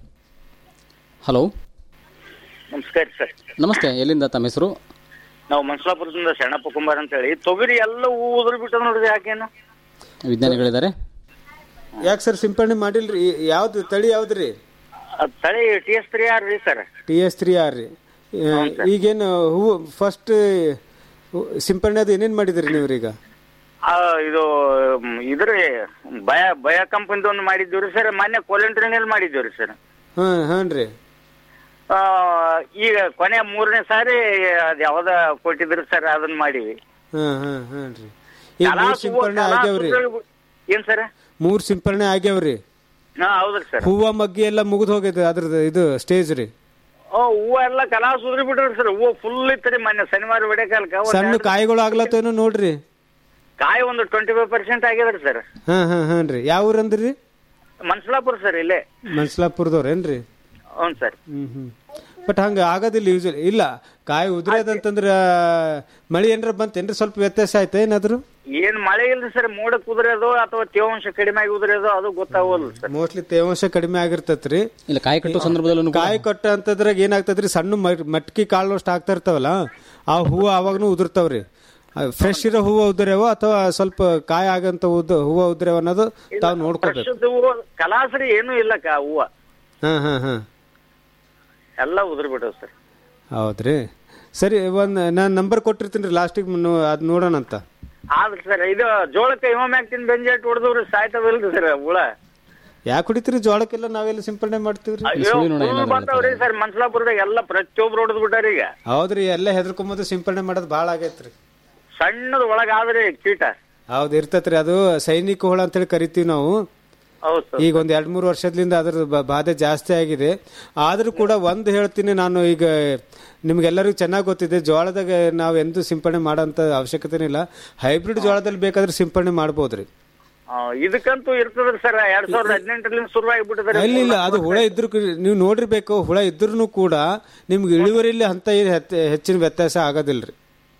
[SPEAKER 16] ಹಲೋ
[SPEAKER 3] ನಮಸ್ಕಾರ ಸರ್
[SPEAKER 16] ನಮಸ್ತೆ ಎಲ್ಲಿಂದ ತಮ್ಮ ಹೆಸರು
[SPEAKER 3] ನಾವು ಮನ್ಸಲಾಪುರದಿಂದ ಶರಣಪ್ಪ ಕುಂಬಾರ ಅಂತ ಹೇಳಿ ತೊಗರಿ ಎಲ್ಲ ಉದುರು ಬಿಟ್ಟದ ನೋಡ್ರಿ ಯಾಕೇನು
[SPEAKER 16] ವಿಜ್ಞಾನಿಗಳಿದ್ದಾರೆ
[SPEAKER 17] ಯಾಕೆ ಸರ್ ಸಿಂಪಡಣೆ ಮಾಡಿಲ್ರಿ ಈ- ಯಾವ್ದು ತಳಿ ಯಾವ್ದ್ರಿ
[SPEAKER 3] ಅದ್ ತಳಿ ಟಿ ಎಸ್ ತ್ರೀ ಆರ್ ರೀ sir
[SPEAKER 17] T S three R ರೀ ಆ, ಈಗೇನು ಹೂವು ಫಸ್ಟ್ ಸಿಂಪಡಣೆ ಅದು ಏನೇನ್ ಮಾಡಿದ್ರಿ ನೀವ್ರೀಗ
[SPEAKER 3] ಆ, ಇದು ಮ್, ಇದ್ರಿ ಬಯ ಬಯ ಕಂಪನಿದ ಒಂದು ಮಾಡಿದ್ದೀವ್ರಿ ಸರ್ ಮೊನ್ನೆ ಕೊಲೆಂಟ್ರಿನಲ್ಲಿ ಮಾಡಿದ್ದೀವ್ರಿ ಸರ್
[SPEAKER 17] ಹಾ ಹಾನ್ರಿ
[SPEAKER 3] ಆ, ಈಗ ಕೊನೆ ಮೂರನೇ ಸಾರಿ ಅದ್ ಯಾವ್ದ ಕೊಟ್ಟಿದ್ರಿ ಸರ್ ಅದನ್ನ ಮಾಡಿವಿ
[SPEAKER 17] ಹಾ ಹಾ ಹಾ ರೀ ಈಗ
[SPEAKER 3] ಕಲಾ
[SPEAKER 17] ಮೂರ್ ಸಿಂಪರಣೆ
[SPEAKER 3] ಕಲಾ
[SPEAKER 17] ಆಗ್ಯಾವ್ರಿ
[SPEAKER 3] ಸುದ್ದಿಗಳು- ಏನ್ ಸರ್
[SPEAKER 17] ಮೂರ್ ಸಿಂಪರಣೆ ಆಗ್ಯಾವ್ರಿ
[SPEAKER 3] ಹಾ ಹೌದ್ರಿ ಸರ್
[SPEAKER 17] ಹೂವ ಮಗ್ಗಿ ಎಲ್ಲ ಮುಗಿದ್ ಹೋಗಿದೆ ಅದ್ರದ್ದು ಇದು ಸ್ಟೇಜ್ ರೀ
[SPEAKER 3] ಓ ಹೂವ ಎಲ್ಲ ಕಲಾ ಸುದ್ರಿ ಬಿಟ್ರಿ ಸರ್ ಹೂವ ಫುಲ್ ಇತ್ರಿ ಮೊನ್ನೆ ಶನಿವಾರ ವಿಡಿಯೋಕಾಲ್ಕ
[SPEAKER 17] ಸಣ್ಣ ಕಾಯಿಗಳು ಆಗ್ಲತ್ತೇನೋ ನೋಡ್ರಿ
[SPEAKER 3] ಕಾಯಿ ಒಂದು ಟ್ವೆಂಟಿ ಫೈವ್ ಪರ್ಸೆಂಟ್ ಆಗ್ಯದ್ರಿ ಸರ್
[SPEAKER 17] ಹಾ ಹಾ ಹಾನ್ರಿ ಯಾವ ಊರ್ ಅಂದ್ರಿ
[SPEAKER 3] ಮನ್ಸಲಾಪುರ ಸರ್ ಇಲ್ಲೇ
[SPEAKER 17] ಮನ್ಸಲಾಪುರದವ್ರೇನ್ರಿ
[SPEAKER 3] ಹ್ಞೂ ಸರ್
[SPEAKER 17] ಹ್ಮ್ ಹ್ಮ್ ಬಟ್ ಹಂಗ ಆಗೋದಿಲ್ಲ ಯೂಶಲಿ ಇಲ್ಲ ಕಾಯಿ ಉದ್ರದಂತಂದ್ರ ಮಳಿ ಏನ್ರ ಬಂತೇನ್ರಿ ಸ್ವಲ್ಪ ವ್ಯತ್ಯಾಸ ಆಯ್ತಾ ಏನಾದ್ರು
[SPEAKER 3] ಏನ್ ಮಳೆ ಇಲ್ರಿ ಸರ್ ಮೋಡಕ್ ಉದ್ರೋದು ಅಥವಾ ತೇವಾಂಶ ಕಡಿಮೆ ಆಗಿ ಉದ್ರೋದು ಅದು ಗೊತ್ತಾಗೋಲ್ಲ ಸರ್
[SPEAKER 17] ಮೋಸ್ಟ್ಲಿ ತೇವಾಂಶ ಕಡಿಮೆ ಆಗಿರ್ತೈತ್ರಿ
[SPEAKER 16] ಇಲ್ಲ ಕಾಯಿ ಕಟ್ಟೋ ಸಂದರ್ಭದಲ್ಲೂ
[SPEAKER 17] ಕಾಯಿ ಕೊಟ್ಟ ಅಂತದ್ರಾಗ ಏನಾಗ್ತದ್ರಿ ಸಣ್ಣ ಮ- ಮಟ್ಕಿ ಕಾಳಷ್ಟು ಆಗ್ತಾ ಇರ್ತಾವಲ್ಲ ಆ ಹೂವು ಅವಾಗನು ಉದುರ್ತಾವ್ರಿ ಫ್ರೆಶ್ ಇರೋ ಹೂವು ಉದುರ್ಯಾವ ಅಥವಾ ಸ್ವಲ್ಪ ಕಾಯಿ ಆಗಂತ ಉದ್ ಹೂವು ಉದುರ್ಯಾವ ಅನ್ನೋದು ತಾವು ನೋಡ್ಕೋಬೇಕು
[SPEAKER 3] ವರ್ಷದ ಹೂವ ಕಲಾಸರಿ ಏನೂ ಇಲ್ಲಕ್ಕ ಹೂವ
[SPEAKER 17] ಹಾ ಹಾ ಹಾ
[SPEAKER 3] ಎಲ್ಲ ಉದುರ್ ಬಿಟ್ಟವ್ ಸರ್
[SPEAKER 17] ಹೌದ್ರಿ ಸರಿ ಒಂದ್ ನಾನ್ ನಂಬರ್ ಕೊಟ್ಟಿರ್ತೀನಿ ಲಾಸ್ಟಿಗೆ ಅದ್ ನೋಡೋಣ ಅಂತ
[SPEAKER 3] ಆದ್ರೆ ಸರ್ ಇದು ಜೋಳಕ್ಕೆ ಇಮಾಮ್ಯಾಕ್ಟಿನ್ ಬೆಂಜೆಟ್ ಹೊಡೆದವ್ರಿ ಸಾಯ್ತವಲ್ರಿ ಸರ್ ಹುಳ
[SPEAKER 17] ಯಾಕೆ ಹೊಡಿತೀರಿ ಜೋಳಕ್ಕೆಲ್ಲ ನಾವೆಲ್ಲ ಸಿಂಪಡಣೆ ಮಾಡ್ತೀವ್ರಿ
[SPEAKER 3] ಅಯ್ಯೋ full ಬಂದವ್ರಿ ಸರ್ ಮನ್ಸಲಾಪುರದಾಗ ಎಲ್ಲ ಪ್ರತಿಯೊಬ್ರು ಹೊಡೆದ್ ಬಿಟ್ಟಾರ ಈಗ
[SPEAKER 17] ಹೌದ್ರಿ ಎಲ್ಲ ಹೆದರ್ಕೊಂಬದು ಸಿಂಪಡಣೆ ಮಾಡೋದು ಭಾಳ ಆಗೈತ್ರಿ
[SPEAKER 3] ಸಣ್ಣದ ಒಳಗ ಆದ್ರಿ ಕೀಟ
[SPEAKER 17] ಹೌದು ಇರ್ತತ್ರಿ ಅದು ಸೈನಿಕ ಹುಳ ಅಂತೇಳಿ ಕರಿತೀವಿ ನಾವು
[SPEAKER 3] ಹೌದ್ ಸರ್
[SPEAKER 17] ಈಗ ಒಂದ್ ಎರಡ್ ಮೂರು ವರ್ಷದಿಂದ ಅದ್ರ ಬ- ಬಾಧೆ ಜಾಸ್ತಿ ಆಗಿದೆ ಆದ್ರೂ ಕೂಡ ಒಂದು ಹೇಳ್ತೀನಿ ನಾನು ಈಗ ನಿಮ್ಗೆಲ್ಲರಿಗೂ ಚೆನ್ನಾಗಿ ಗೊತ್ತಿದೆ ಜೋಳದಾಗ ನಾವು ಎಂದೂ ಸಿಂಪಡಣೆ ಮಾಡೋಂಥ ಅವಶ್ಯಕತೆನೇ ಇಲ್ಲ ಹೈಬ್ರಿಡ್ ಜೋಳದಲ್ಲಿ ಬೇಕಾದ್ರೆ ಸಿಂಪಡಣೆ ಮಾಡ್ಬೋದ್ರಿ
[SPEAKER 3] ಆ, ಇದಕ್ಕಂತೂ ಇರ್ತದ್ರಿ ಸರ್ ಎರಡ್ ಸಾವಿರದ ಹದಿನೆಂಟರಿಂದ ಶುರು ಆಗಿಬಿಟ್ಟಿದ್ರಿ
[SPEAKER 17] ಇಲ್ಲ ಇಲ್ಲ ಅದು ಹುಳ ಇದ್ರು ನೀವು ನೋಡಿರ್ಬೇಕು ಹುಳ ಇದ್ರೂ ಕೂಡ ನಿಮ್ಗೆ ಇಳುವರಿಲಿ ಅಂತ ಏನ್ ಹೆತ್- ಹೆಚ್ಚಿನ ವ್ಯತ್ಯಾಸ ಆಗೋದಿಲ್ರಿ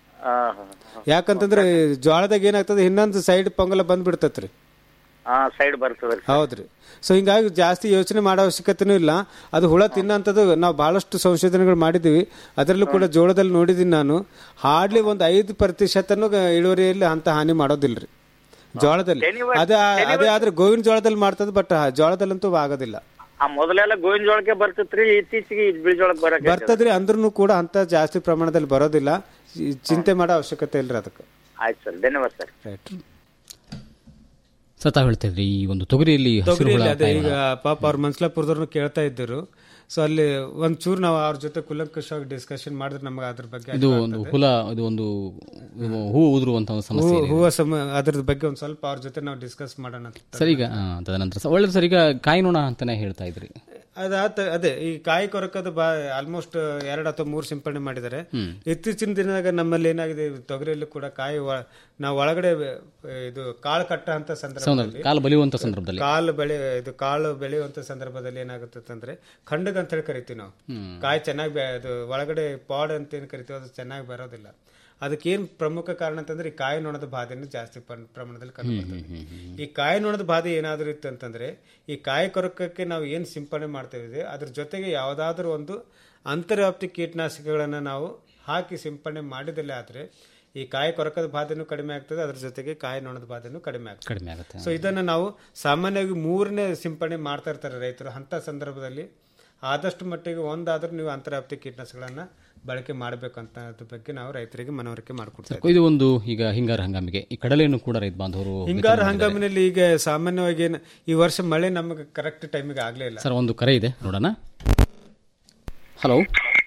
[SPEAKER 17] ಯಾಕಂತಂದ್ರೆ ಜೋಳದಾಗ ಏನಾಗ್ತದೆ ಇನ್ನೊಂದು ಸೈಡ್ ಪೊಂಗಲ ಬಂದ್ಬಿಡ್ತತ್ರಿ
[SPEAKER 3] ಹಾ ಸೈಡ್ ಬರ್ತದ್ರಿ
[SPEAKER 17] ಹೌದ್ರಿ ಸೊ ಹಿಂಗಾಗಿ ಜಾಸ್ತಿ ಯೋಚನೆ ಮಾಡೋ ಅವಶ್ಯಕತೆನೂ ಇಲ್ಲ ಅದು ಹುಳ ತಿನ್ನಂಥದ್ದು ನಾವು ಬಹಳಷ್ಟು ಸಂಶೋಧನೆಗಳು ಮಾಡಿದ್ದೀವಿ ಅದರಲ್ಲೂ ಕೂಡ ಜೋಳದಲ್ಲಿ ನೋಡಿದ್ದೀನಿ ನಾನು ಹಾರ್ಡ್ಲಿ ಒಂದು ಐದು ಪ್ರತಿಶತನೂ ಗ- ಇಳುವರಿಯಲ್ಲಿ ಅಂತ ಹಾನಿ ಮಾಡೋದಿಲ್ರಿ ಜೋಳದಲ್ಲಿ ಅದೇ ಅದೇ ಆದ್ರೆ ಗೋವಿನ ಜೋಳದಲ್ಲಿ ಮಾಡ್ತದೆ ಬಟ್ ಜೋಳದಲ್ಲಂತೂ ಆಗೋದಿಲ್ಲ
[SPEAKER 3] ಆ ಮೊದಲೆಲ್ಲ ಗೋವಿನ ಜೋಳಕ್ಕೆ ಬರ್ತಿತ್ರಿ ಇತ್ತೀಚೆಗೆ ಬಿಳಿ ಜೋಳಕ್ಕೆ ಬರಕ್ಕೆ
[SPEAKER 17] ಬರ್ತದ್ರಿ ಅಂದ್ರೂ ಕೂಡ ಅಂತ ಜಾಸ್ತಿ ಪ್ರಮಾಣದಲ್ಲಿ ಬರೋದಿಲ್ಲ ಈ ಚಿಂತೆ ಮಾಡೋ ಅವಶ್ಯಕತೆ ಇಲ್ರಿ ಅದಕ್ಕೆ
[SPEAKER 3] ಆಯ್ತು ಸರ್ ಧನ್ಯವಾದ ಸರ್
[SPEAKER 17] ರೈಟ್
[SPEAKER 16] ಸರ್ ತಾವು ಹೇಳ್ತಿದ್ರಿ ಈ ಒಂದು ತೊಗರಿಯಲ್ಲಿ ಹಸಿರು ಹುಳ
[SPEAKER 17] ತೊಗರಿಯಲ್ಲಿ ಅದೇ
[SPEAKER 16] ಕಾಯಿ
[SPEAKER 17] ಈಗ
[SPEAKER 16] ಹುಳ.
[SPEAKER 17] ಪಾಪ ಅವ್ರ ಮನ್ಸ್ಲಾಪುರದವ್ರನ್ನ ಕೇಳ್ತಾ ಇದ್ದರು ಸೊ ಅಲ್ಲಿ ಒಂಚೂರು ನಾವು ಅವ್ರ ಜೊತೆ ಕುಲಂಕುಷವಾಗಿ ಡಿಸ್ಕಷನ್ ಮಾಡಿದ್ರೆ ನಮಗೆ ಅದ್ರ ಬಗ್ಗೆ
[SPEAKER 16] ಇದು ಒಂದು ಹುಳ ಇದು ಒಂದು ಹೂ ಉದುರುವಂತ ಒಂದು ಸಮಸ್ಯೆ
[SPEAKER 17] ಹೂ-
[SPEAKER 16] ಇದೆ.
[SPEAKER 17] ಹೂವ ಸಮ ಅದ್ರ ಬಗ್ಗೆ ಒಂದು ಸ್ವಲ್ಪ ಅವ್ರ ಜೊತೆ ನಾವು ಡಿಸ್ಕಸ್ ಮಾಡೋಣ ಅಂತ
[SPEAKER 16] ಸರ್ ಈಗ ಆ, ತದನಂತರ ಸರ್ ಒಳ್ಳೆ ಸರ್ ಈಗ ಕಾಯಿ ನೋಣ ಅಂತಾನೆ ಹೇಳ್ತಾ ಇದ್ರಿ
[SPEAKER 17] ಅದಾತ ಅದೇ ಈ ಕಾಯಿ ಕೊರಕದ ಬಾ ಆಲ್ಮೋಸ್ಟ್ ಎರಡು ಅಥವಾ ಮೂರು ಸಿಂಪಡಣೆ ಮಾಡಿದ್ದಾರೆ
[SPEAKER 16] ಹ್ಮ್.
[SPEAKER 17] ಇತ್ತೀಚಿನ ದಿನದಾಗ ನಮ್ಮಲ್ಲಿ ಏನಾಗಿದೆ ಈ ತೊಗರಿಯಲ್ಲಿ ಕೂಡ ಕಾಯಿ ಒಳ- ನಾವು ಒಳಗಡೆ ಆ, ಇದು ಕಾಳು ಕಟ್ಟ ಅಂತ ಸಂದರ್ಭದಲ್ಲಿ
[SPEAKER 16] ಸಂದರ್ಭ- ಕಾಲು ಬಲಿಯುವಂತ ಸಂದರ್ಭದಲ್ಲಿ
[SPEAKER 17] ಕಾಲು ಬೆಳೆ ಇದು ಕಾಳು ಬೆಳೆಯುವಂತ ಸಂದರ್ಭದಲ್ಲಿ ಏನಾಗುತ್ತೆ ಅಂದ್ರೆ ಖಂಡಗ ಅಂತ ಹೇಳಿ ಕರಿತೀವಿ ನಾವು
[SPEAKER 16] ಹ್ಮ್.
[SPEAKER 17] ಕಾಯಿ ಚೆನ್ನಾಗಿ ಬೆ- ಅದು ಒಳಗಡೆ ಪಾಡ್ ಅಂತ ಏನ್ ಕರಿತೀವಿ ಅದು ಚೆನ್ನಾಗಿ ಬರೋದಿಲ್ಲ ಅದಕ್ಕೇನ್ ಪ್ರಮುಖ ಕಾರಣ ಅಂತಂದ್ರೆ ಈ ಕಾಯಿ ನೊಣದ ಬಾಧೆಯನ್ನು ಜಾಸ್ತಿ ಪನ್- ಪ್ರಮಾಣದಲ್ಲಿ ಕಂಡು ಬರ್ತದೆ ಈ ಕಾಯಿ ನೊಣದ ಬಾಧೆ ಏನಾದರೂ ಇತ್ತು ಅಂತಂದ್ರೆ ಈ ಕಾಯಿ ಕೊರಕಕ್ಕೆ ನಾವು ಏನ್ ಸಿಂಪಡಣೆ ಮಾಡ್ತೇವೆ ಅದ್ರ ಜೊತೆಗೆ ಯಾವುದಾದ್ರೂ ಒಂದು ಅಂತರ್ವ್ಯಾಪ್ತಿ ಕೀಟನಾಶಕಗಳನ್ನ ನಾವು ಹಾಕಿ ಸಿಂಪಡಣೆ ಮಾಡಿದಲ್ಲಿ ಆದ್ರೆ ಈ ಕಾಯಿ ಕೊರಕದ ಬಾಧೆನೂ ಕಡಿಮೆ ಆಗ್ತದೆ ಅದ್ರ ಜೊತೆಗೆ ಕಾಯಿ ನೊಣದ ಬಾಧೆನೂ ಕಡಿಮೆ ಆಗ್ತದೆ
[SPEAKER 16] ಕಡಿಮೆ ಆಗುತ್ತೆ
[SPEAKER 17] ಸೊ ಇದನ್ನ ನಾವು ಸಾಮಾನ್ಯವಾಗಿ ಮೂರನೇ ಸಿಂಪಡಣೆ ಮಾಡ್ತಾ ಇರ್ತಾರೆ ರೈತರು ಅಂತ ಸಂದರ್ಭದಲ್ಲಿ ಆದಷ್ಟು ಮಟ್ಟಿಗೆ ಒಂದಾದ್ರೂ ನೀವು ಅಂತರ್ವ್ಯಾಪ್ತಿ ಕೀಟನಾಶಕಗಳನ್ನ ಬಳಕೆ ಮಾಡಬೇಕಂತ ಅದ್ರ ಬಗ್ಗೆ ನಾವು ರೈತರಿಗೆ ಮನವರಿಕೆ ಮಾಡಿಕೊಡ್ತೇವೆ
[SPEAKER 16] ಇದು ಒಂದು ಈಗ ಹಿಂಗಾರ ಹಂಗಾಮಿಗೆ ಈ ಕಡಲೆಯನ್ನು ಕೂಡ ರೈತ ಬಾಂಧವರು
[SPEAKER 17] ಹಿಂಗಾರು ಹಂಗಾಮಿನಲ್ಲಿ ಈಗ ಸಾಮಾನ್ಯವಾಗಿ ಏನ್- ಈ ವರ್ಷ ಮಳೆ ನಮಗೆ ಕರೆಕ್ಟ್ ಟೈಮಿಗೆ ಆಗ್ಲೇ ಇಲ್ಲ
[SPEAKER 16] ಸರ್ ಒಂದು ಕರೆ ಇದೆ ನೋಡೋಣ ಹಲೋ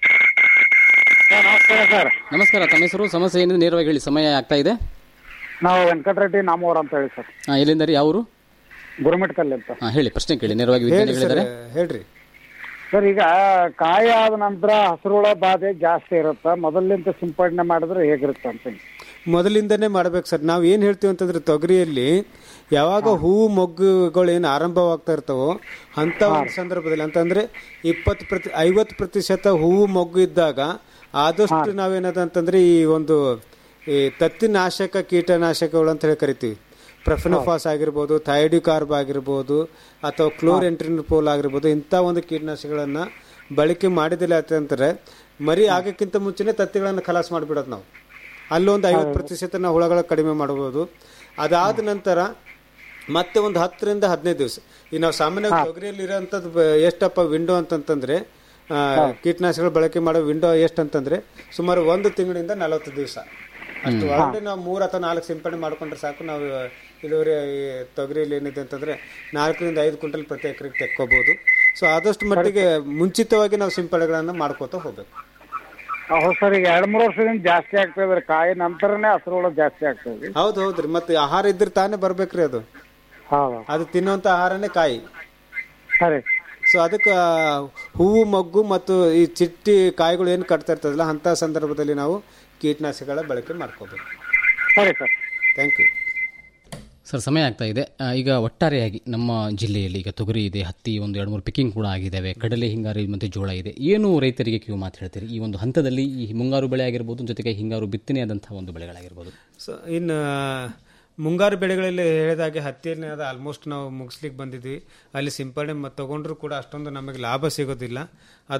[SPEAKER 2] ನಮಸ್ಕಾರ ಸರ್
[SPEAKER 16] ನಮಸ್ಕಾರ ತಮ್ಮ ಹೆಸರು ಸಮಸ್ಯೆ ಏನಿದೆ ನೇರವಾಗಿ ಹೇಳಿ ಸಮಯ ಆಗ್ತಾ ಇದೆ
[SPEAKER 2] ನಾವು ವೆಂಕಟರೆಡ್ಡಿ ನಾಮವರ್ ಅಂತ ಹೇಳಿ ಸರ್
[SPEAKER 16] ಹಾ, ಎಲ್ಲಿಂದ ರೀ ಯಾವ ಊರು
[SPEAKER 2] ಗುರುಮಿಟ್ಕಲ್ಲಿ ಅಂತ
[SPEAKER 16] ಹಾ, ಹೇಳಿ ಪ್ರಶ್ನೆ ಕೇಳಿ ನೇರವಾಗಿ
[SPEAKER 17] ಹೇಳಿ
[SPEAKER 16] ವಿಜ್ಞಾನಿ
[SPEAKER 17] ಸರ್
[SPEAKER 16] ಹೇಳಿದ್ದಾರೆ
[SPEAKER 17] ಹೇಳ್ರಿ
[SPEAKER 2] ಸರ್ ಈಗ ಕಾಯಿ ಆದ ನಂತರ ಹಸಿರುಳ ಬಾಧೆ ಜಾಸ್ತಿ ಇರುತ್ತ ಮೊದಲಿಂದ ಸಿಂಪಡಣೆ ಮಾಡಿದ್ರೆ ಹೇಗಿರುತ್ತೆ ಅಂತ
[SPEAKER 17] ಮೊದಲಿಂದನೇ ಮಾಡ್ಬೇಕು ಸರ್ ನಾವು ಏನು ಹೇಳ್ತೀವಿ ಅಂತಂದ್ರೆ ತೊಗರಿಯಲ್ಲಿ ಯಾವಾಗ ಹೂವು ಮೊಗ್ಗುಗಳು ಏನು ಆರಂಭವಾಗ್ತಾ ಇರ್ತಾವೋ ಅಂತ ಒಂದು ಸಂದರ್ಭದಲ್ಲಿ ಅಂತಂದ್ರೆ ಇಪ್ಪತ್ತು ಪ್ರತಿ ಐವತ್ತು ಪ್ರತಿಶತ ಹೂವು ಮೊಗ್ಗು ಇದ್ದಾಗ ಆದಷ್ಟು ನಾವೇನದ ಅಂತಂದ್ರೆ ಈ ಒಂದು ಈ ತತ್ತಿನಾಶಕ ಕೀಟನಾಶಕಗಳು ಅಂತ ಹೇಳಿ ಕರಿತೀವಿ ಪ್ರಫಿನೋಫಾಸ್ ಆಗಿರ್ಬೋದು ಥೈಡಿಕಾರ್ಬ್ ಆಗಿರ್ಬೋದು ಅಥವಾ ಕ್ಲೋರೆಂಟ್ರಿನಪೋಲ್ ಆಗಿರ್ಬೋದು ಇಂಥ ಒಂದು ಕೀಟನಾಶಕಗಳನ್ನ ಬಳಕೆ ಮಾಡಿದಿಲ್ಲ ಅಂತಂದ್ರೆ ಮರಿ ಆಗಕ್ಕಿಂತ ಮುಂಚೆನೆ ತತ್ತಿಗಳನ್ನು ಖಲಾಸ್ ಮಾಡಿಬಿಡೋದು ನಾವು ಅಲ್ಲೊಂದು ಐವತ್ತು ಪ್ರತಿಶತ ನಾವು ಹುಳಗಳ ಕಡಿಮೆ ಮಾಡಬಹುದು ಅದಾದ ನಂತರ ಮತ್ತೆ ಒಂದು ಹತ್ತರಿಂದ ಹದಿನೈದು ದಿವಸ ಈ ನಾವು ಸಾಮಾನ್ಯವಾಗಿ ತೊಗರಿಯಲ್ಲಿ ಇರೋಂಥದ್ದು ಬ- ಎಷ್ಟಪ್ಪ ವಿಂಡೋ ಅಂತಂತಂದ್ರೆ ಆ, ಕೀಟನಾಶಕಗಳು ಬಳಕೆ ಮಾಡೋ ವಿಂಡೋ ಎಷ್ಟಂತಂದ್ರೆ ಸುಮಾರು ಒಂದು ತಿಂಗಳಿಂದ ನಲವತ್ತು ದಿವಸ ಅಷ್ಟು ಒಳಗಡೆ ನಾವು ಮೂರು ಅಥವಾ ನಾಲ್ಕು ಸಿಂಪಡಣೆ ಮಾಡ್ಕೊಂಡ್ರೆ ಸಾಕು ನಾವು ಇಳುವರಿ ಈ ತೊಗರಿಯಲ್ಲಿ ಏನಿದೆ ಅಂತಂದ್ರೆ ನಾಲ್ಕರಿಂದ ಐದು ಕ್ವಿಂಟಲ್ ಪ್ರತಿ ಎಕರೆಗೆ ತೆಕ್ಕೋಬಹುದು ಸೊ ಆದಷ್ಟು ಮಟ್ಟಿಗೆ ಮುಂಚಿತವಾಗಿ ನಾವು ಸಿಂಪಡಣೆಗಳನ್ನ ಮಾಡ್ಕೋತಾ ಹೋಗ್ಬೇಕು
[SPEAKER 2] ಹೌದು ಸರ್ ಈಗ ಎರಡ್ ಮೂರು ವರ್ಷದಿಂದ ಜಾಸ್ತಿ ಆಗ್ತಾ ಇದ್ರಿ ಕಾಯಿ ನಂತರನೇ ಹಸಿರು ಹುಳ ಜಾಸ್ತಿ ಆಗ್ತದೆ
[SPEAKER 17] ಹೌದು ಹೌದ್ರಿ ಮತ್ತೆ ಆಹಾರ ಇದ್ರೆ ತಾನೇ ಬರ್ಬೇಕ್ರಿ ಅದು ಅದು ತಿನ್ನುವಂತ ಆಹಾರನೇ ಕಾಯಿ
[SPEAKER 2] ಸರಿ
[SPEAKER 17] ಸೊ ಅದಕ್ಕೆ ಹೂವು ಮಗ್ಗು ಮತ್ತು ಈ ಚಿಟ್ಟಿ ಕಾಯಿಗಳು ಏನು ಕಟ್ತಾ ಇರ್ತದಲ್ಲ ಅಂತ ಸಂದರ್ಭದಲ್ಲಿ ನಾವು ಕೀಟನಾಶಕಗಳ ಬಳಕೆ ಮಾಡ್ಕೋಬೇಕು
[SPEAKER 2] ಸರಿ ಸರ್
[SPEAKER 17] ಥ್ಯಾಂಕ್ ಯು
[SPEAKER 16] ಸರ್ ಸಮಯ ಆಗ್ತಾ ಇದೆ ಆ, ಈಗ ಒಟ್ಟಾರೆಯಾಗಿ ನಮ್ಮ ಜಿಲ್ಲೆಯಲ್ಲಿ ಈಗ ತೊಗರಿ ಇದೆ ಹತ್ತಿ ಒಂದು ಎರಡು ಮೂರು ಪಿಕ್ಕಿಂಗ್ ಕೂಡ ಆಗಿದ್ದಾವೆ ಕಡಲೆ ಹಿಂಗಾರು ಮತ್ತು ಜೋಳ ಇದೆ ಏನು ರೈತರಿಗೆ ಕಿವು ಮಾತು ಹೇಳ್ತೀರಿ ಈ ಒಂದು ಹಂತದಲ್ಲಿ ಈ ಮುಂಗಾರು ಬೆಳೆ ಆಗಿರ್ಬೋದು ಜೊತೆಗೆ ಹಿಂಗಾರು ಬಿತ್ತನೆ ಆದಂತಹ ಒಂದು ಬೆಳೆಗಳಾಗಿರ್ಬೋದು
[SPEAKER 17] ಸೊ ಇನ್ನು ಮುಂಗಾರು ಬೆಳೆಗಳಲ್ಲಿ ಹೇಳಿದಾಗೆ ಹತ್ತಿಯನ್ನು ಅದು ಆಲ್ಮೋಸ್ಟ್ ನಾವು ಮುಗಿಸ್ಲಿಕ್ಕೆ ಬಂದಿದ್ವಿ ಅಲ್ಲಿ ಸಿಂಪಡಣೆ ಮ- ತಗೊಂಡ್ರು ಕೂಡ ಅಷ್ಟೊಂದು ನಮಗೆ ಲಾಭ ಸಿಗೋದಿಲ್ಲ ಅದು